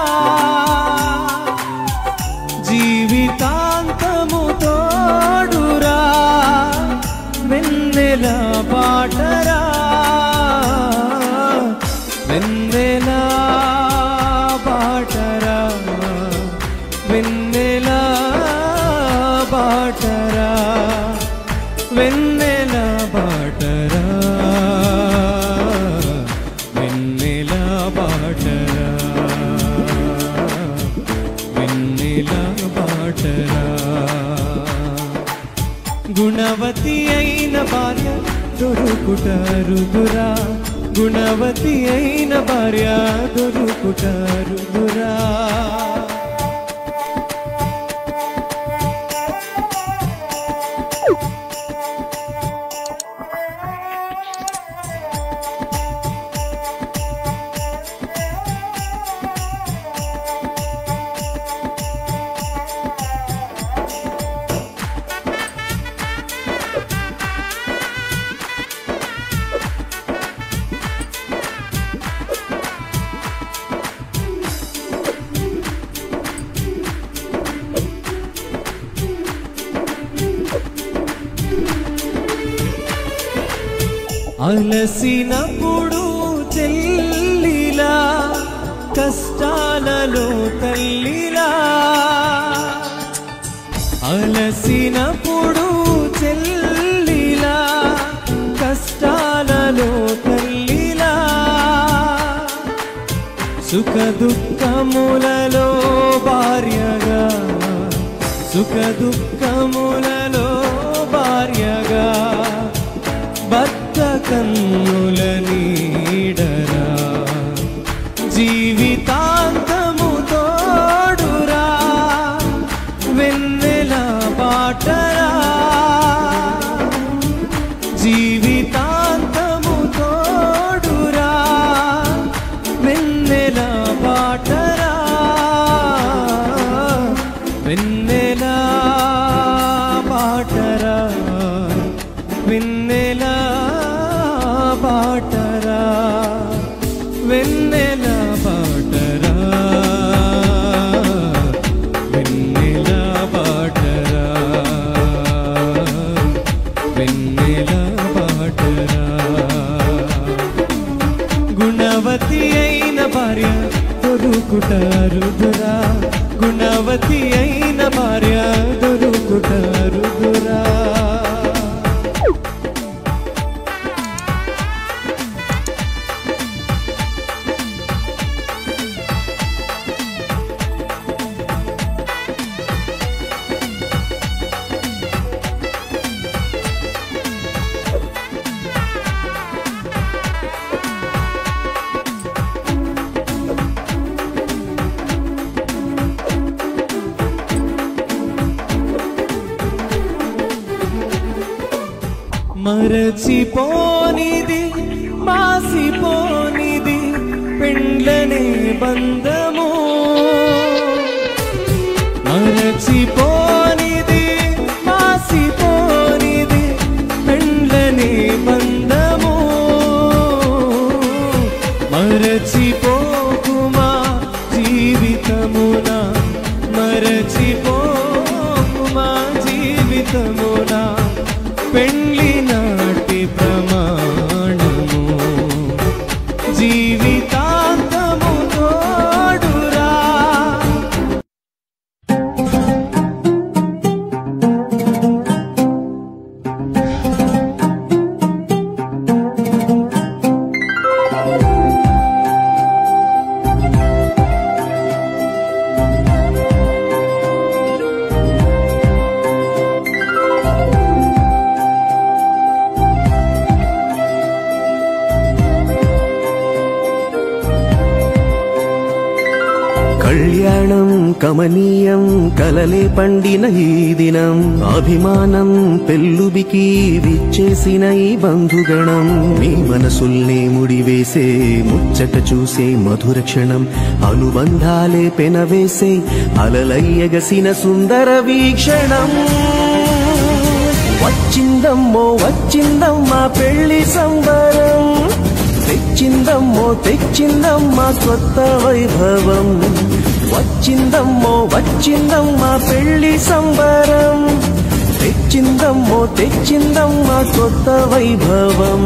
జీవితాంతము తోడురా వెన్నెల బాటరా వెన్నెల బాటరా వెన్నెల బాటరా వెన్నెల బాటరా వెన్నెల బాటరా వెన్నెల బాటరా గుణవతి అయిన భార్య దొరుకుట రుదురా గుణవతి అయిన భార్య దొరుకుట రుదురా అలసినప్పుడు చెల్లిలా కష్టాలలో తల్లిలా అలసినప్పుడు చెల్లిలా కష్టాలలో తల్లిలా సుఖ దుఃఖములలో భార్యగా సుఖ దుఃఖములలో భార్యగా భర్త కన్నుల నీడరా జీవితాంతము తోడురా వెన్నెల బాటరా జీవితాంతము తోడురా వెన్నెల బాటరా వెన్నెల బాటరా వెన్నెల బాటరా వెన్నెల బాటరా వెన్నెల బాటరా వెన్నెల బాటరా గుణవతి అయిన భార్య దొరుకుట రుదురా గుణవతి అయిన భార్య దొరుకుట రుదురా మరచిపోనిది మాసిపోనిది పెండ్లనే బంధము మరచిపోనిది మాసిపోనిది పెండ్లనే బంధము మరచిపోకుమా జీవితమున మరచిపోకుమా జీవితమున పెండ్లి నాటి ప్రమాణము జీవితాంతము తోడురా కళ్యాణం కమనీయం కలలే పండిన ఈ దినం అభిమానం పెల్లుబికి విచ్చేసిన ఈ బంధుగణం మీ మనసుల్నే ముడివేసే ముచ్చట చూసే మధుర క్షణం అనుబంధాలే పెనవేసే అలలయ్యగసిన సుందర వీక్షణం వచ్చిందమ్మో వచ్చిందమ్మా పెళ్లి సంబరం తెచ్చిందమ్మో తెచ్చిందమ్మా కొత్త వైభవం వచ్చిందమ్మో వచ్చిందమ్మా పెళ్లి సంబరం తెచ్చిందమ్మో తెచ్చిందమ్మా కొత్త వైభవం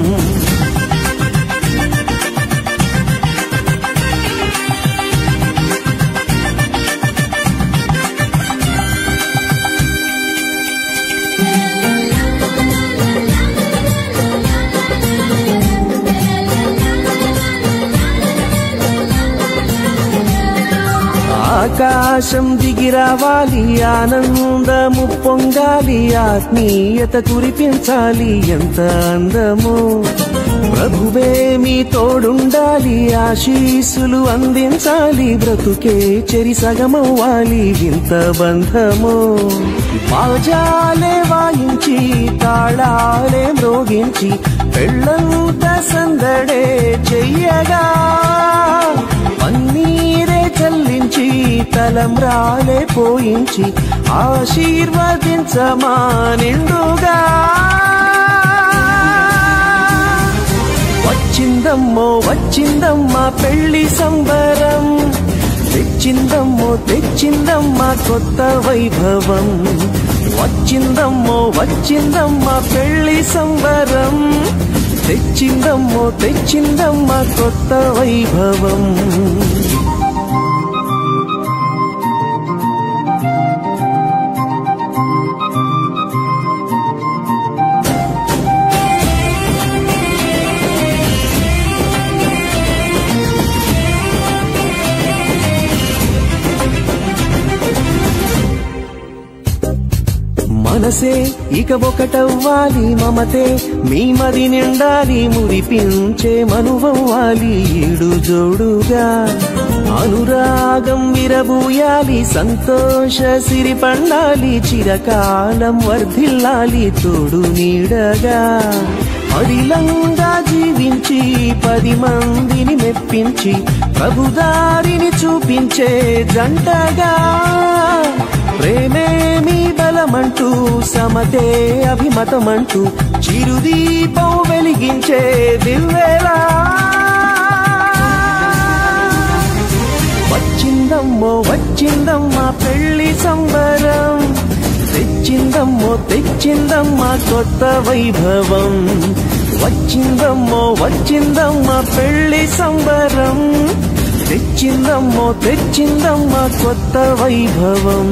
ఆకాశం దిగిరావాలి ఆనందము పొంగాలి ఆత్మీయత కురిపించాలి ఎంత అందము ప్రభువే మీ తోడుండాలి ఆశీస్సులు అందించాలి బ్రతుకే చెరి సగమవ్వాలి వింత బంధము బాజాలే వాయించి తాళాలే మ్రోగించి పెళ్ళంత సందడే చెయ్యగా పన్నీరే చల్లించి తలంబ్రాలే పోయించి ఆశీర్వదించమా నిండుగా వచ్చిందమ్మో వచ్చిందమ్మా పెళ్లి సంబరం తెచ్చిందమ్మో తెచ్చిందమ్మా కొత్త వైభవం వచ్చిందమ్మో వచ్చిందమ్మా పెళ్లి సంబరం తెచ్చిందమ్మో తెచ్చిందమ్మా కొత్త వైభవం మనసే ఇక ఒకటవ్వాలి మమతే మీ మది నిండాలి మురిపించే మనువవ్వాలి ఈడు జోడుగా అనురాగం విరబూయాలి సంతోష సిరి పండాలి చిరకాలం వర్ధిల్లాలి తోడు నీడగా అడిలంగా జీవించి పది మందిని మెప్పించి ప్రభుదారిని చూపించే జంటగా ప్రేమే మీ బలమంటూ సమతే అభిమతమంటూ చిరుదీపం వెలిగించే దివ్వేలా వచ్చిందమ్మో వచ్చిందమ్మా పెళ్లి సంబరం తెచ్చిందమ్మో తెచ్చిందమ్మా కొత్త వైభవం వచ్చిందమ్మో వచ్చిందమ్మా పెళ్లి సంబరం తెచ్చిందమ్మో తెచ్చిందమ్మా కొత్త వైభవం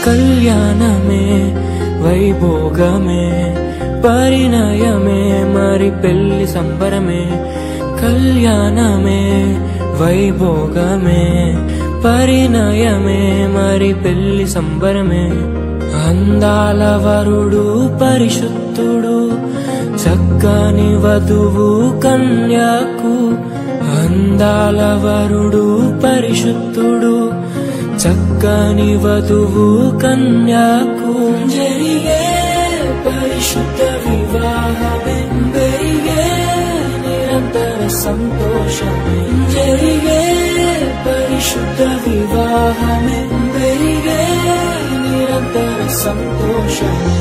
కళ్యాణమే వైభోగమే పరిణయమే మరి పెళ్లి సంబరమే కళ్యాణమే వైభోగమే పరిణయమే మరి పెళ్లి సంబరమే అందాల వరుడు పరిశుద్ధుడు చక్కని వధువు కన్యాకు అందాల వరుడు పరిశుద్ధుడు చక్కని వధువు కన్యాకు జరిగే పరిశుద్ధ వివాహమే పెరిగే నిరంతర సంతోషమే జరిగే పరిశుద్ధ వివాహమే పెరిగే నిరంతర సంతోషమే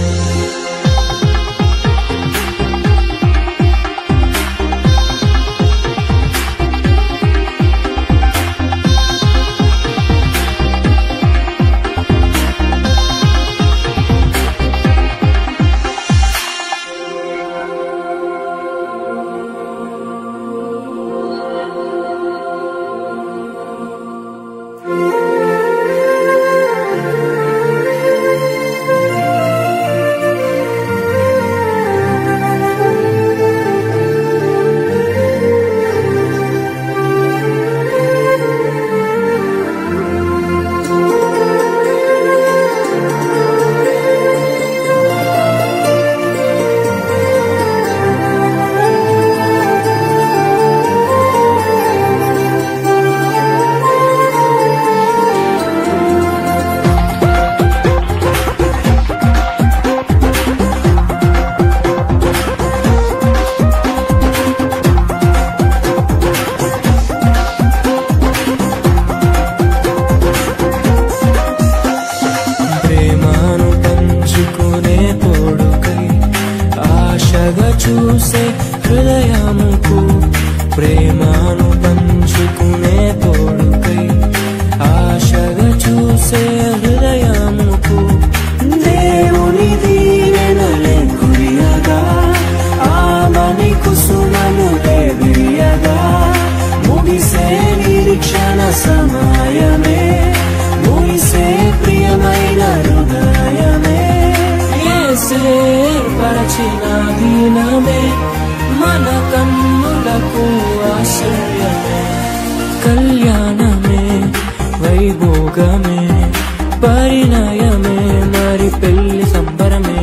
ప్రేమను పంచుకునే తోడుకై ఆశగా చూసే హృదయముకు ప్రేమను పంచుకునే తోడుకై ఆశగా చూసే హృదయముకు దేవుని దీవెనలే కురియగా ఆమని కుసుమను దేవియగా ముగిసే నిరీక్షణ సమయమే ముగిసే ప్రియమైన హృదయమే ఏసే పరచిన దీనమే మన కన్నులకు ఆశ్రయమే కళ్యాణమే వైభోగమే పరిణయమే మరి పెళ్లి సంబరమే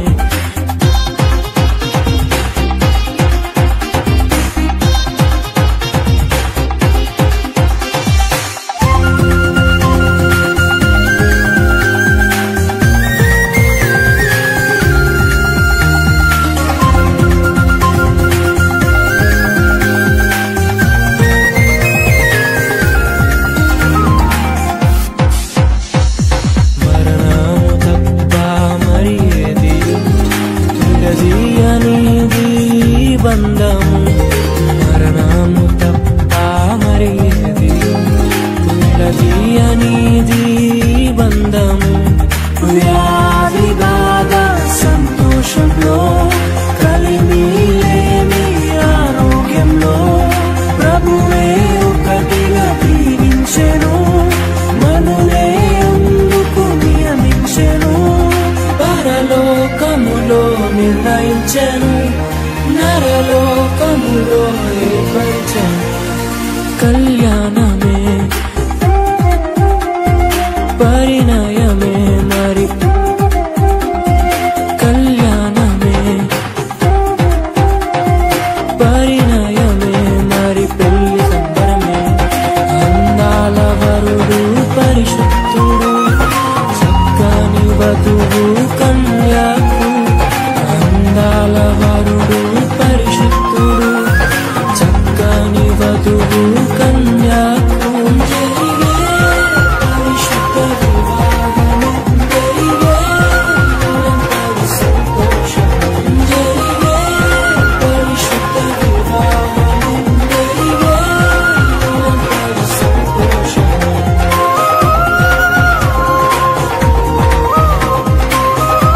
మరణము తప్ప మరి ఏది విడదీయనిది బంధము మరణము తప్ప మరి ఏది విడదీయనిది బంధము వ్యాధి బాధ సంతోషంలో కలిమి లేని ఆరోగ్యంలో ప్రభువే ఒకటిగా దీవించెను మనులే అందుకు నియమించెను పరలోకములో నిర్ణయించెను నరలోకములో ఏర్పరిచెను కళ్యాణమే పరిణయమే మరి కళ్యాణమే పరిణయమే మరి పెళ్లి సంబరమే అందాల వరుడు పరిశుద్ధుడు చక్కని వధువు కన్యాకు అందాల వరుడు పరిశుద్ధుడు చక్కని వధువు కన్యాకు జరిగే పరిశుద్ధ వివాహము జరిగే నిరంతర సంతోషం జరిగే పరిశుద్ధ వివాహము జరిగే నిరంతర సంతోషం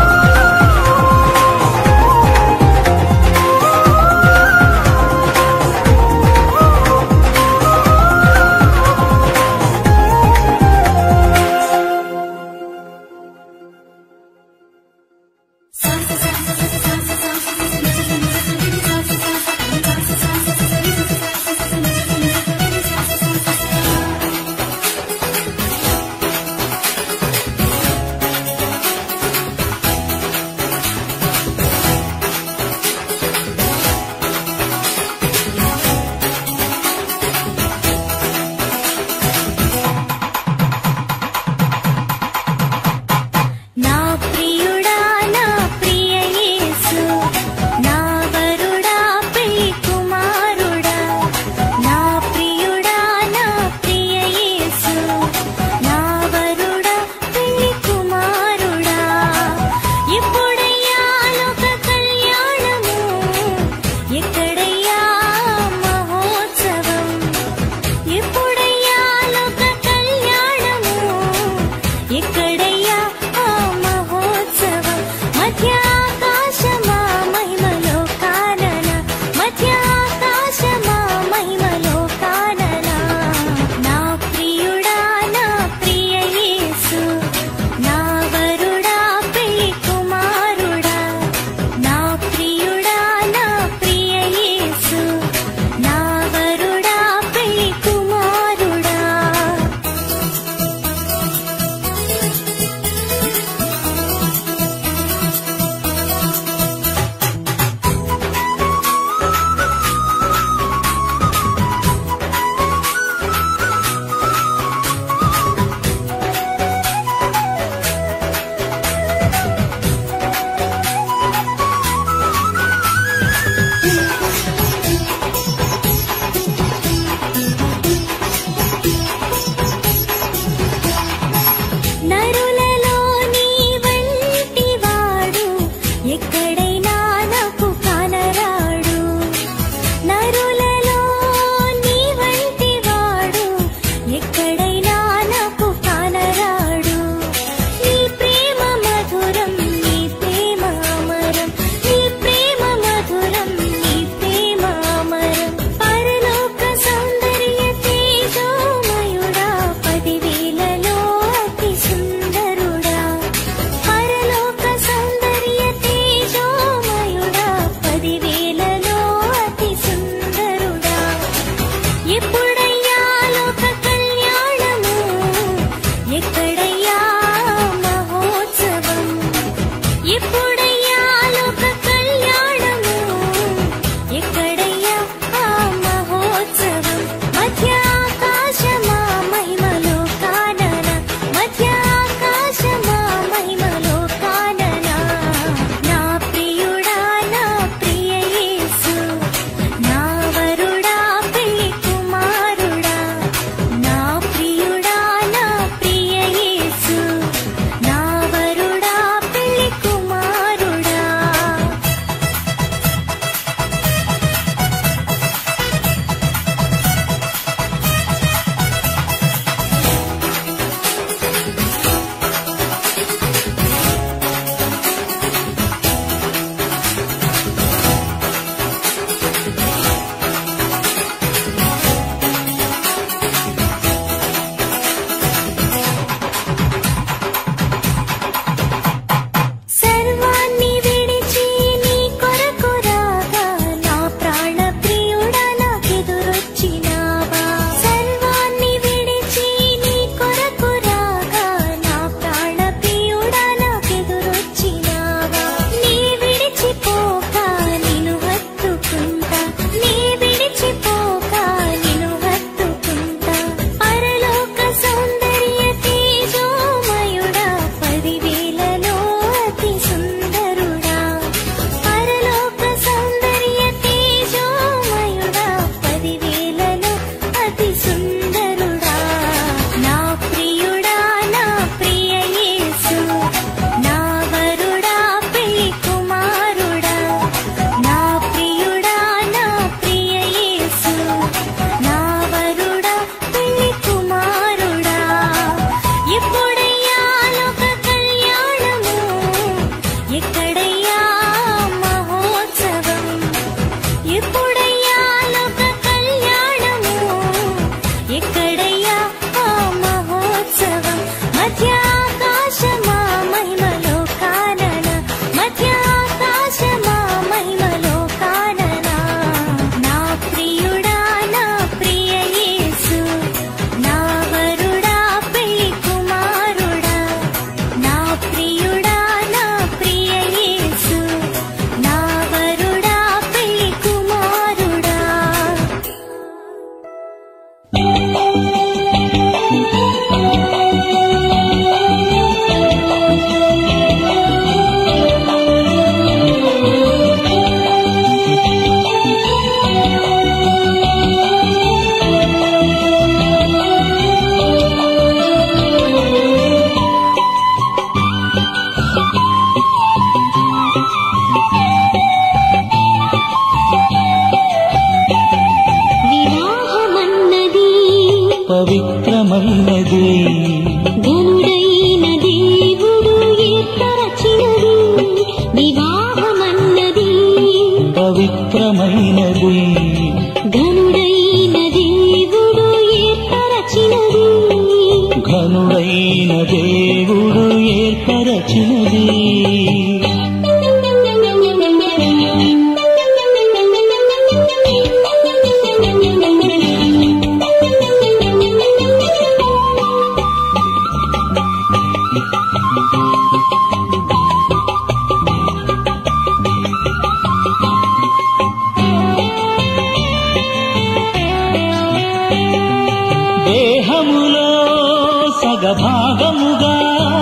దేహములో సగభాగముగా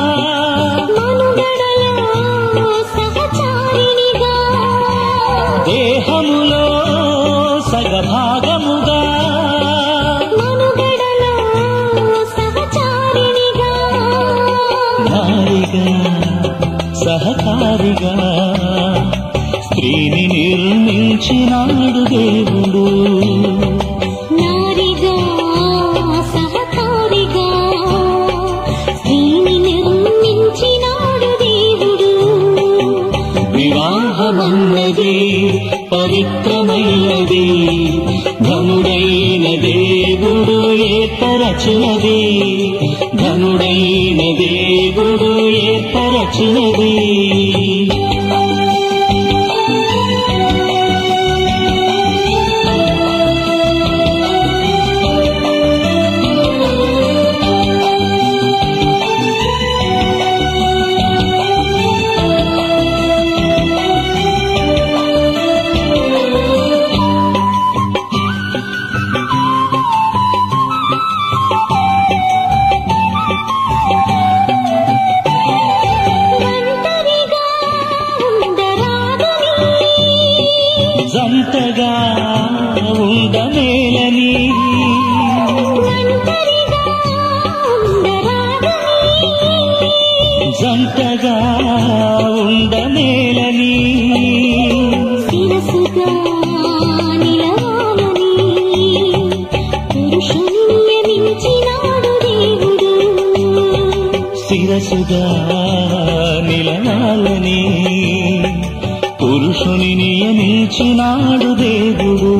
దేహములో సగభాగముగా నారిగా సహకారిగా స్త్రీని నిర్మించినాడు దేవుడు నారిగా సహకారిగా స్త్రీని నిర్మించినాడు దేవుడు వివాహమన్నది పవిత్రమైనది ధనుడైన దేవుడు ఏర్పరచినది ధనుడైన దేవుడు ఏర్పరచినది జంటగా ఉండమేలని జంటగా ఉండమేలని శిరసుగా నిలవాలని పురుషుని నియమించినాడు దేవుడు శిరసుగా నిలనాలని పురుషుని నియమించినాడు దేవుడు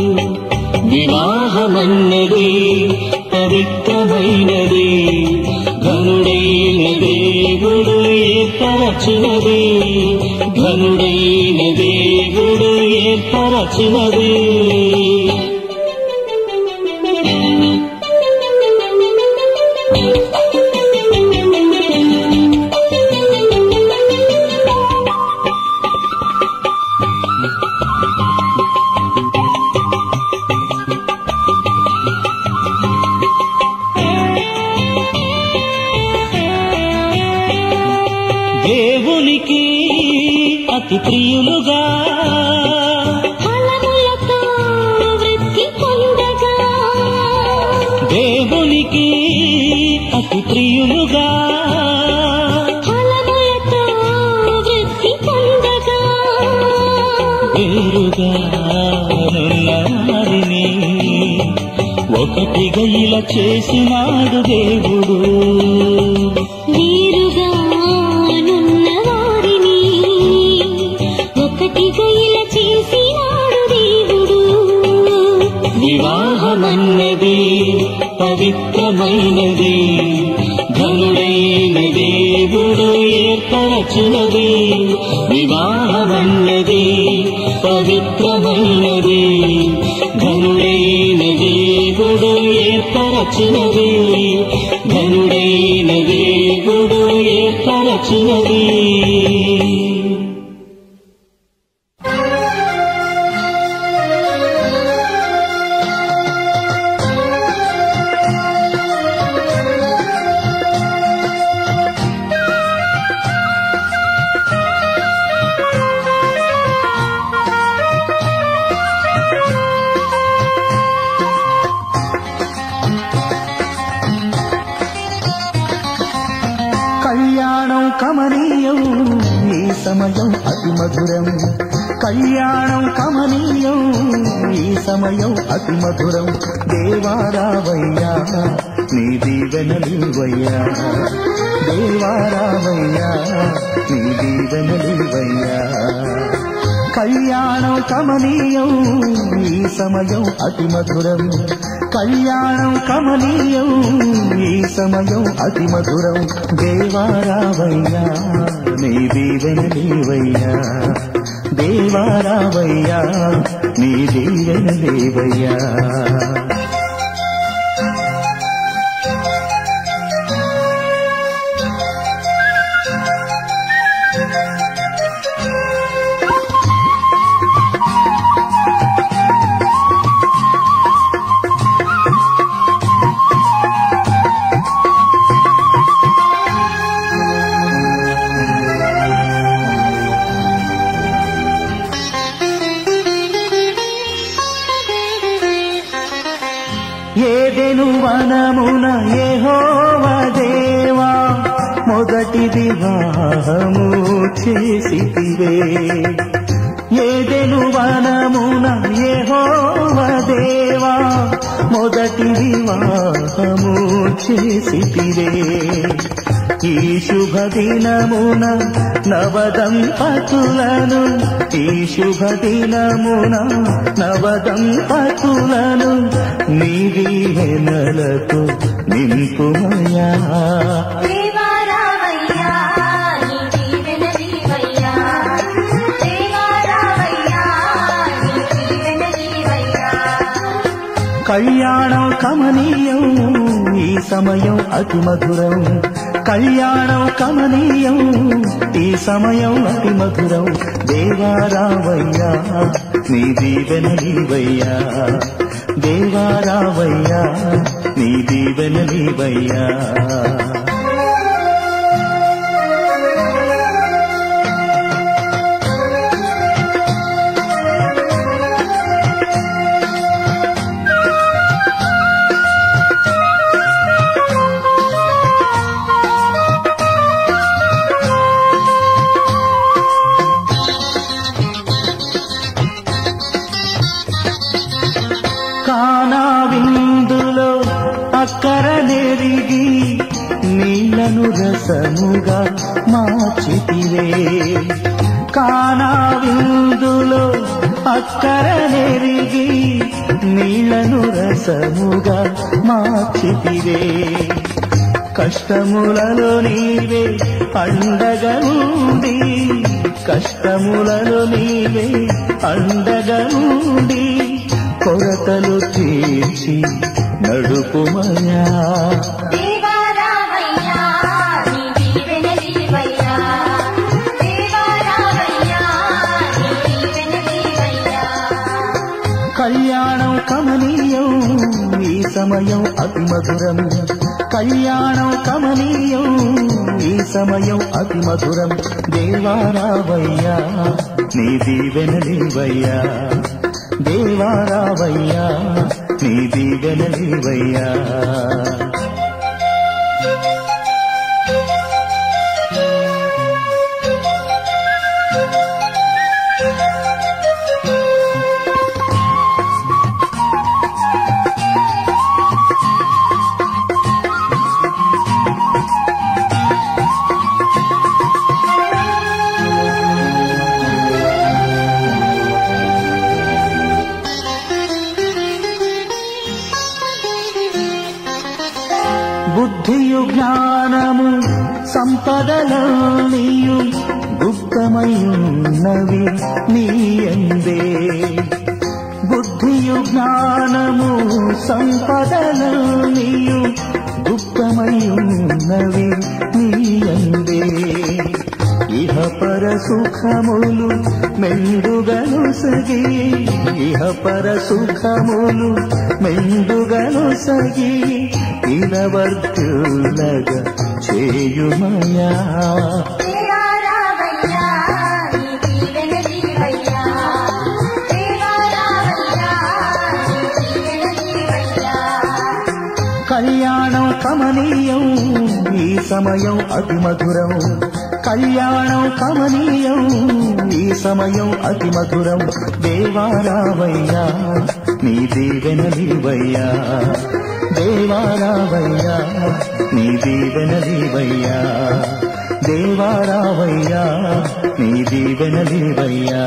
వివాహమన్నది పవిత్రమైనది ఘనుడైన దేవుడు ఏర్పరచినది ఘనుడైన దేవుడు ఏర్పరచినది దేవునికి అతి ప్రియులుగా ఫలములతో వృద్ధి పొందగా దేవునికి అతి ప్రియులుగా ఫలములతో వృద్ధి పొందగా వేరుగా వారిని ఒకటిగా ఇలా చేసినాడు దేవుడు వేరుగా నున్న వారిని ఒకటిగా ఇలా చేసినాడు దేవుడు వివాహమన్నది పవిత్రమైనది ఘనుడైన దేవుడు ఏర్పరచినది వివాహమన్నది పవిత్రమైనది ఘనుడైన దేవుడు ఏర్పరచినది ఘనుడైన దేవుడు ఏర్పరచినది కళ్యాణం కమనీయం ఈ సమయం అతి మధురం కళ్యాణం కమనీయం ఈ సమయం అతి మధురం దేవారావయ్యా నీ దీవెనలివయ్యా దేవారావయ్యా నీ దీవెనలివయ్యా కళ్యాణం కమనీయం ఈ సమయం అతి మధురం కళ్యాణం కమనీయం ఈ సమయం అతి మధురం దేవారావయ్యా నీ దీవెన లేవయ్యా దేవారావయ్యా నీ దీవెన లేవయ్యా ఏదెను వనమున యెహోవ దేవా మొదటి వివాహము చేసితివే ఏదెను వనమున యెహోవ దేవా మొదటి వివాహము చేసితివే ఈ శుభ దినమున నవదంపతులను ఈ శుభ దినమున నవదంపతులను నీ దీవెనలతో నింపుమయా కళ్యాణం కమనీయం ఈ సమయం అతి మధురం కళ్యాణం కమనీయం ఈ సమయం అతి మధురం దేవారావయ్యా నీ దీవెన నీవయ్యా దేవారావయ్యా నీ దీవెన నీవయ్యా కానా విందులో అక్కర నెరిగి నీళ్లను రసముగా మార్చితివే కానా విందులో అక్కర నెరిగి నీళ్లను రసముగా మార్చితివే కష్టములలో నీవే అండగా ఉండి కష్టములలో నీవే అండగా ఉండి కొరతలు తీర్చి నడుపుమయా కళ్యాణం కమనీయం ఈ సమయం అతి మధురం కళ్యాణం కమనీయం ఈ సమయం అతి మధురం దేవారావయ్యా నీ దీవెన లేవయ్యా దేవారావయ్యా నీ దీవెన లేవయ్యా బుద్ధియు జ్ఞానము సంపదలనియు గుప్తమయున్నవి నీయందే బుద్ధియు జ్ఞానము సంపదలనియు గుప్తమయున్నవి నీయందే ఇహ పర సుఖములు మెండుగను సగి ఇహ పర సుఖములు మెండుగను సగి ఇనవర్తులగ చేయుమయా కళ్యాణం కమనీయం ఈ సమయం అతి మధురం కళ్యాణం కమనీయం ఈ సమయం అతి మధురం దేవారావయ్యా నీ దీవెన నీవయ్యా దేవారావయ్యా నీ దీవెన నీవయ్యా దేవారావయ్యా నీ దీవెన నీవయ్యా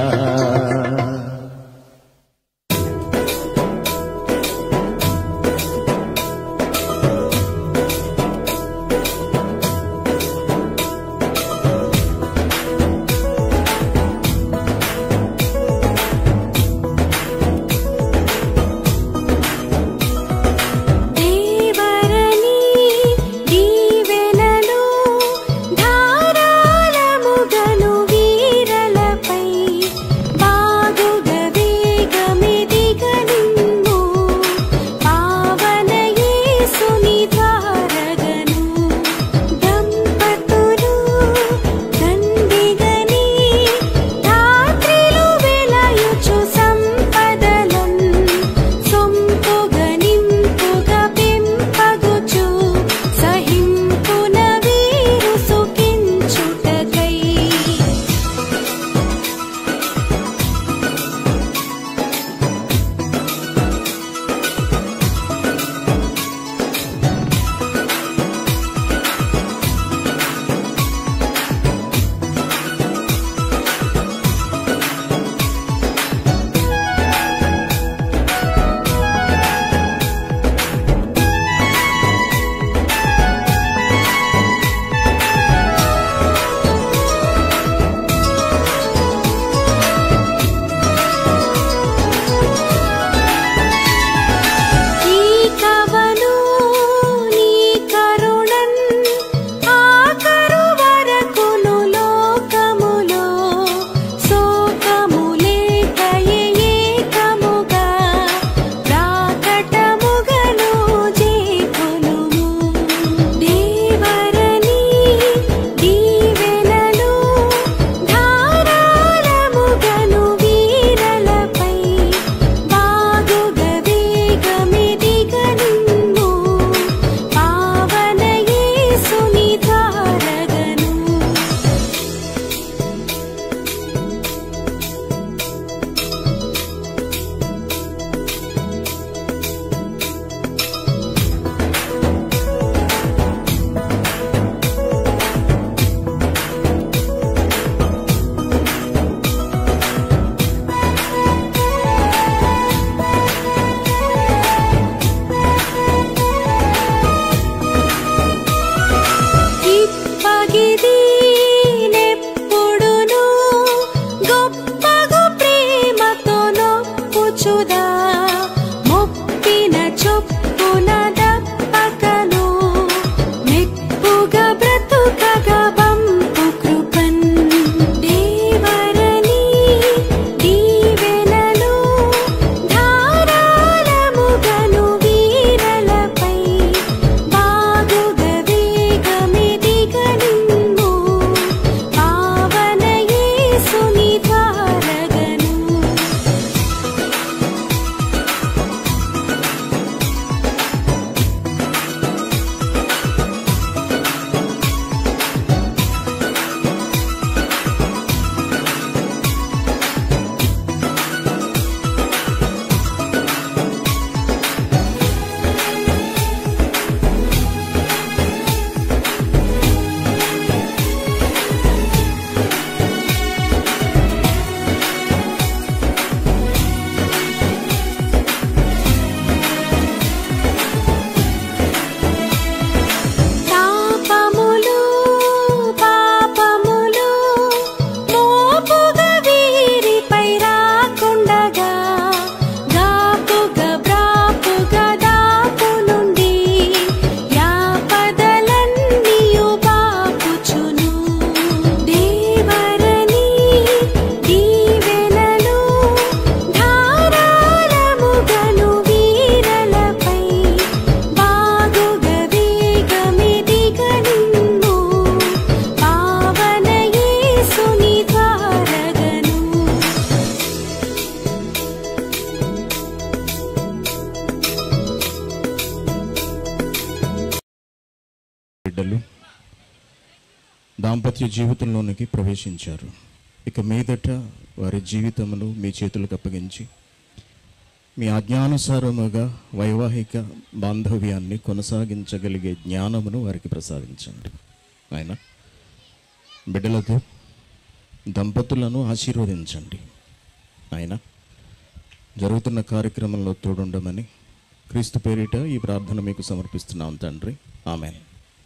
దాంపత్య జీవితంలోనికి ప్రవేశించారు ఇక మీదట వారి జీవితమును మీ చేతులకు అప్పగించి మీ ఆజ్ఞానుసారముగా వైవాహిక బాంధవ్యాన్ని కొనసాగించగలిగే జ్ఞానమును వారికి ప్రసాదించండి ఆయన బిడ్డలతో దంపతులను ఆశీర్వదించండి ఆయన జరుగుతున్న కార్యక్రమంలో తోడుండమని క్రీస్తు పేరిట ఈ ప్రార్థన మీకు సమర్పిస్తున్నాం తండ్రి ఆమెన్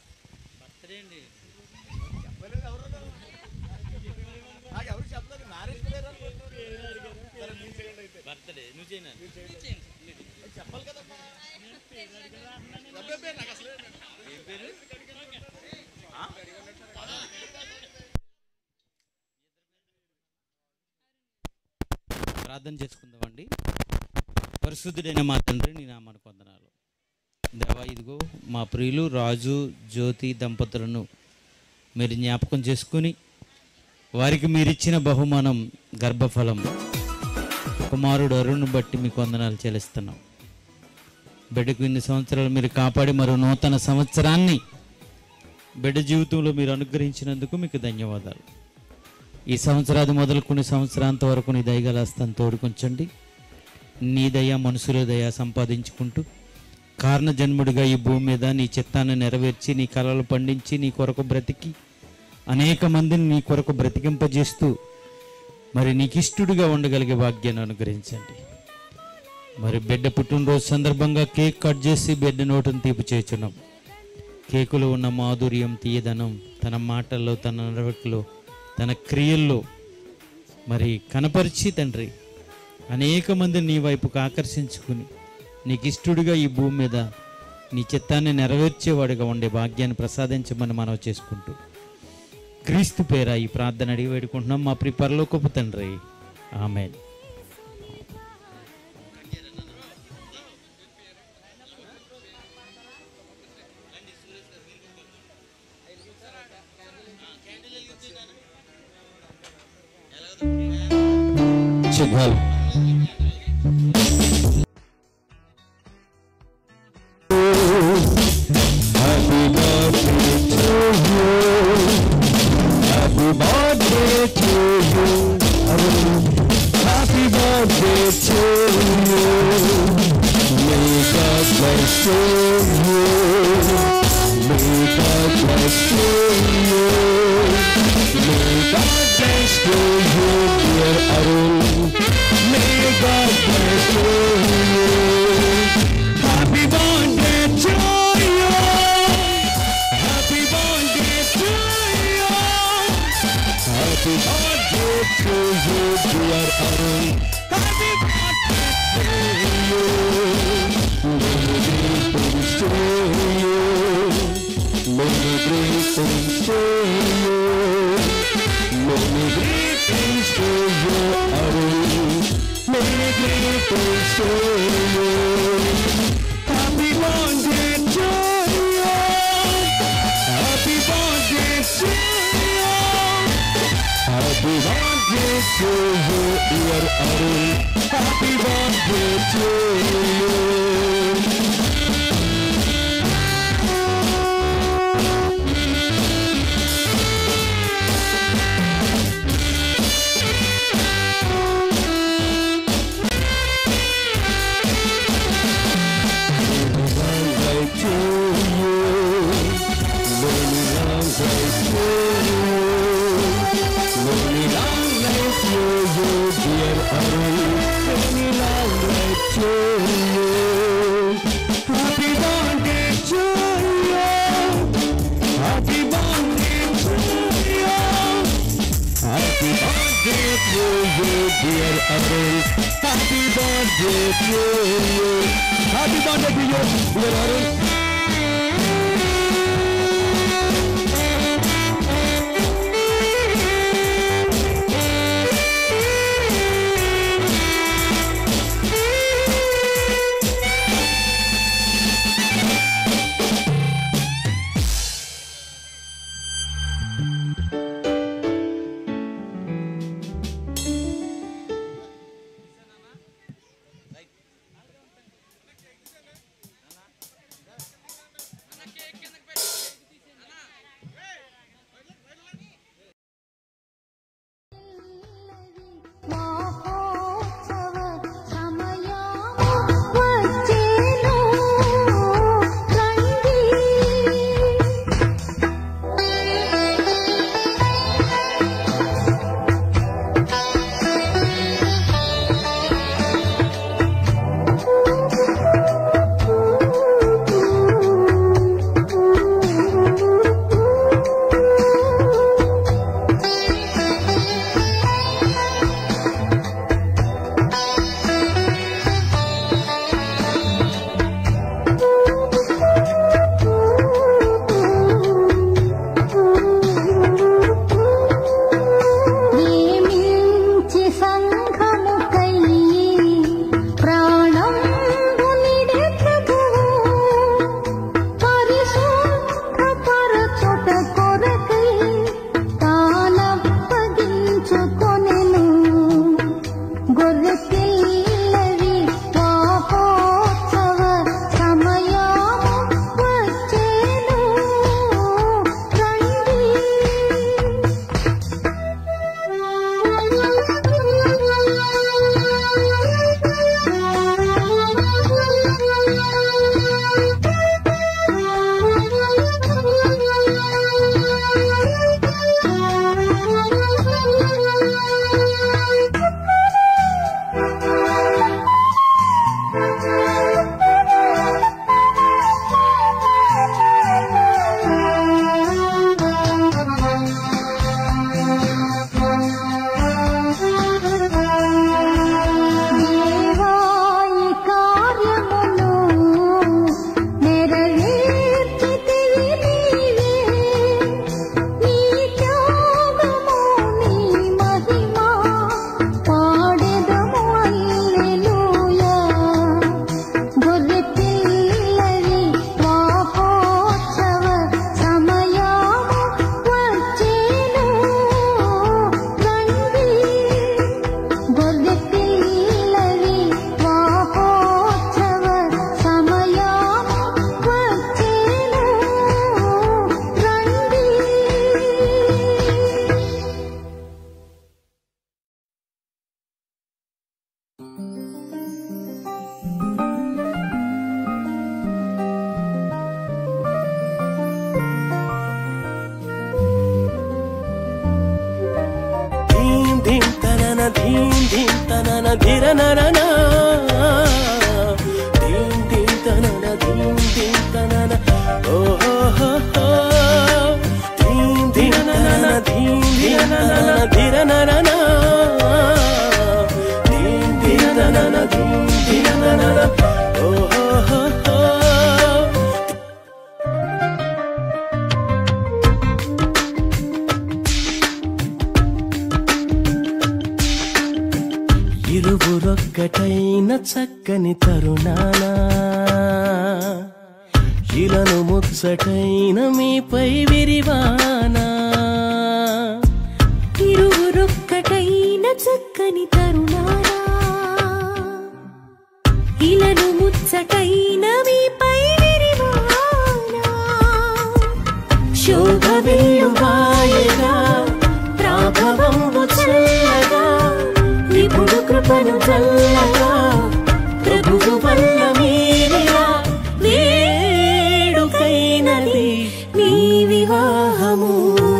ప్రార్థన చేసుకుందామండి పరిశుద్ధుడైన మా తండ్రి నీ నామానికి వందనాలు దేవా ఇదిగో మా ప్రియులు రాజు జ్యోతి దంపతులను మీరు జ్ఞాపకం చేసుకుని వారికి మీరు ఇచ్చిన బహుమానం గర్భఫలం కుమారుడు అరుణ్ను బట్టి మీకు వందనాలు చెల్లిస్తున్నాం బిడ్డకు ఇన్ని సంవత్సరాలు మీరు కాపాడి మరో నూతన సంవత్సరాన్ని బిడ్డ జీవితంలో మీరు అనుగ్రహించినందుకు మీకు ధన్యవాదాలు ఈ సంవత్సరాది మొదలుకుని సంవత్సరాంత వరకు నీ దయగల హస్తం తోడుకుంచండి నీ దయ మనుషుల దయ సంపాదించుకుంటూ కారణ జన్ముడిగా ఈ భూమి మీద నీ చిత్తాన్ని నెరవేర్చి నీ కళలు పండించి నీ కొరకు బ్రతికి అనేక మందిని నీ కొరకు బ్రతికింపజేస్తూ మరి నీకు ఇష్టడుగా ఉండగలిగే భాగ్యాన్ని అనుగ్రహించండి మరి బిడ్డ పుట్టినరోజు సందర్భంగా కేక్ కట్ చేసి బిడ్డ నోటును తీపి చేర్చున్నాం కేకులో ఉన్న మాధుర్యం తీయదనం తన మాటల్లో తన నడవడికలో తన క్రియల్లో మరి కనపరిచి తండ్రి అనేక మందిని నీ వైపుకు ఆకర్షించుకుని నీకు ఇష్టడుగా ఈ భూమి మీద నీ చిత్తాన్ని నెరవేర్చేవాడిగా ఉండే భాగ్యాన్ని ప్రసాదించమని మనం చేసుకుంటూ క్రీస్తు పేర ఈ ప్రార్థన అడిగి వేడుకుంటున్నాం మా ప్రి పరలోకపు తండ్రి ఆమె చిగ్గాల్ Happy birthday to you. Happy birthday to you. Happy birthday to you. May God bless you. May God bless you. May God bless you, dear Arun. May God bless you. Happy birthday to you. Happy birthday to you. Happy birthday to you, dear Arun. Happy birthday to you. Many greetings to you. Many greetings to you. Many greetings to you, Arun. Many greetings to you. Happy birthday to you. Happy birthday to you. Happy birthday to you, dear Arun. Happy birthday to you. Happy birthday to you, dear Arun. Happy birthday to you. Happy birthday to you, dear Arun. ధీం తనన ధీం ధీం తనన ధిరనరన ధీం ధీం తనన ధీం ధీం తనన ఓ హో హో హో ధీం ధీం తనన ధీం ధీం తనన ధిరనరన ధీం ధీం తనన ధీం ధీం తనన ఓ హో హో హో ఇరువురొక్కటైన చక్కని తరుణాన ఇలను ముచ్చటైన మీపై విరివానా ఇరువురొక్కటైన చక్కని తరుణారా ఇలను ముచ్చటైన మీపై విరివానా శోభ వెల్లువాయగా ప్రాభవంబు చల్లగా నిపుడు కృపను చల్లగా ప్రభువు వల్ల మీరిలా వేడుకైనది మీ వివాహము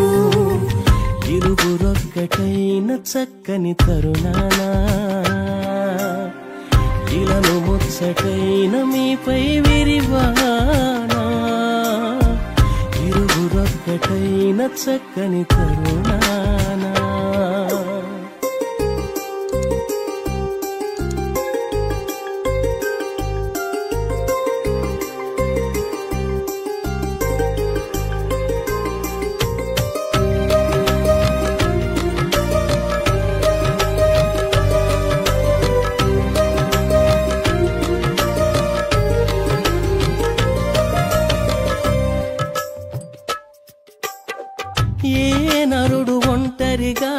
ఇరువురొక్కటైన చక్కని తరుణానా ఇలను ముచ్చటైన మీపై విరివానా ఇరువురొక్కటైన చక్కని తరుణానా ఏ నరుడు ఒంటరిగా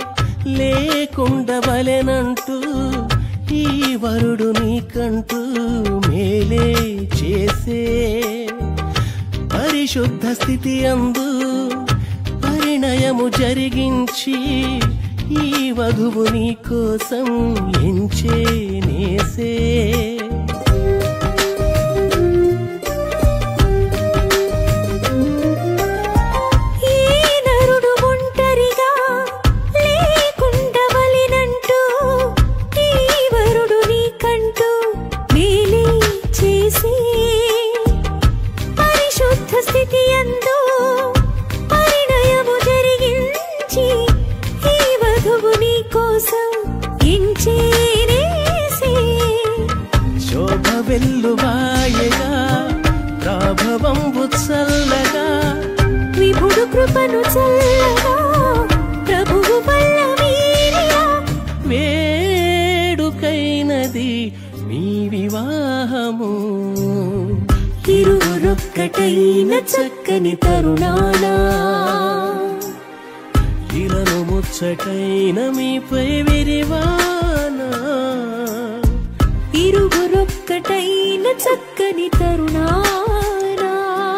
లేకుండవలెనంటూ ఈ వరుడు నీకంటూ మేలే చేసే పరిశుద్ధ స్థితి అందు పరిణయము జరిగించి ఈ వధువు నీ కోసం ఎంచే నేసే ఈ నరుడు ఒంటరిగా లేకుండవలెనంటూ ఈ వరుడు నీకంటూ మేలే చేసి పరిశుద్ధ స్థితి అందు పరిణయము జరిగించి ఈ వధువు నీ కోసం ఎంచేనేసి శోభ వెల్లువాయగా ప్రాభవంబు చల్లగా విభుడు కృపను చల్లగా ప్రభువు వల్ల మీరిలా వేడుకైనది మీ వివాహము ఇరువురొక్కటైన చక్కని తరుణానా ఇలను ముచ్చటైన మీపై విరివానా ఇరువురొక్కటైన చక్కని తరుణానా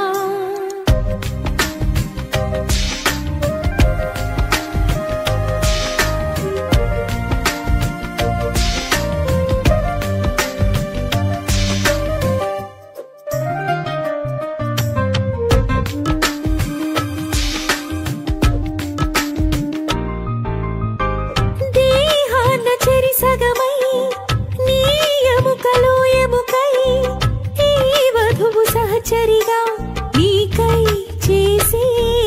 దేహాన చెరి సగమై నీ ఎముకలో ఎముకై ఈ వధువు సహచరిగా నీకై చేసి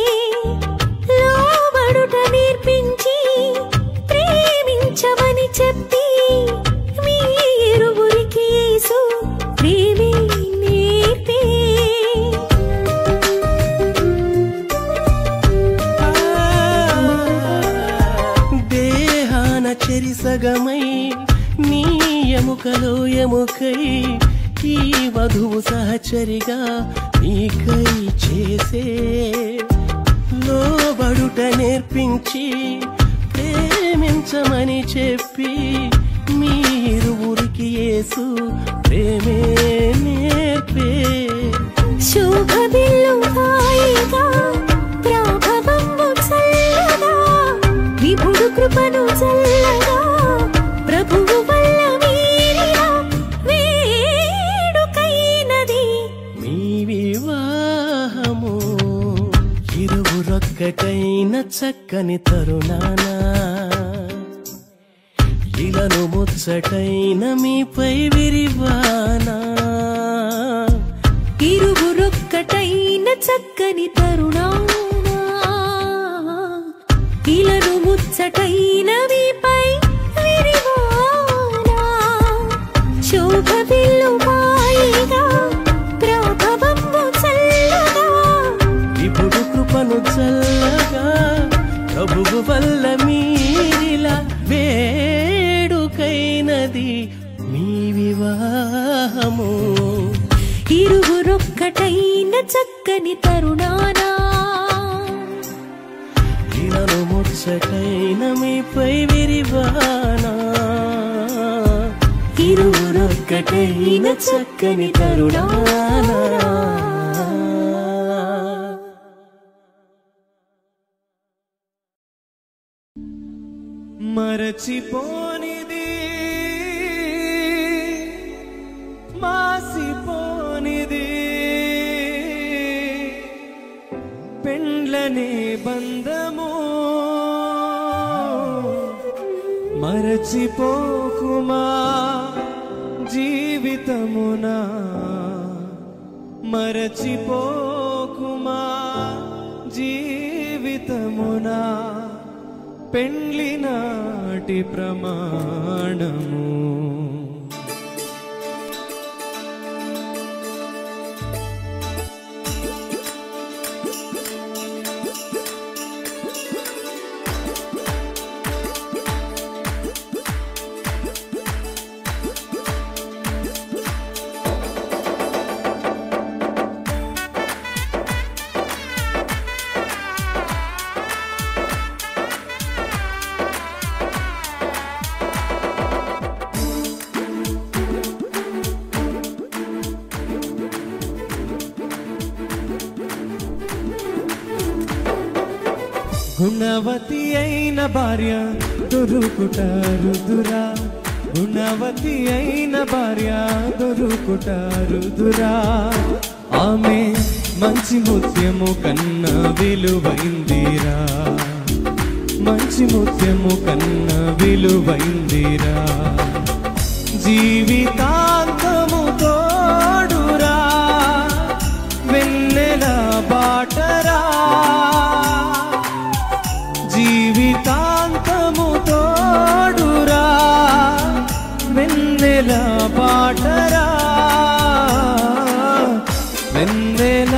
లోబడుట నేర్పించి ప్రేమించమని చెప్పి మీ ఇరువురికి యేసు ప్రేమే నేర్పే దేహాన చెరిసగమై నీ ఎముకలో ఎముకై ఈ వధువు సహచరిగా నీకై చేసే లోబడుట నేర్పించి ప్రేమించమని చెప్పి మీరువురికి యేసు ప్రేమే నేర్పే శోభ బిల్లు హాయిగా ప్రాభవము చల్లగా విభుడు కృపను చల్లగా ప్రభువు వల్ల మీరిలా వేడుకైనది మీ వివాహము ఇరువురొక్కటైన చక్కని తరుణానా ముచ్చటైన మీపై విరివానా ఇరువురొక్కటైన చక్కని తరుణానా ఇలను ముచ్చటైన మీపై విరివానా శోభ విల్లువాయిగా ప్రాభవము చల్లగా ఇప్పుడు కృపను చల్లగా ప్రభువు వల్ల మీరిలా వేడుకైనది మీ వివాహము ఇరువురొక్కటైన చక్కని తరుణానా ఇలను ముచ్చటైన మీపై విరివానా ఇరువురొక్కటైన చక్కని తరుణానా మరచిపోనిది మాసిపోనిది పెండ్లనే బంధము మరచిపోకుమా జీవితమునా మరచిపోకుమా జీవితమునా పెండ్లి నాటి ప్రమాణము గుణవతి అయిన భార్య దొరుకుట రుదురా గుణవతి అయిన భార్య దొరుకుట రుదురా ఆమె మంచి ముత్యము కన్నా విలువైందిరా మంచి ముత్యము కన్నా విలువైందిరా జీవితాంతము తోడురా వెన్నెల బాటరా జీవితాంతము తోడురా వెన్నెల బాటరా వెన్నెల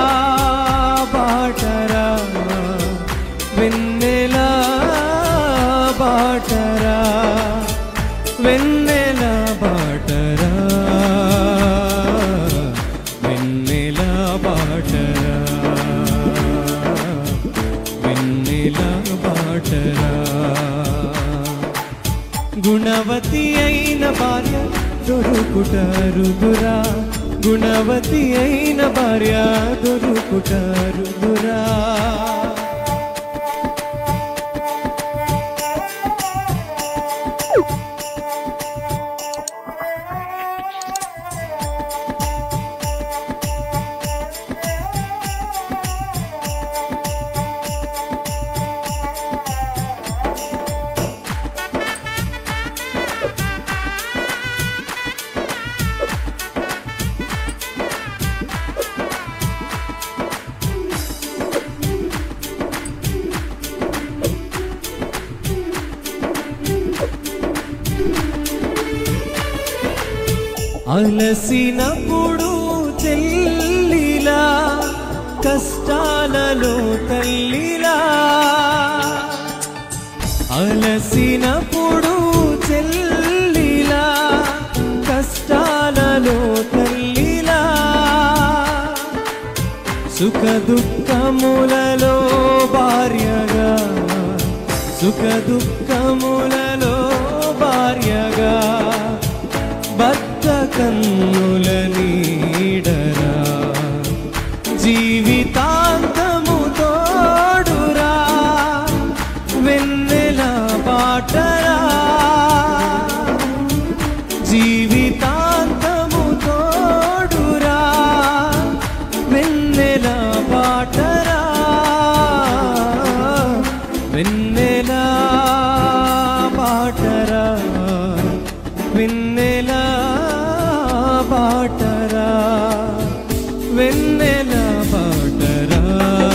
బాటరా వెన్నెల బాటరా వెన్నెల బాటరా వెన్నెల బాటరా వెన్నెల బాటరా గుణవతి అయిన భార్య దొరుకుట రుదురా గుణవతి అయిన భార్య దొరుకుట రుదురా అలసినప్పుడు చెల్లిలా కష్టాలలో తల్లిలా అలసినప్పుడు చెల్లిలా కష్టాలలో తల్లిలా సుఖ దుఃఖములలో భార్యగా సుఖ దుఃఖములలో భార్యగా భర్త కన్నుల నీడరా జీవితాంతము తోడురా వెన్నెల బాటరా జీవితాంతము తోడురా వెన్నెల బాటరా వెన్నెల బాటరా వెన్నెలా బాటరా వెన్నెల బాటరా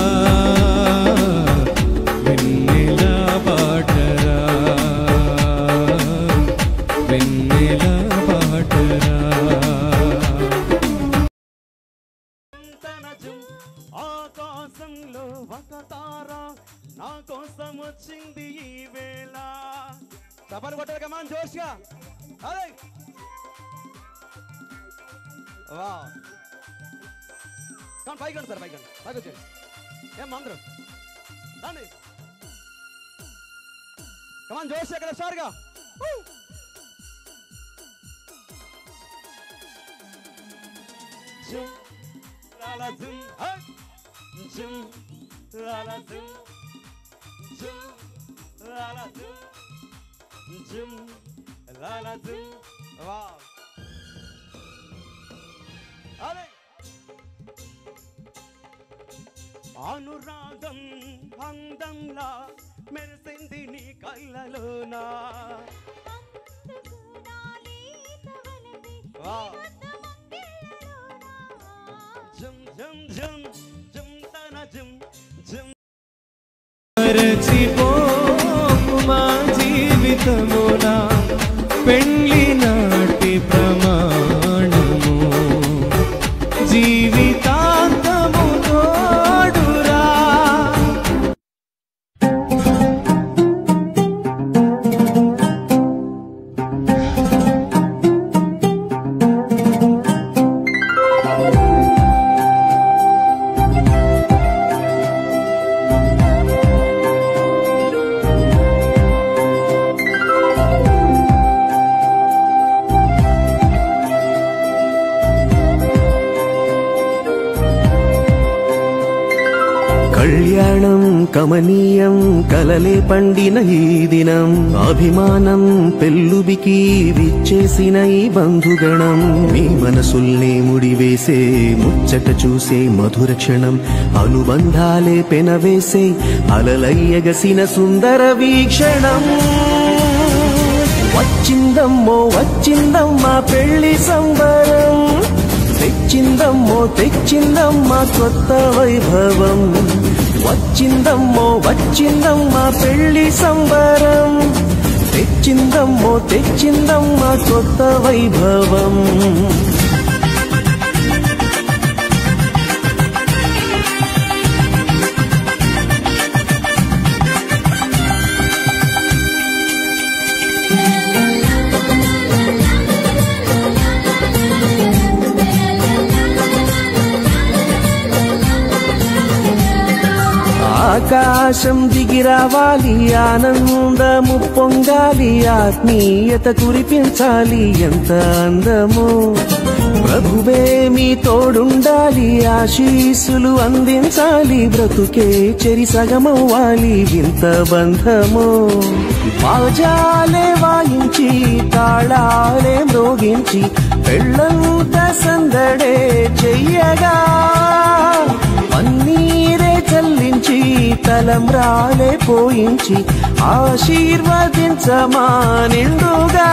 వెన్నెల బాటరా వెన్నెల బాటరా ఆకాశంలో ఒక తార నా కోసం వచ్చింది ఈ వేళ చప్పలు కొట్టారు కమాన్ జోష్గా అదే వా కానీ పైకి రండి సార్ పైకి రండి పైకి వచ్చేయండి ఏం అందరూ రండి కమాన్ జోష్ అక్కడ షార్గా జుమ్ లాలా జుమ్ హై జుమ్ లాలా జుమ్ జుమ్ లాలా జుమ్ జుమ్ లాలా జుమ్ వా అరే అనురాగం అందంలా మెరిసింది నీ కళ్ళలోనా వా జుమ్ జుమ్ జుమ్ జుమ్ తన జుమ్ జుమ్ మరచిపోము మా జీవితమున పెండ్లి నాటి ప్రమాణము జీవితాంతము తోడురా కళ్యాణం కమనీయం కలలే పండిన ఈ దినం అభిమానం పెల్లుబికి విచ్చేసిన ఈ బంధుగణం మీ మనసుల్నే ముడివేసే ముచ్చట చూసే మధుర క్షణం అనుబంధాలే పెనవేసే అలలయ్యగసిన సుందర వీక్షణం వచ్చిందమ్మో వచ్చిందమ్మా పెళ్లి సంబరం తెచ్చిందమ్మో తెచ్చిందమ్మా కొత్త వైభవం వచ్చిందమ్మో వచ్చిందమ్మా పెళ్లి సంబరం తెచ్చిందమ్మో తెచ్చిందమ్మా కొత్త వైభవం ఆకాశం దిగిరావాలి ఆనందము పొంగాలి ఆత్మీయత కురిపించాలి ఎంత అందము ప్రభువే మీ తోడుండాలి ఆశీస్సులు అందించాలి బ్రతుకే చెరి సగమవ్వాలి వింత బంధము బాజాలే వాయించి తాళాలే మ్రోగించి పెళ్ళంత సందడే చెయ్యగా పన్నీరే చల్లించి తలంబ్రాలే పోయించి ఆశీర్వదించమా నిండుగా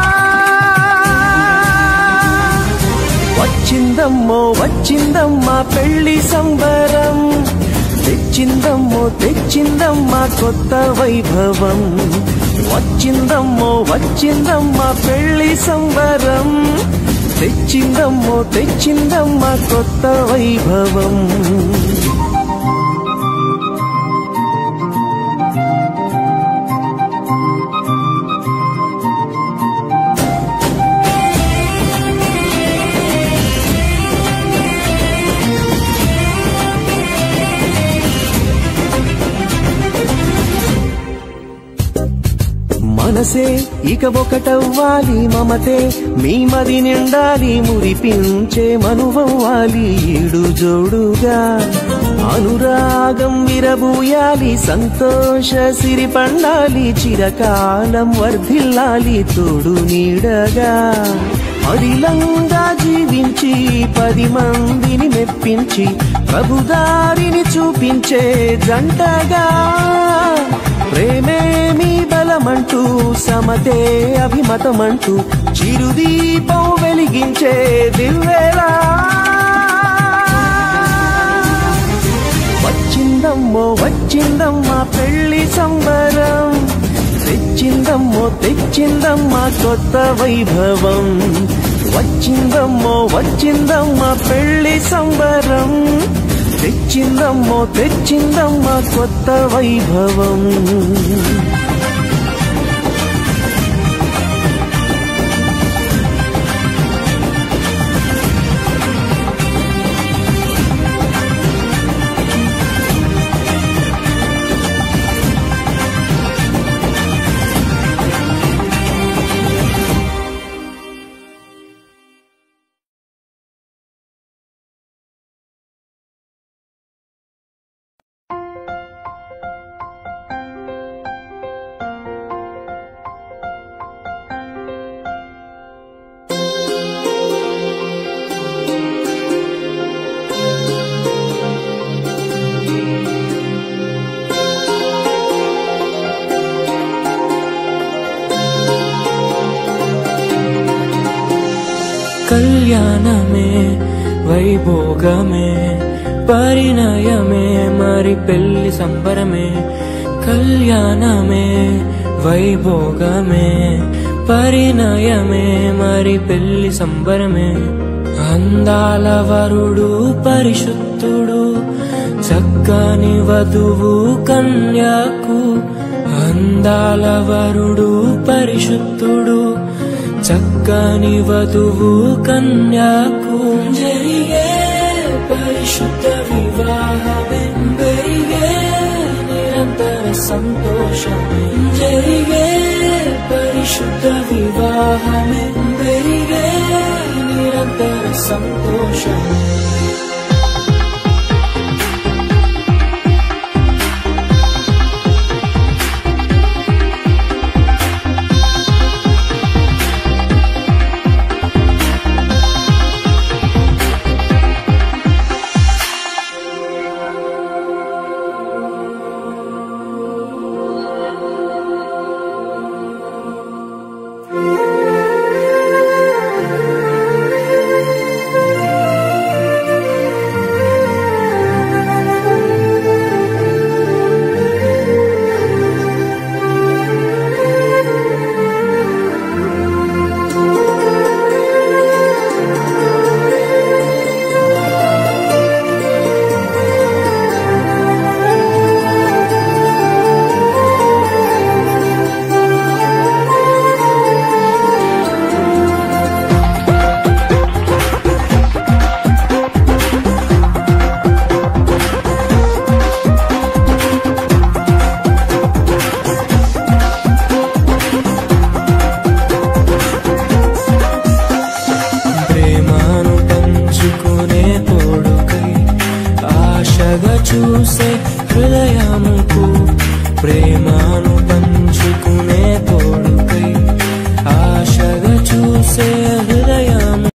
వచ్చిందమ్మో వచ్చిందమ్మా పెళ్లి సంబరం తెచ్చిందమ్మో తెచ్చిందమ్మా కొత్త వైభవం వచ్చిందమ్మో వచ్చిందమ్మా పెళ్లి సంబరం తెచ్చిందమ్మో తెచ్చిందమ్మా కొత్త వైభవం మనసే ఇక ఒకటవ్వాలి మమతే మీ మది నిండాలి మురిపించే మనువవ్వాలి ఈడు జోడుగా అనురాగం విరబూయాలి సంతోష సిరి పండాలి చిరకాలం వర్ధిల్లాలి తోడు నీడగా అడిలంగా జీవించి పది మందిని మెప్పించి ప్రభుదారిని చూపించే జంటగా ప్రేమే మీ బల బలమంటూ సమతే అభిమతమంటూ చిరుదీపం వెలిగించే దివ్వేలా వచ్చిందమ్మో వచ్చిందమ్మా పెళ్లి సంబరం తెచ్చిందమ్మో తెచ్చిందమ్మా కొత్త వైభవం వచ్చిందమ్మో వచ్చిందమ్మా పెళ్లి సంబరం తెచ్చిందమ్మో తెచ్చిందమ్మా కొత్త వైభవం కళ్యాణమే వైభోగమే పరిణయమే మరి పెళ్లి సంబరమే కళ్యాణమే వైభోగమే పరిణయమే మరి పెళ్లి సంబరమే అందాల వరుడు పరిశుద్ధుడు చక్కని వధువు కన్యాకు అందాల వరుడు పరిశుద్ధుడు చక్కని వధువు కన్యాకు జరిగే పరిశుద్ధ వివాహమే పెరిగే నిరంతర సంతోషమే జరిగే పరిశుద్ధ వివాహమే పెరిగే నిరంతర సంతోషమే ప్రేమను పంచుకునే తోడుకై ఆశగా చూసే హృదయముకు ప్రేమను పంచుకునే తోడుకై ఆశగా చూసే హృదయము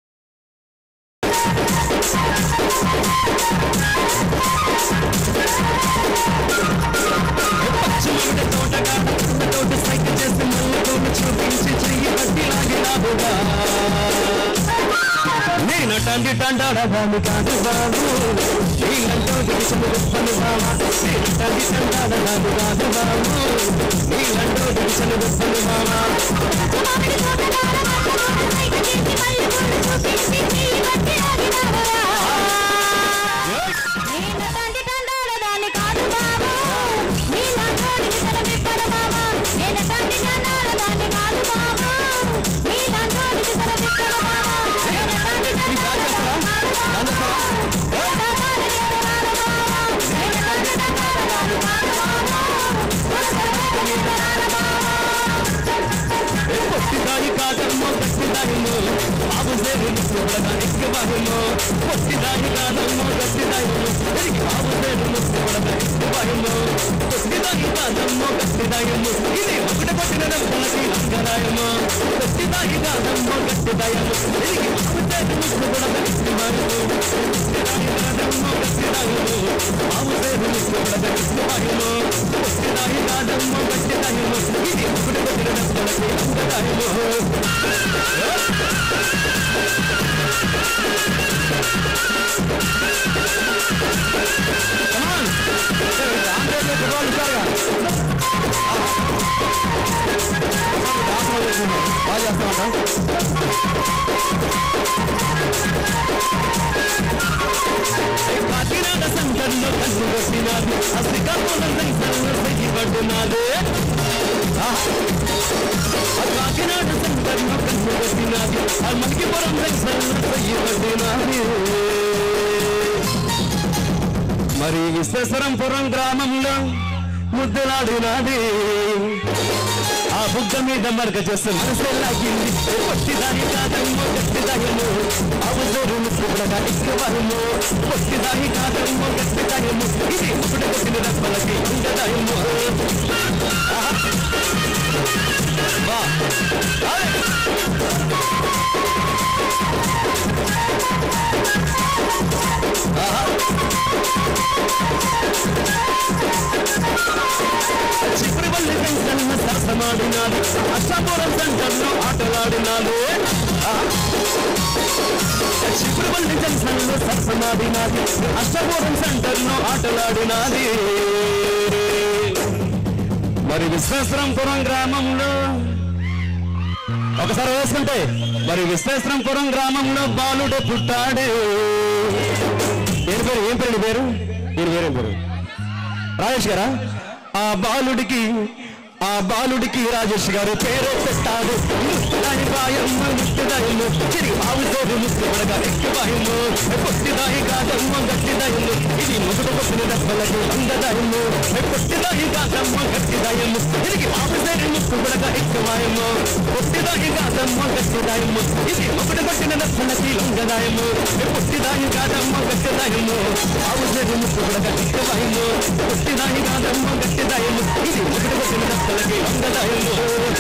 నేనటండి తండాడదాన్ని కాదు బాబు నీళ్ళంటో దిగుసులు గొప్పలు బావా నేనటండి తండాడదాన్ని కాదు బాబు నీళ్ళంటో దిగుసులు గొప్పలు బావా పొట్టిదాని కాదమ్మో గట్టిదానిమో బాబు సేరుని చూడదాని ఎక్కువహిమో పొట్టిదాని కాదమ్మో గట్టిదానిమో ఎరికి బాబు సేరుని చూడదాని ఎక్కువహిమో పొట్టిదాని కాదమ్మో గట్టిదానిమో ఇది ఒకటి పట్టిన పల్లకి లంగరాయము గట్టిదాయి కాదమ్మ గట్టిదాయము తిరిగి ఆవుసేరు ముక్కు కూడా గట్టివాయము గట్టిదాయి కాదమ్మ గట్టిదాయము ఆవుసేరు ముక్కు కూడా గట్టివాయము గట్టిదాయి కాదమ్మ గట్టిదాయము ఇది ఒకటి కొట్టిన పల్లకి లంగరాయము కాకినాడ సంఘంలో కన్ను కొట్టినాడు ఆ శ్రీకాకుళం సంఘంలో సెగి పడుతున్నాడు ఆ కాకినాడ సంఘంలో కన్ను కొట్టినాడు ఆ మణికిపురం సంఘంలో సెగి పడుతున్నాడు మరి విశ్వేశ్వరంపురం గ్రామంలో ముద్దులాడినాది ఆ బుగ్గ మీద మరక చేస్తే మనసే లాగింది పొట్టిదాని కాదమ్మో గట్టిదాయము అవసరం ముసుగుడగా ఇక్కవరము పొట్టిదాని కాదమ్మో గట్టిదాయము ఇది ఇప్పుడు కొట్టిన రప్పలకి ఉండదాయము వా చిప్పురివల్లి వెంకన్న సరసమాడినాడు అష్టాపురం సెంటర్లో ఆటలాడినాడు చిప్పురివల్లి జంక్షన్లో సరసమాడినాడు అష్టాపురం సెంటర్లో ఆటలాడినాది మరి విశ్వేశ్వరంపురం గ్రామంలో ఒకసారి వేసుకుంటే మరి విశ్వేశ్వరంపురం గ్రామంలో బాలుడు పుట్టాడు ఏం పేరు ఏం పేరు నీ పేరు దీని పేరేం పేరు రాజేష్ గారా ఆ బాలుడికి ఆ బాలుడికి రాజేష్ గారు పేరు పెట్టాడు ముట్టుదాయి బాయమ్మ ముట్టుదాయము చిరి ఆవు తోడు ముట్టుబడగా ఎక్కువాయము పొట్టిదాయి కాదమ్మ గట్టిదాయము ఇది ముదుడు కొట్టిన దెబ్బలకు అందదాయము పొట్టిదాయి కాదమ్మ గట్టిదాయము తిరిగి ఆవు తోడు ముట్టుబడగా ఎక్కువాయము పొట్టిదాయి కాదమ్మ గట్టిదాయము ఇది ముదుడు కొట్టిన దెబ్బలకి లంగదాయము పొట్టిదాయి కాదమ్మ గట్టిదాయము ఆవు తోడు ముట్టుబడగా ఎక్కువాయము పొట్టిదాయి కాదమ్మ గట్టిదాయము ఇది ముదుడు కొట్టిన దెబ్బలకి లంగదాయము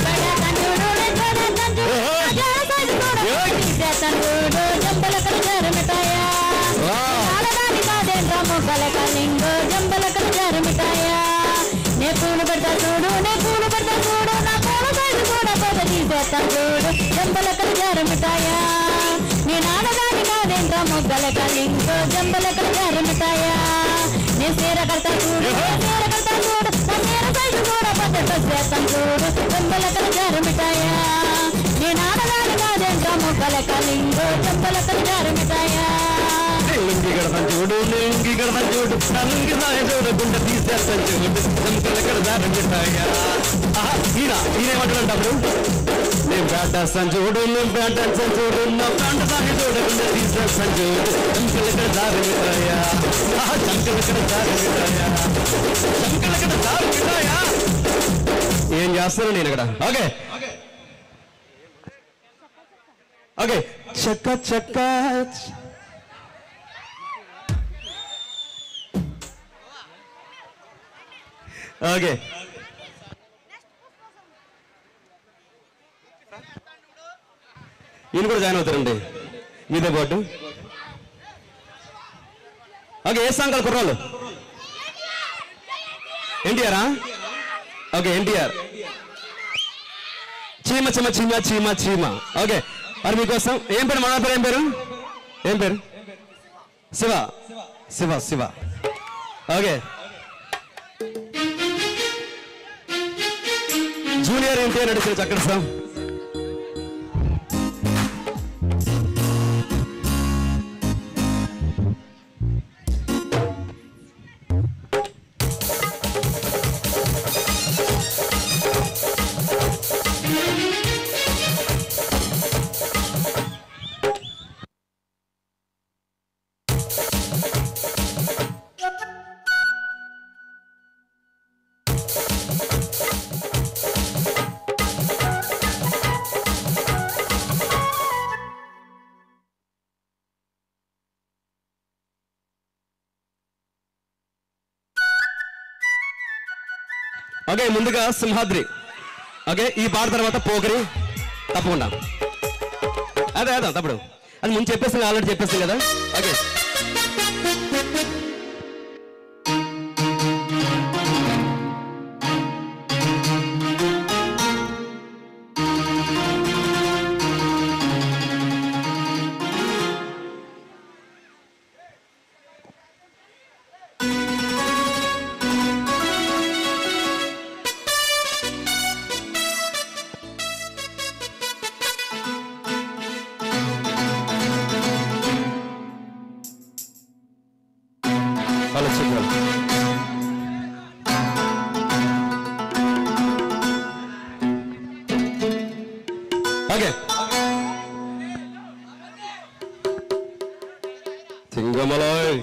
నే పూలు పెడతా చూడు నే పూలు పెడతా చూడు నా పూల సైజు కూడా పెద్ద తీసేస్తాను చూడు జంబలకల జారు మిఠాయా నేను ఆడదాని కాదేంట్రా మొగ్గల కలింగో జంబలకల జారు మిఠాయా నేను చీర కడతా చూడు నేను చీర కడతా చూడు నా చీర సైజు కూడా పెద్ద డ్రెస్ వేస్తాను చూడు జంబలకల జారు మిఠాయా నేను ఆడదాని కాదేంట్రా మొగ్గల కలింగో జంబలకల జారు మిఠాయా లుంగి కడతాను చూడు లుంగి కడతాను చూడు నా లుంగి సాయ చూడు గుండె తీసేస్తాను చూడు సంకల కడతాను మిఠాయా ఆహా, ఈయన ఈయనేమంటాడు నేను పేటేస్తాను చూడు నేను పేటేస్తాను చూడు నా పేట సాయ చూడు గుండె తీసేస్తాను చూడు సంకల కడతారు మిఠాయా ఆహా, సంకల కడతారు మిఠాయా సంకల కడతారు మిఠాయా ఏం చేస్తాను నేను ఇక్కడ ఓకే ఓకే చక్క చక్క ఓకే ఈయన కూడా జాయిన్ అవుతారండి మీతో పాటు ఓకే ఏ సాంకాలు కుర్రాలు ఎన్టీఆరా ఓకే ఎన్టీఆర్ చీమ చీమ చీమ చీమ చీమ ఓకే మరి మీకోసం ఏం పేరు మన పేరు ఏం పేరు ఏం పేరు Shiva Shiva Shiva okay junior NTR నడిచిన చక్కటి సాంగ్ ఓకే ముందుగా సింహాద్రి ఓకే ఈ పాట తర్వాత పోకరి తప్పకుండా అదే అదే తప్పుడు అది ముందు చెప్పేస్తాను ఆల్రెడీ చెప్పేస్తాను కదా ఓకే హలో సిగ్నల్ ఓకే సింగమలాయ్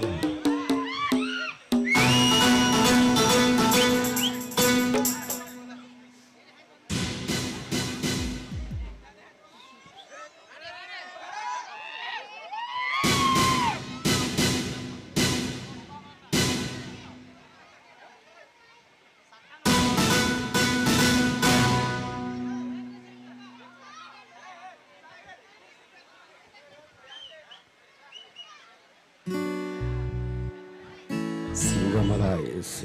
సింగమలాయ్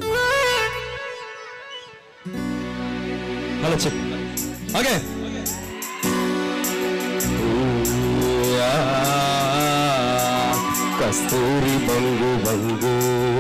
హలో చెప్ ఓకే కస్తూరి బంగు బంగు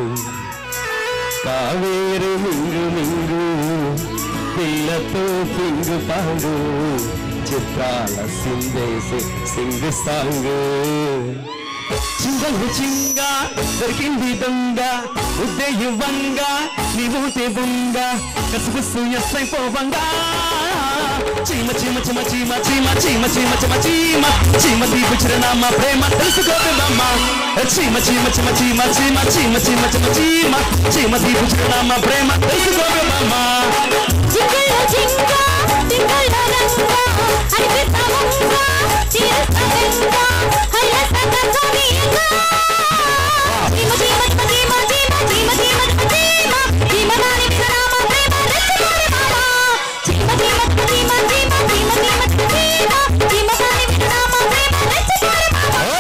కావేరు మింగు మింగు పిల్లతో పింగు పాంగు చిత్రాల సిందేసి సింగు సాంగు చింగలు చింగ దొరికింది దొంగ ఉద్దే ఇవ్వంగా నీ ఊతే బొంగ కసుగుసు ఎస్ఐ పోవంగా చీమ చీమ చీమ చీమ చీమ చీమ చీమ చీమ చీమ చీమ దీపు చిరునామ ప్రేమ తెలుసుకోదమ్మ చీమ చీమ చీమ చీమ చీమ చీమ చీమ చీమ చీమ చీమ దీపు చిరునామ ప్రేమ తెలుసుకోదమ్మ జింగలో జింగ జింగలో రంగ అనిపిస్తా వంగ తీరుస్తా వెంగ హయ్య సగ సోనియంగ జీమ జీమ జీమ జీమ జీమ జీమ జీమ జీమ జీమ నాని వినరామ ప్రేమ రెచ్చగోరి మామ జీమ జీమ జీమ జీమ జీమ జీమ జీమ జీమ నాని వినరామ ప్రేమ రెచ్చగోరి మామ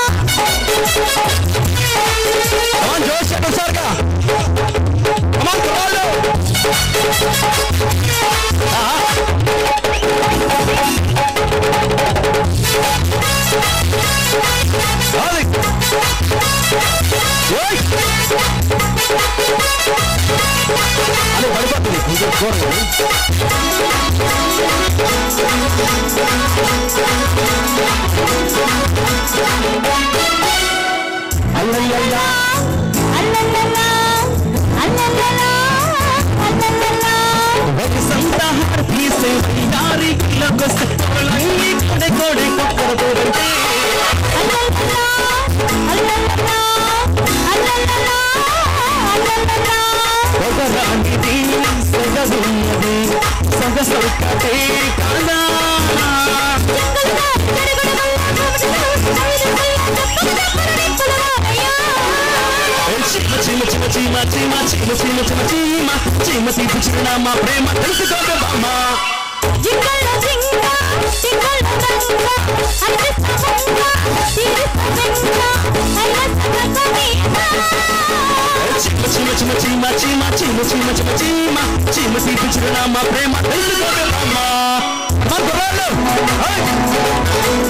Come on, Josh, echo sarga. Come on, Carvalho. Ali. Oi. Ali, పడిపోతుంది కొంచెం చూడండి అల్లయ్యయ్యా అల్లల్లలా అల్లల్లలా అల్లల్లలా వయసంతా తీసే యారి కిలకొస్తే తొలంగి కొడే కొడే కొక్కర పోరంటే అల్లల్లలా అల్లల్లలా అల్లల్లలా అల్లల్లలా ఒకరానిది సొగసున్నది సొగసొక్కటే కాదా చీమ చీమ చీమ చీమ చీమ చీమ చీమ చీమ చీమ చీమ తీపి చిరునామా ప్రేమ తెలుసుకోగా బామ్మ జింగలో జింగ జింగలో రంగ అనిపిస్తా వంగ తీరుస్తా వెంగ హయ్య సగ సోనియంగ చీమ చీమ చీమ చీమ చీమ చీమ చీమ చీమ చీమ చీమ తీపి చిరునామా ప్రేమ తెలుసుకోగా బామ్మ మా కుర్రాళ్ళు ఏయ్!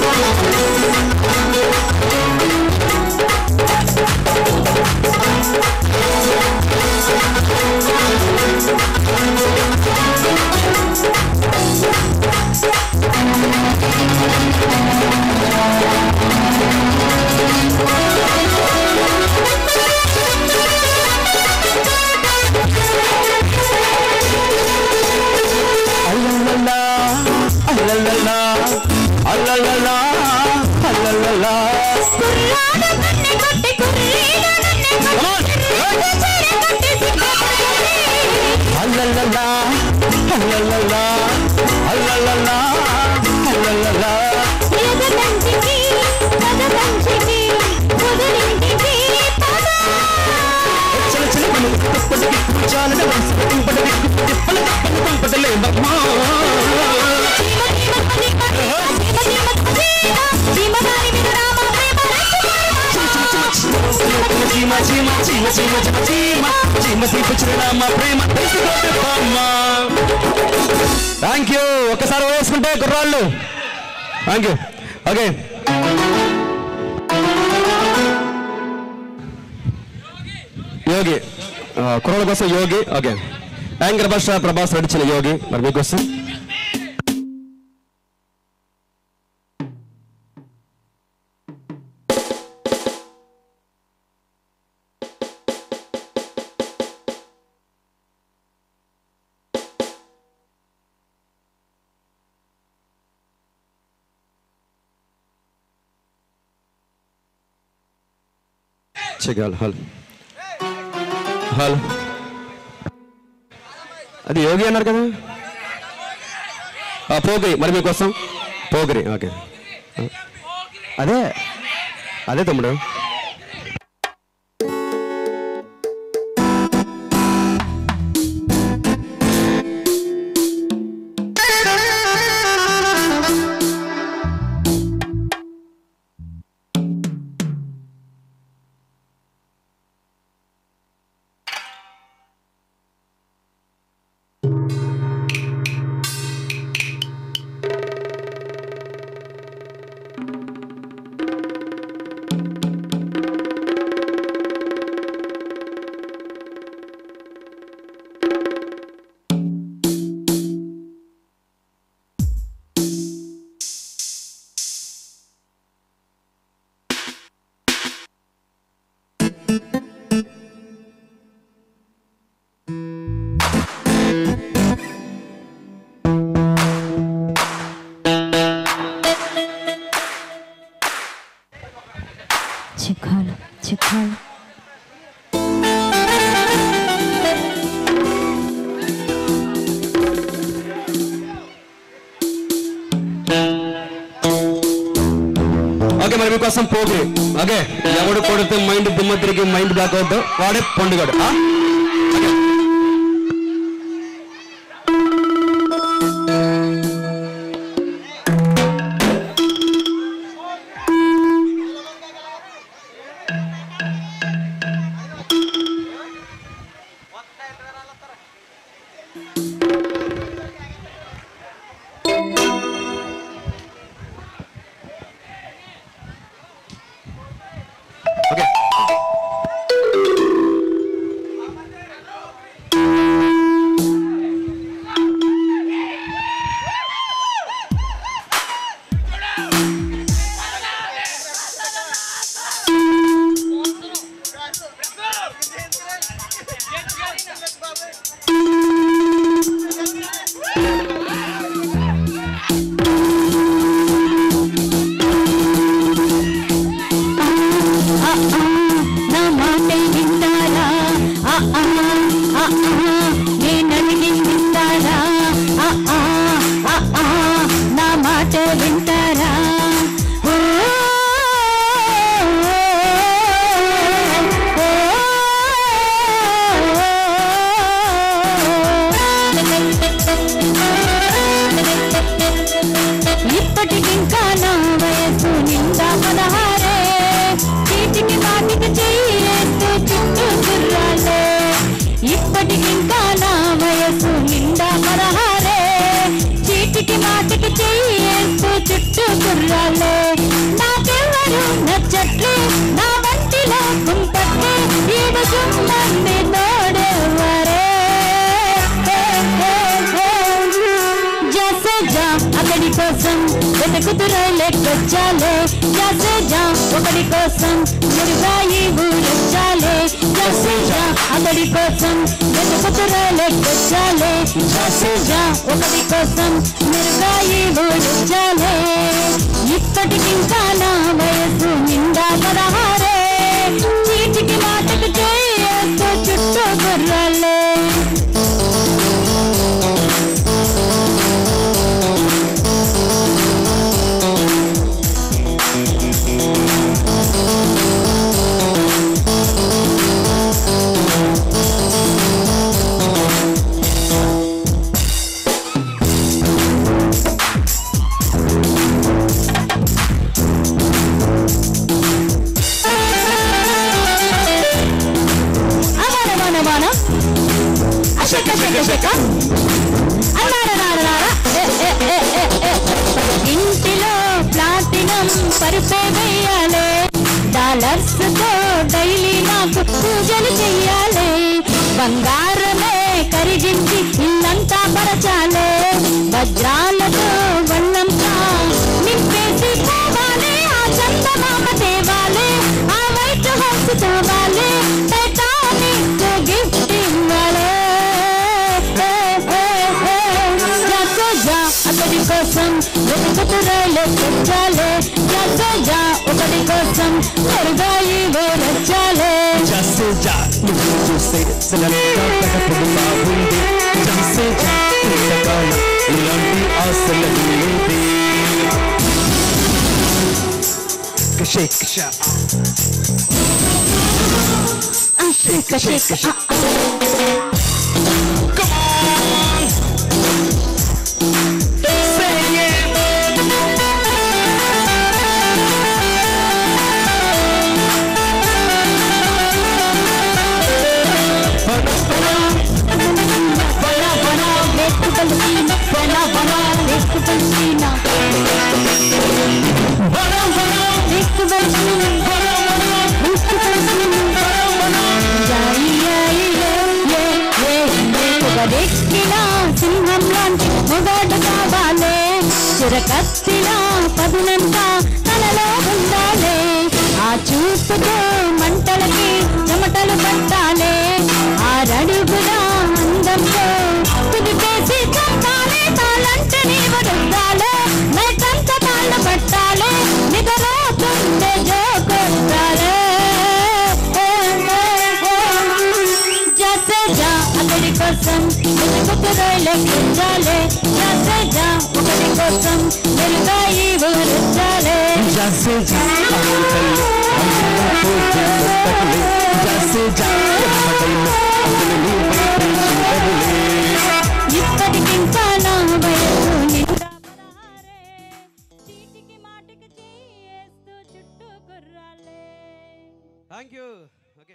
అల్లల్లలా అల్లల్లలా అల్లల్లలా అల్లల్లలా కుర్రాడ కన్నె కొట్టి కుర్రీడ నన్నె కొట్టి కుర్రీడ కొట్టి సిగ్గ అల్లల్లలా అల్లల్లలా అల్లల్లలా అల్లల్లలా ఎదగంటికి పదవంచికి కుదిరింటికి పద చల చల మనం తప్పటికి కూర్చాలని మనసు పట్టింపడవి తిప్పల తప్పని పంపడలే బామ్మ చీమ చీమ చీమ చీమ తీపి చిరునామా ప్రేమ థ్యాంక్ యూ ఒక్కసారి వేసుకుంటే కుర్రాళ్ళు థ్యాంక్ యూ ఓకే యోగి ఆ, కుర్రాళ్ళ కోసం యోగి ఓకే యాంకర్ భాష ప్రభాస్ నడిచిన యోగి మరి మీకోసం చెగాలి హల్ హల్ అది యోగి అన్నారు కదా ఆ, పోగిరి మరి మీకోసం పోగిరి ఓకే అదే అదే తమ్ముడు చిక్కాలు చిక్కాలు ఓకే మరి మీకోసం పోగిరి ఓకే ఎవడు కొడితే మైండ్ దిమ్మ తిరిగి మైండ్ బ్లాక్ అవుద్దు వాడే పండుగడు ఆ? ఓకే. ఓకే నా మాటే వింటారా ఆ, ఆ, ఆ, ఆ, నేనడిగి వింటారా ఆ, ఆ, ఆ, ఆ, నా మాట వింటారా ఓ, ఓ, ఇప్పటికింకా నా వయసు నిండా పదహారే చీటికి వాటికి చెయ్యేస్తూ చుట్టూ గుర్రాలే ఇప్పటికింకా నా వయసు నిండా పదహారే చీటికి మాటికి చెయ్యేస్తూ చుట్టూ గుర్రాలే నాకెవరు నచ్చట్లే నా వంటిలో కుంపట్లే ఈడు సుమ్మంది నోడెవరే జసే జా అతడి కోసం వెతుకుతురా లెక్కొచ్చాలే జసే జా ఒకడి కోసం మురుగాయి ఊరొచ్చాలే జసే జా అతడి కోసం వెతుకుతురా లెక్కొచ్చాలే జసే జా ఒకడి కోసం మురుగాయి ఊరొచ్చాలే ఇప్పటికింకా నా వయసు నిండా పదహారే చీటికి మాటకు చేయేస్తూ చుట్టూ గుర్రాలే అభిషేకం అన్నారన్నారన్నారా ఏ, ఏ, ఏ, ఏ, ఏ. ఇంటిలో ప్లాటినం పరుపే వేయాలి డాలర్స్ తో డైలీ నాకు పూజలు చెయ్యాలి బంగారమే కరిగించి ఇల్లంతా పరచాలి వజ్రాలతో వల్లంతా నింపేసి పోవాలి ఆ చందమామ తేవాలి ఆ వైట్ హౌస్ తేవాలి టైటానిక్ గిఫ్ట్ ఇవ్వాలి ఏ, ఏ, ఏ. జాకో జా అతడి కోసం వెతుకుతూ రైలు తెచ్చాలి జాకో జా ఒకటి కోసం త్వరగా ఇవో రచ్చాలి జస్సే జా నువ్వు చూస్తే సెలవుగా తగపుడులా ఉంది జస్సే జా ఇంతకాలం ఇలాంటి ఆశలు లేదే కషే కష షేక్ షేక్ ఒకడెక్కిన సింహం లాంటి మొగాడు కావాలి చిరకత్తిన పదునంతా తనలో ఉండాలి ఆ చూపుతో మంటలకి చెమటలు పట్టాలి ఆ రడుగుల అందంతో కుదిపేసి చంపాలి తాళంటే నీవు రుద్దాలి నైటంత తాళ్ళ పట్టాలి నిద్రపోతుంటే జోకొట్టాలి జాసే జా అతడి కోసం వెతుకుతూ రైలెక్కించాలి జాసే జా ఒకటి కోసం మెరుగా ఈ ఊరించాలి జస్సే జా అవును తల్లి అందరితో జన్మతకులే జస్సే జా ఎప్పటిలో అసలు నీవే ప్రేమించగలే ఇప్పటికింకా నా వయసు నిండా థ్యాంక్ యూ ఓకే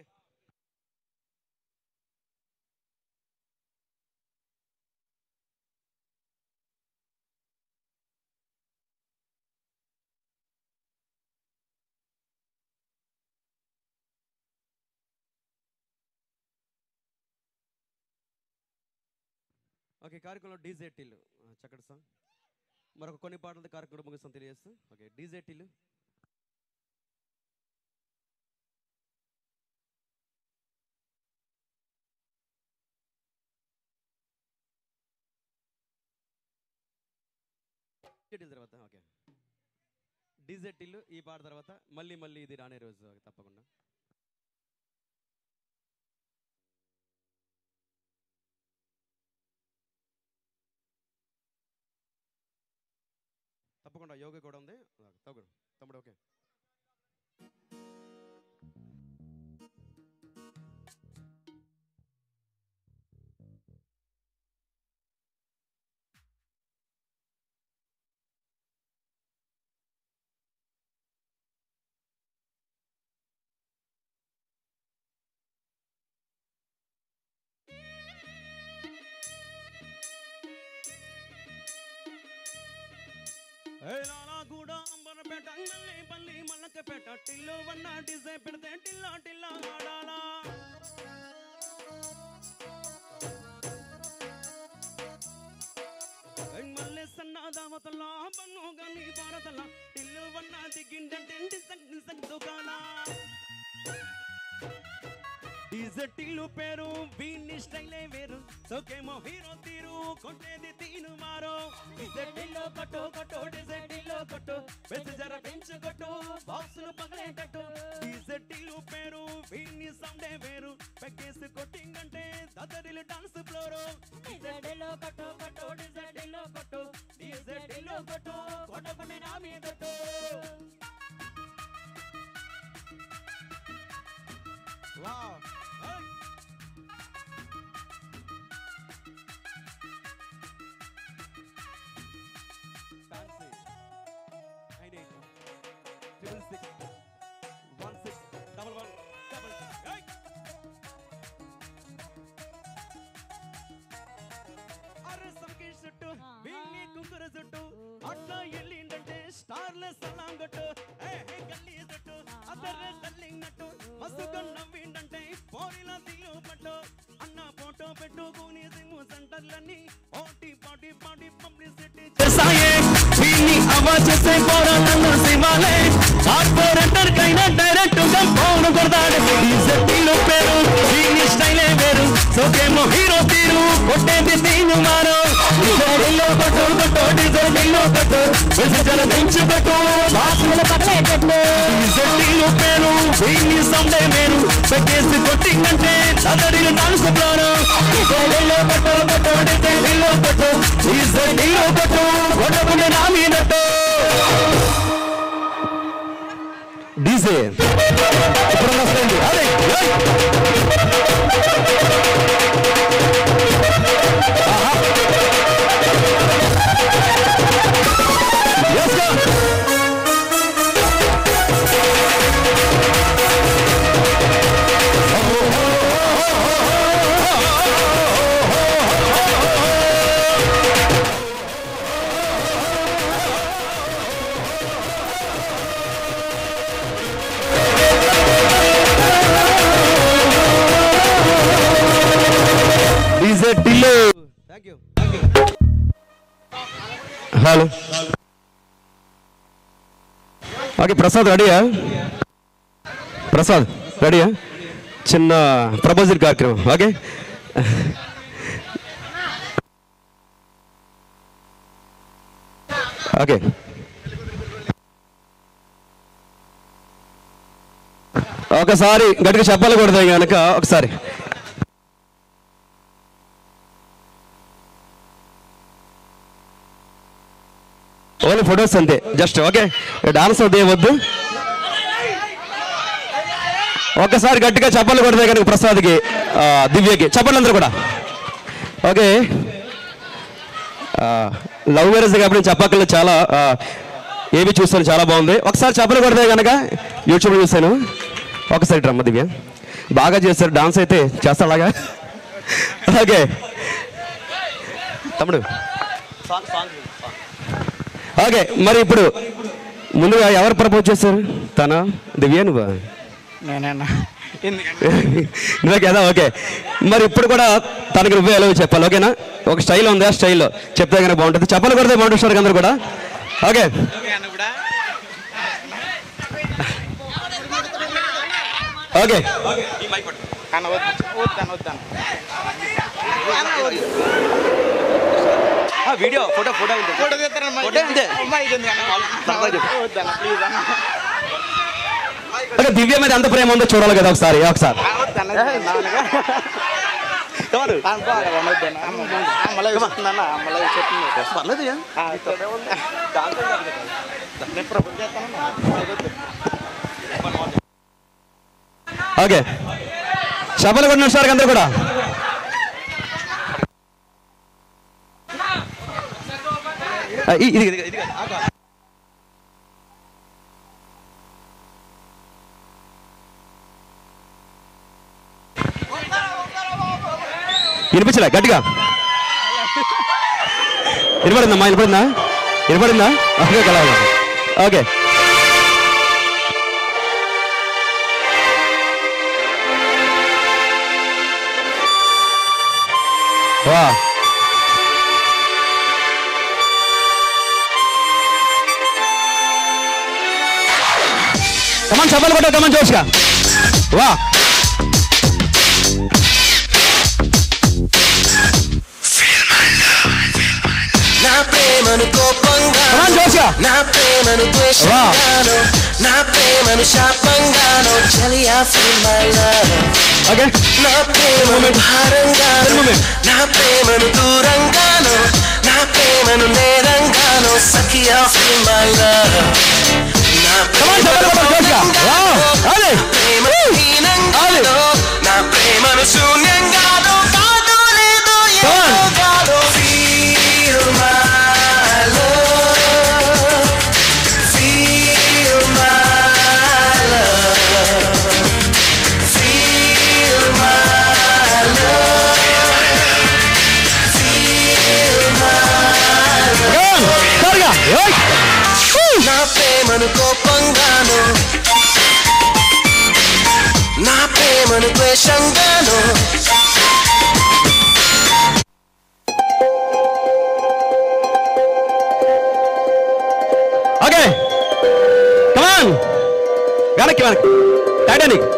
ఓకే కార్యక్రమంలో డీజేటీలు చక్కటి సాంగ్ మరొక కొన్ని పాటలతో కార్యక్రమం ముగిస్తాం తెలియజేస్తూ ఓకే డీజేటీలు డీజేటీల తర్వాత ఓకే డీజేటీలు ఈ పాట తర్వాత మళ్ళీ మళ్ళీ ఇది రానే రోజు ఓకే, తప్పకుండా తప్పకుండా యోగా కూడా ఉంది తగ్గుడు తమ్ముడు ఓకే కూడా అంబరపేట అంగల్ని పల్లి మల్లకపేట టిల్లు వన్న డిజై పెడితే టిల్లా టిల్లా ఆడాలా మల్లె సన్న దావతలా బన్ను గని భారతల టిల్లు వన్న దిగిందంటే డిసక్ డిసక్ దుకానా డిజటిల్లు పేరు వీని స్టైలే వేరు సోకేమో హీరో తీరు కొట్టేది తీను మారో డిజటిల్లో కొట్టు కొట్టు డిజటిల్లో కొట్టు బెస్ జర పెంచు కొట్టు బాక్సులు పగలేటట్టు డిజటిల్లు పేరు వీని సౌండే వేరు పెగ్గేసి కొట్టింగ్ అంటే దదరిలు డాన్స్ ఫ్లోరు డిజటిల్లో కొట్టు కొట్టు డిజటిల్లో కొట్టు డిజటిల్లో కొట్టు కొట్టకుండా నా మీదట్టు wow Fancy. Nine eight. Triple six. One six. Double one. Double six. Hey! జుట్టు అట్లా వెళ్ళిందంటే స్టార్లెస్ సలాంగట్టు ఏ హే గల్లీ జుట్టు అదర్రే తల్లింగట్టు మస్తుగా నవ్విందంటే పోరిలా దిల్లు పట్టు అన్న ఫోటో పెట్టుకుని సిమ్ సెంటర్లన్నీ ఓటి పాటి పాటి పబ్లిసిటీ చేసాయే దీన్ని అవాజ్ చేసే పోరాటంలో సిమాలే కార్పొరేటర్ కైనా డైరెక్ట్ గా ఫోన్ కొడతాడు ఈ సెట్టిలో పేరు దీని స్టైలే వేరు సోకేమో హీరో తీరు కొట్టేది దీని మారు డిజైన్లో కొట్టు కొట్టు డిజైన్లో కొట్టు వెసిజల దించు కొట్టు బాసుల పక్కలే కొట్టు ఈ సెట్టిలో పేరు దీని సౌండే వేరు పెట్టేసి కొట్టిందంటే చదరిలు నాలుగు ప్రాణం డిజైన్లో కొట్టు కొట్టు డిజైన్లో కొట్టు ఈ సెట్టిలో కొట్టు కొట్టకుండా నా మీదట్టు డీజే ఇప్పుడు వస్తుంది అదే ఏయ్! Yes, sir. DJ Tillu hello okay Prasad రెడీయా ప్రసాద్ రెడీయా చిన్న ప్రపోజల్ కార్యక్రమం ఓకే ఓకే ఒకసారి గట్టిగా చెప్పాలి కూడదు కనుక ఒకసారి ఓన్లీ ఫొటోస్ అంతే జస్ట్ ఓకే డాన్స్ అవుతే వద్దు ఒక్కసారి గట్టిగా చెప్పాలి కొడితే కనుక ప్రసాద్కి ఆ, దివ్యకి చెప్పండి అందరూ కూడా ఓకే లవ్ మ్యారేజ్ కాబట్టి నేను చెప్పక్కర్లేదు చాలా ఆ, ఏవి చూస్తాను చాలా బాగుంది ఒకసారి చెప్పలు కొడితే కనుక యూట్యూబ్లో చూశాను ఒకసారి రమ్మ దివ్య బాగా చేశారు డాన్స్ అయితే చేస్తా అలాగా ఓకే తమ్ముడు ఓకే మరి ఇప్పుడు ముందుగా ఎవరు ప్రపోజ్ చేశారు తన దివ్య నువ్వా నేనేనా నువ్వే కదా ఓకే మరి ఇప్పుడు కూడా తనకి నువ్వే ఎలా చెప్పాలి ఓకేనా ఒక స్టైల్ ఉంది ఆ స్టైల్లో చెప్తే కనుక బాగుంటుంది చెప్పాలి కొడితే బాగుంటుంది అందరూ కూడా ఓకే ఓకే అన్న వద్దు వద్దాను వద్దాను వీడియో ఫోటో ఫోటో ఫోటో తీస్తాను ఫోటో అంతే. అమ్మాయి ఇది వద్దన్న ప్లీజ్ అన్న ఓకే దివ్య మీద ఎంత ప్రేమ ఉందో చూడాలి కదా ఒకసారి ఒకసారి ఓకే చెప్పలు కొట్టిన సార్ అందరూ కూడా ఆ, ఇ- ఇది ఇది ఇది వినిపించలే గట్టిగా వినపడిందమ్మా వినపడిందా వినపడిందా ఓకే కలా ఓకే వా కమన్ చెప్పలు కొట్ట కమన్ జోష్గా వా నా ప్రేమను కోపంగా నా ప్రేమను ద్వేషంగాను నా ప్రేమను శాపంగాను చలియా ఫీల్ మై లవ్ నా ప్రేమను భారంగాను నా ప్రేమను దూరంగాను నా ప్రేమను నేరంగాను సఖియా ఫీల్ మై లవ్ నా ప్రేమను మౌనంగాను, నా ప్రేమను హీనంగాను నా ప్రేమను శూన్యంగాను కాదు లేదు ఏదో కాదు Feel my love. Feel my love. Feel my love. Feel my love. సంతోషంగాను ఓకే కమాన్ వెనక్కి వెనక్కి టైటానిక్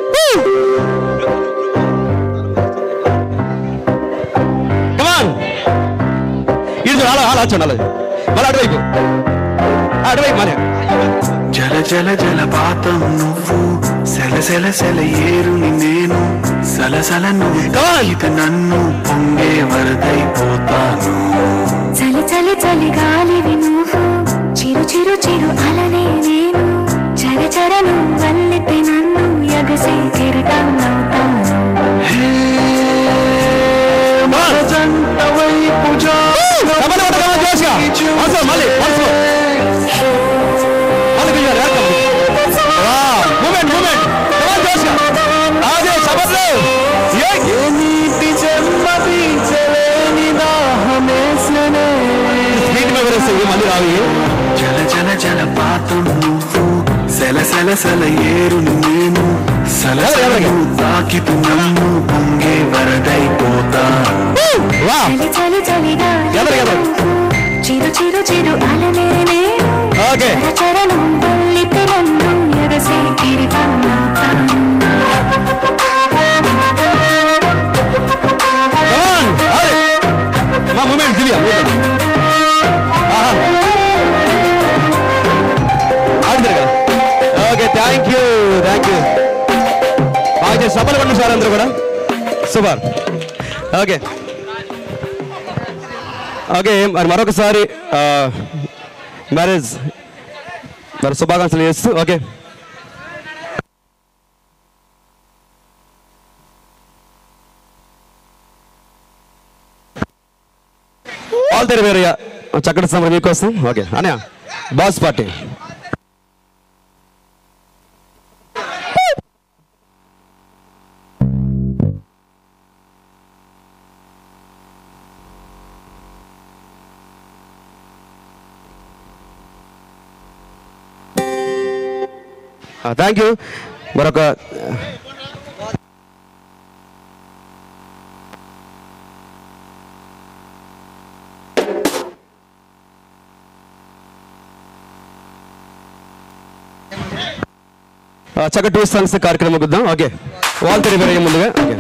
కమాన్ ఇది అలా అలా చూడండి అలా మళ్ళీ అటువైపు అటువైపు మన జల జల జలపాతం నువ్వు సెల సెల సెల ఏరుని నేను సలసల నువ్వు తాకితే నన్ను పొంగే వరదైపోతాను చలి చలి చలి గాలివి నువ్వు చిరు చిరు చిరు అలనే నేను చర చర నువ్వు వల్లితే నన్ను ఎగసి కెరటం అవుతాను మన జంట వైపు మళ్ళీ మూమెంట్ మూమెంట్ అదే సబర్లు ఏ నీటి చెమ్మ తీర్చలేని దాహమేసనే మళ్ళీ రావి జల జల జలపాతం నువ్వు సెల సెల సెల ఏరుని నేను సలసల నువ్వు తాకితు నన్ను పొంగే వరదైపోతాను చలి చలి చలి గాలి చిరు చిరు చిరు అలనే నేను చర చర నువ్వు వల్లితే నన్ను ఎగసి కెరటం అవుతాను మా మూమెంట్ దివ్య ఆడుతారు కదా okay thank you thank you బాగా సభలు పడిన సార్ అందరూ కూడా సూపర్ ఓకే ఓకే మరి మరొకసారి మ్యారేజ్ మరి శుభాకాంక్షలు చేస్తూ ఓకే ఆల్ తెరి వేరయ్య చక్కటి సమరం మీకోసం ఓకే అనే బాస్ పార్టీ థ్యాంక్ యూ మరొక ఆ, చక్కటి టూ సాంగ్స్ కార్యక్రమం ముగిద్దాం ఓకే వాళ్ళు తెలియ ముందుగా ఓకే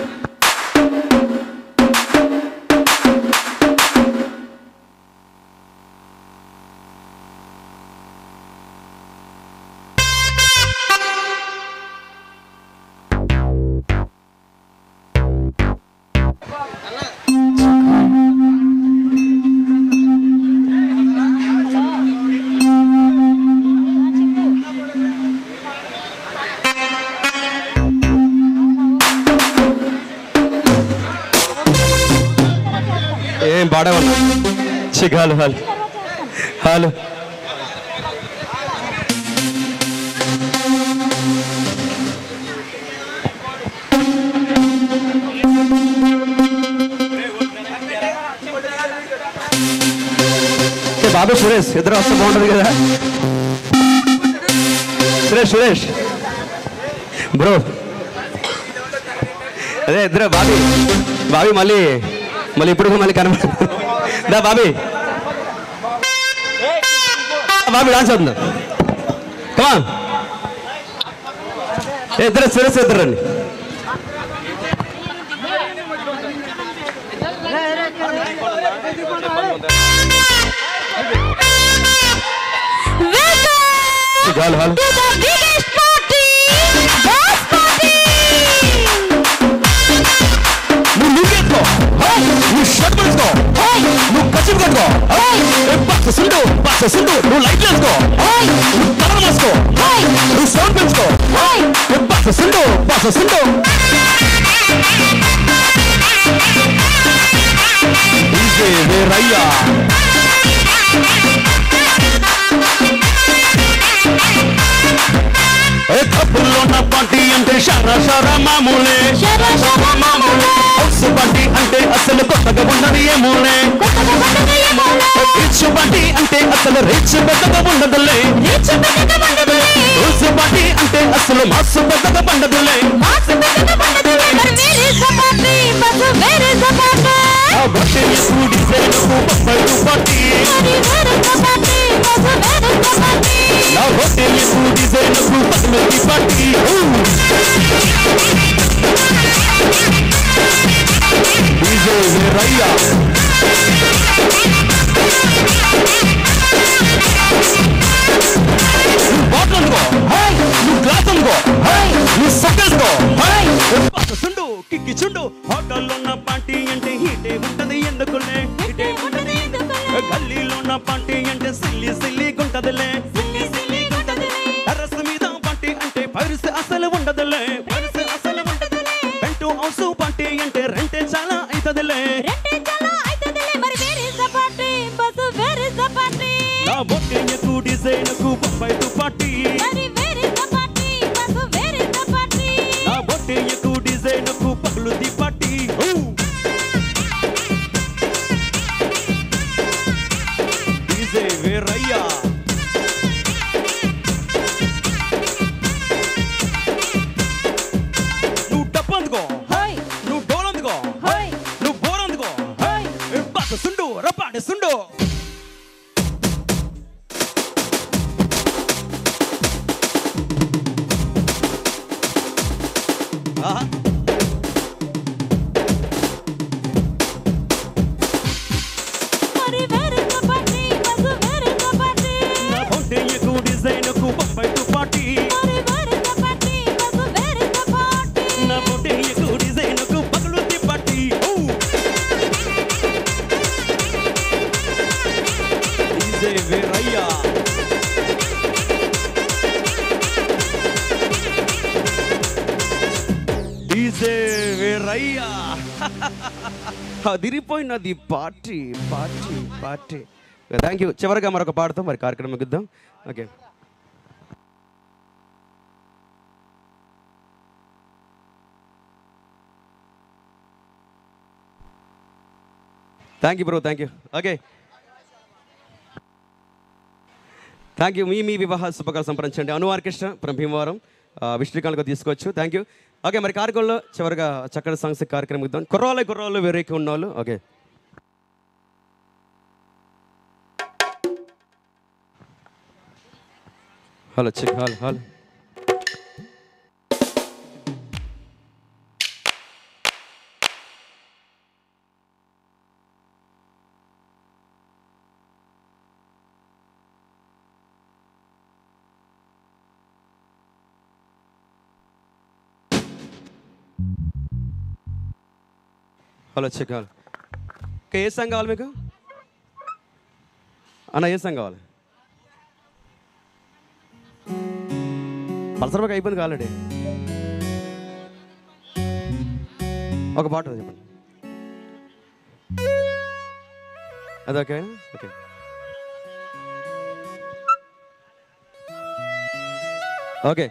ఏం పాడేవన్నా చిగాలు హాలు హాలు ఏ బాబు సురేష్ ఇద్దరు వస్తే బాగుంటుంది కదా సురేష్ సురేష్ బ్రో అదే ఇద్దరు బాబీ బాబీ మళ్ళీ మళ్ళీ ఇప్పుడు మళ్ళీ కనబడ దా బాబీ బాబీ డాన్స్ అవుతుందా కమా ఇద్దరు సురేష్ ఇద్దరు రండి చాలు హాలు నువ్వు లుంగేసుకో నువ్వు షర్ట్ వేసుకో నువ్వు కచ్చిపు కట్టుకో బస్సు సుండు బస్సు సుండు నువ్వు లైట్ వేసుకో నువ్వు కలర్ వేసుకో నువ్వు సౌండ్ పెంచుకో బస్సు సుండు బస్సు సుండు డీజే వేరయ్యా ఏ కప్పుల్లో నా పార్టీ అంటే షరా షరా మామూలే షరా షరా మామూలే హౌస్ పార్టీ అంటే అసలు కొత్తగా ఉన్నది ఏమూలే రిచ్ పార్టీ అంటే అసలు రిచ్ పెద్దగా ఉండదులే రిచ్ పెద్దగా ఉండదులే హౌస్ పార్టీ అంటే అసలు మాసు పెద్దగా పండదులే మాసు పెద్దగా పార్టీ డీజే వీరయ్య బాటిల్ అందుకో నువ్వు గ్లాస్ అందుకో నువ్వు సొక్కేసుకో చుండు కిక్కి చుండు హోటల్లో ఉన్న పార్టీ అంటే హీటే ఉంటది ఎందుకులే హీటే ఉంటది గల్లీలో ఉన్న పార్టీ అంటే సిల్లి సిల్లి గుంటదిలే సిల్లి సిల్లి గుంటదిలే టెర్రస్ మీద పార్టీ అంటే పైరుసి అసలు ఉండదులే పైరుసి అసలు ఉండదులే పెంటు హౌస్ పార్టీ అంటే రెంటే చాలా అయితదిలే నా బొట్టే ఎక్కువ డిజైన్ కు బొంబాయి పార్టీ నా బొట్టే ఎక్కువ డిజైన్ కు పగులుది పార్టీ డీజే వీరయ్య నువ్వు డబ్బు అందుకో నువ్వు డోల్ అందుకో నువ్వు బోర్ అందుకో బాక సుండు రప్పాడి సుండు ఆహా నా బొట్టే ఎక్కువ డిజైన్ కు బొంబాయి పార్టీ నా బొట్టే ఎక్కువ డిజైన్ కు పగులుది party DJ Veerayya DJ Veerayya అదిరిపోయినది party party party thank you చివరిగా మరొక పాడుతూ మరి కార్యక్రమం ముగిద్దాం okay thank you bro thank you okay thank you మీ మీ వివాహ శుభకాలు సంప్రదించండి అను ఆర్కెస్ట్రా ఫ్రమ్ భీమవరం ఆ, విష్ణుకాంత్గా తీసుకోవచ్చు థ్యాంక్ యూ ఓకే మరి కార్యక్రమంలో చివరిగా చక్కటి సాంగ్స్ కార్యక్రమం ఇద్దాం కుర్రాళ్ళు కుర్రాళ్ళు వేరేకి ఉన్నవాళ్ళు okay hello check hello hello hello check hello okay ఏ సాంగ్ కావాలి మీకు అన్న ఏ సాంగ్ కావాలి పలసరబాగ్ అయిపోయింది ఆల్రెడీ ఒక పాట చెప్పండి అది ఓకే ఓకే ఓకే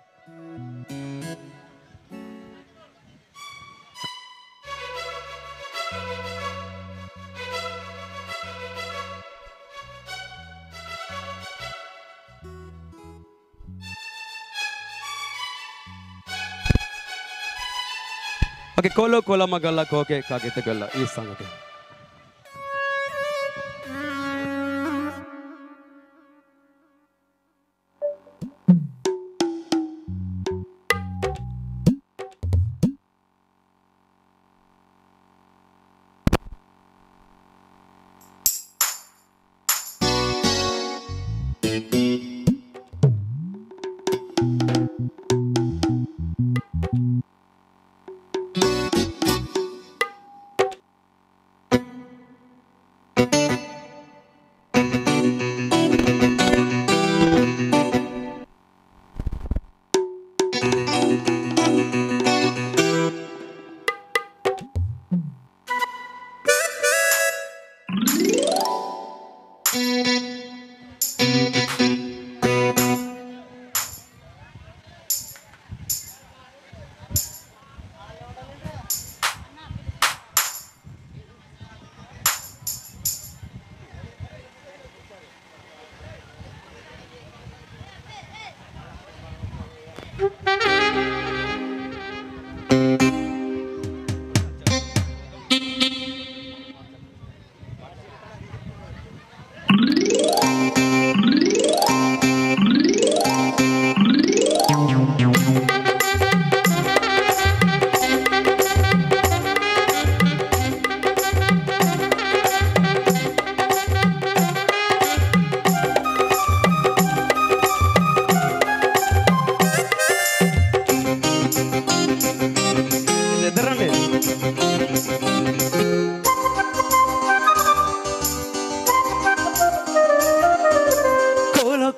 ఓకే కోలో కోలమ్మ గల్ల కోకే కాకిత గల్ల ఈ సాంగ్ ఓకే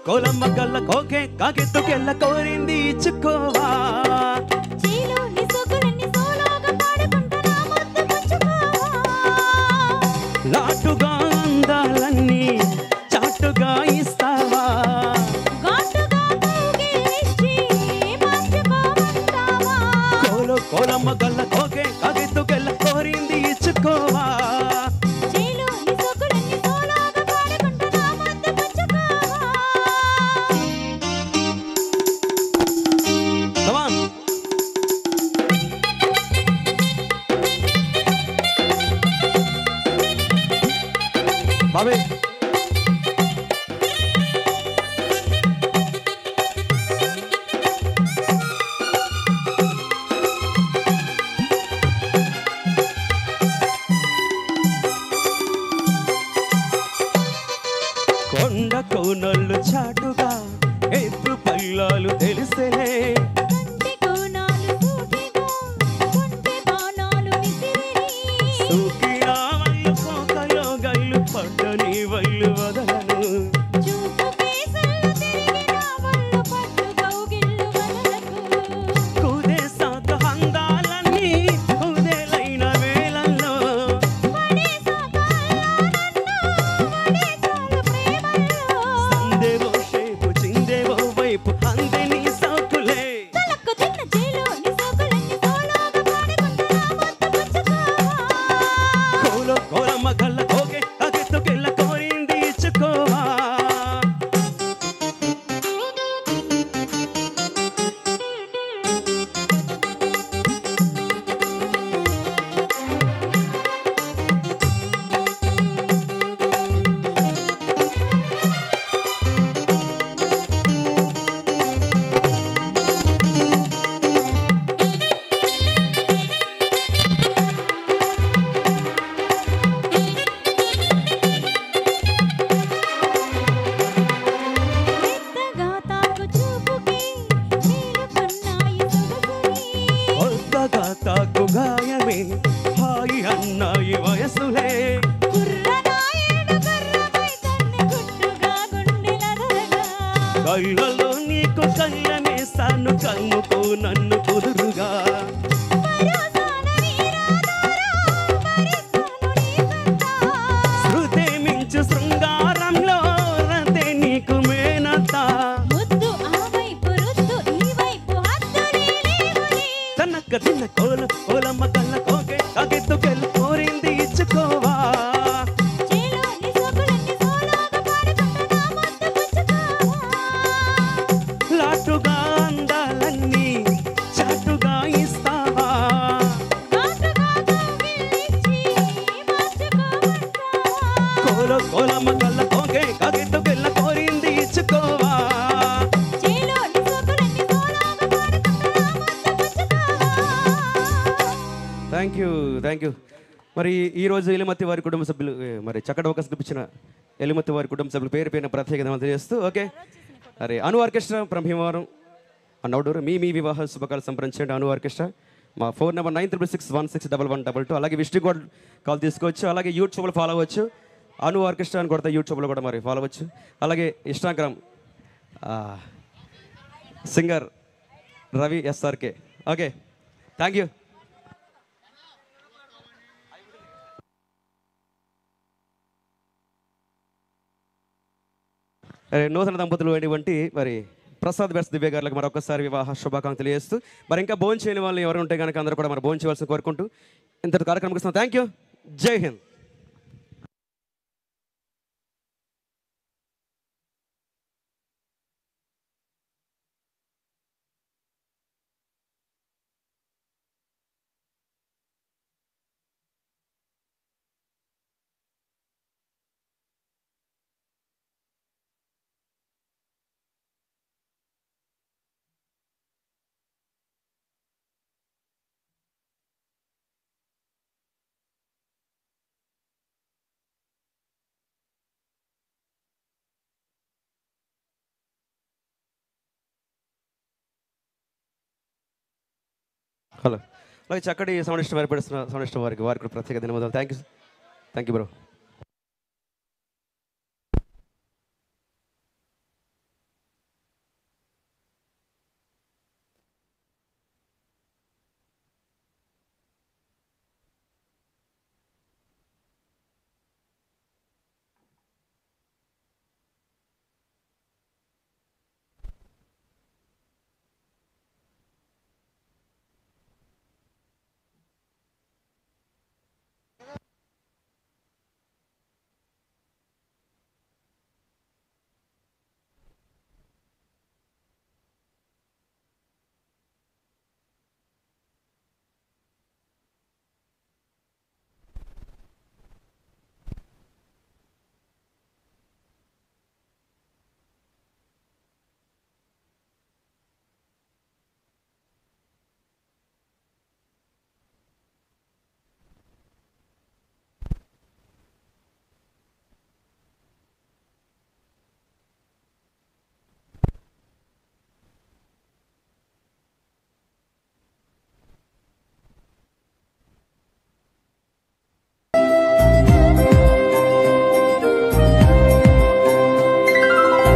కోలమ్మ గల్ల కోకే కాకెత్తుకెళ్ళ కోరింది ఇచ్చుకోవా లాటుగా అందాలన్నీ చాటుగా ఇస్తావా కోలో కోలమ్మ గల్ల కోకే కాకెత్తుకెళ్ళ కోరింది ఇచ్చుకోవా Come on. బాబే కొండ కోనళ్ళు చాటుగా ఎత్తు పల్లాలు తెలిసేలే సూకినా వల్లు కోకలో గల్లు పడ్డని వల్లు వదలను కుదేశాక అందాలన్నీ కుదేలైన వేళల్లో సందేవో షేపు చిందేవో వైపు అందని సాకులే కోలో కోలమ్మ కళ్ళ కోకే అగెత్తుకెళ్ళ కోరింది ఇచ్చుకోవా కొత్తగా తాకు గాయమే హాయి అన్నాయి వయసులే కళ్ళలో నీకు కళ్ళనేస్తాను కమ్ముకో నన్ను కుదురుగా శృతే మించు శృంగారంలో రతే నీకు మేనత తనక్క తిన్న కోల కోలమ్మ కళ్ళ కోకే కాకెత్తుకెళ్ళి కోరింది ఇచ్చుకోవా లాటుగా అందాలన్నీ చాటుగా ఇస్తావా కోల కోలమ్మ కళ్ళ కోకే కాకెత్తుకెళ్ళ కోరింది ఇచ్చుకోవా థ్యాంక్ యూ థ్యాంక్ యూ మరి ఈ రోజు ఎలిమతి వారి కుటుంబ సభ్యులు ఏ, మరి చక్కటి అవకాశం ఇప్పించిన ఎలిమతి వారి కుటుంబ సభ్యులు పేరు పేరున ప్రత్యేకత తెలియజేస్తూ ఓకే అరే అను ఆర్కెస్ట్రా బ్రహ్మవరం నవడూరు మీ మీ వివాహ శుభకాలు సంప్రదించండి అను ఆర్కెస్ట్రా మా phone number nine triple six one six double one double two అలాగే విష్ణు కూడా కాల్ తీసుకోవచ్చు అలాగే యూట్యూబ్లో ఫాలో అవ్వచ్చు అను ఆర్కెస్ట్రా అని కొడితే యూట్యూబ్లో కూడా మరి ఫాలో అవ్వచ్చు అలాగే Instagram singer Ravi SRK okay thank you అరే, నూతన దంపతులు అయినటువంటి మరి ప్రసాద్ బెర్స్ దివ్య గారికి మరొకసారి వివాహ శుభాకాంక్షలు తెలియజేస్తూ మరి ఇంకా భోజనం చేయని వాళ్ళు ఎవరు ఉంటే కనుక అందరూ కూడా మరి భోజనం చేయవలసిన కోరుకుంటూ ఇంతటి కార్యక్రమం ఇస్తున్నాం థ్యాంక్ యూ జై హింద్ హలో అలాగే చక్కటి సౌండ్ ఇష్టం ఏర్పడుతున్న సౌండ్ ఇష్టం వారికి వారికి కూడా ప్రత్యేక ధన్యవాదాలు thank you thank you bro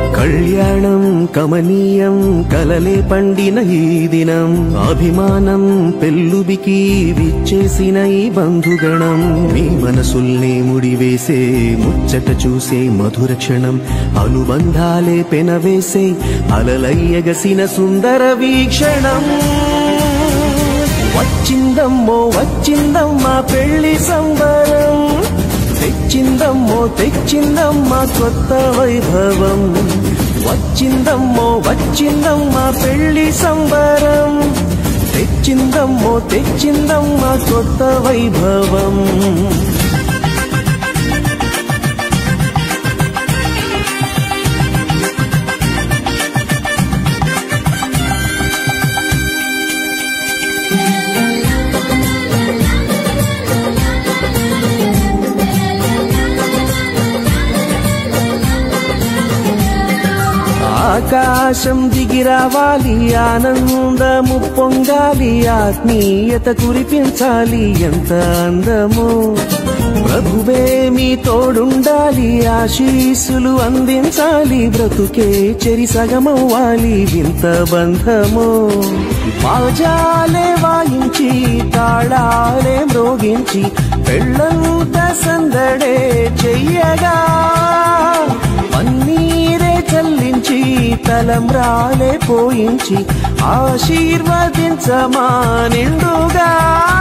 కళ్యాణం కమనీయం కలలే పండిన ఈ దినం అభిమానం పెల్లుబికి విచ్చేసిన ఈ బంధుగణం మీ మనసుల్నే ముడివేసే ముచ్చట చూసే మధుర క్షణం అనుబంధాలే పెనవేసే అలలయ్యగసిన సుందర వీక్షణం వచ్చిందమ్మో వచ్చిందమ్మా పెళ్లి సంబరం తెచ్చిందమ్మో తెచ్చిందమ్మా కొత్త వైభవం వచ్చిందమ్మో వచ్చిందమ్మా పెళ్లి సంబరం తెచ్చిందమ్మో తెచ్చిందమ్మా కొత్త వైభవం ఆకాశం దిగిరావాలి ఆనందము పొంగాలి ఆత్మీయత కురిపించాలి ఎంత అందము ప్రభువే మీ తోడుండాలి ఆశీస్సులు అందించాలి బ్రతుకే చెరి సగమవ్వాలి వింత బంధము బాజాలే వాయించి తాళాలే మ్రోగించి పెళ్ళంత సందడే చెయ్యగా పన్నీరే చల్లించి తలంబ్రాలే పోయించి ఆశీర్వదించమా నిండుగా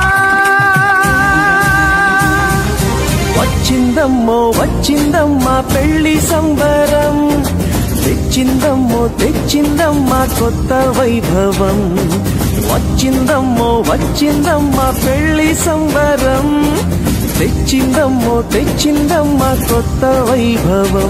వచ్చిందమ్మో వచ్చిందమ్మా పెళ్లి సంబరం తెచ్చిందమ్మో తెచ్చిందమ్మా కొత్త వైభవం వచ్చిందమ్మో వచ్చిందమ్మా పెళ్లి సంబరం తెచ్చిందమ్మో తెచ్చిందమ్మా కొత్త వైభవం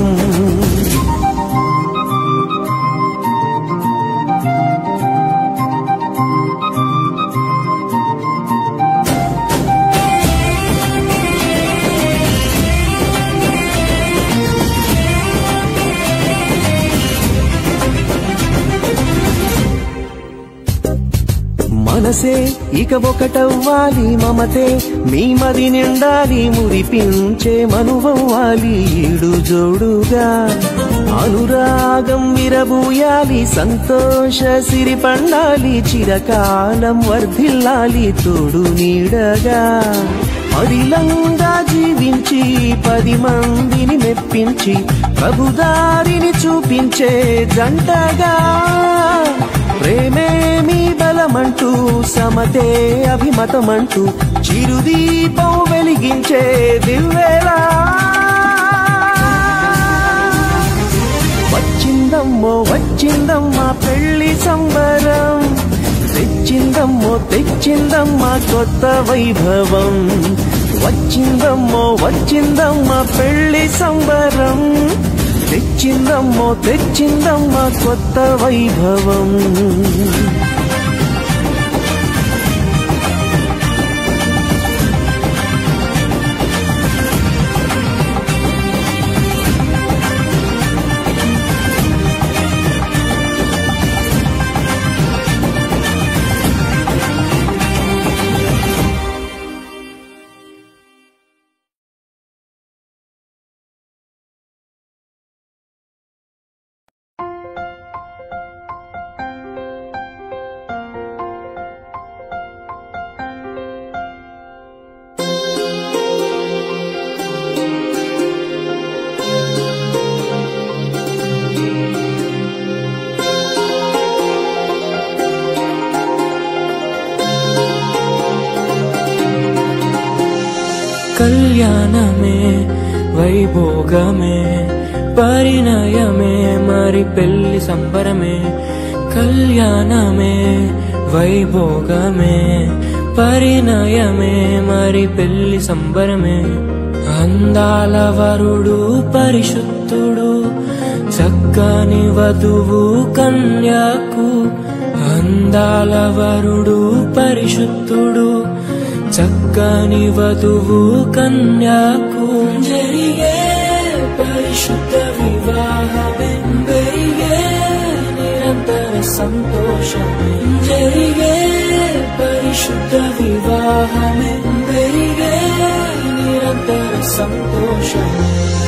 మనసే ఇక ఒకటవ్వాలి మమతే మీ మది నిండాలి మురిపించే మనువవ్వాలి ఈడు జోడుగా అనురాగం విరబూయాలి సంతోష సిరి పండాలి చిరకాలం వర్ధిల్లాలి తోడు నీడగా అడిలంగా జీవించి పది మందిని మెప్పించి ప్రభుదారిని చూపించే జంటగా ప్రేమే మీ బలమంటూ సమతే అభిమతమంటూ చిరుదీపం వెలిగించే దివ్వేలా వచ్చిందమ్మో వచ్చిందమ్మా పెళ్లి సంబరం తెచ్చిందమ్మో తెచ్చిందమ్మా కొత్త వైభవం వచ్చిందమ్మో వచ్చిందమ్మా పెళ్లి సంబరం తెచ్చిందమ్మో తెచ్చిందమ్మా కొత్త వైభవం కళ్యాణమే వైభోగమే పరిణయమే మరి పెళ్లి సంబరమే కళ్యాణమే వైభోగమే పరిణయమే మరి పెళ్లి సంబరమే అందాల వరుడు పరిశుద్ధుడు చక్కని వధువు కన్యాకు అందాల వరుడు పరిశుద్ధుడు చక్కని వధువు కన్యాకు జరిగే పరిశుద్ధ వివాహమే పెరిగే నిరంతర సంతోషమే జరిగే పరిశుద్ధ వివాహమే పెరిగే నిరంతర సంతోషమే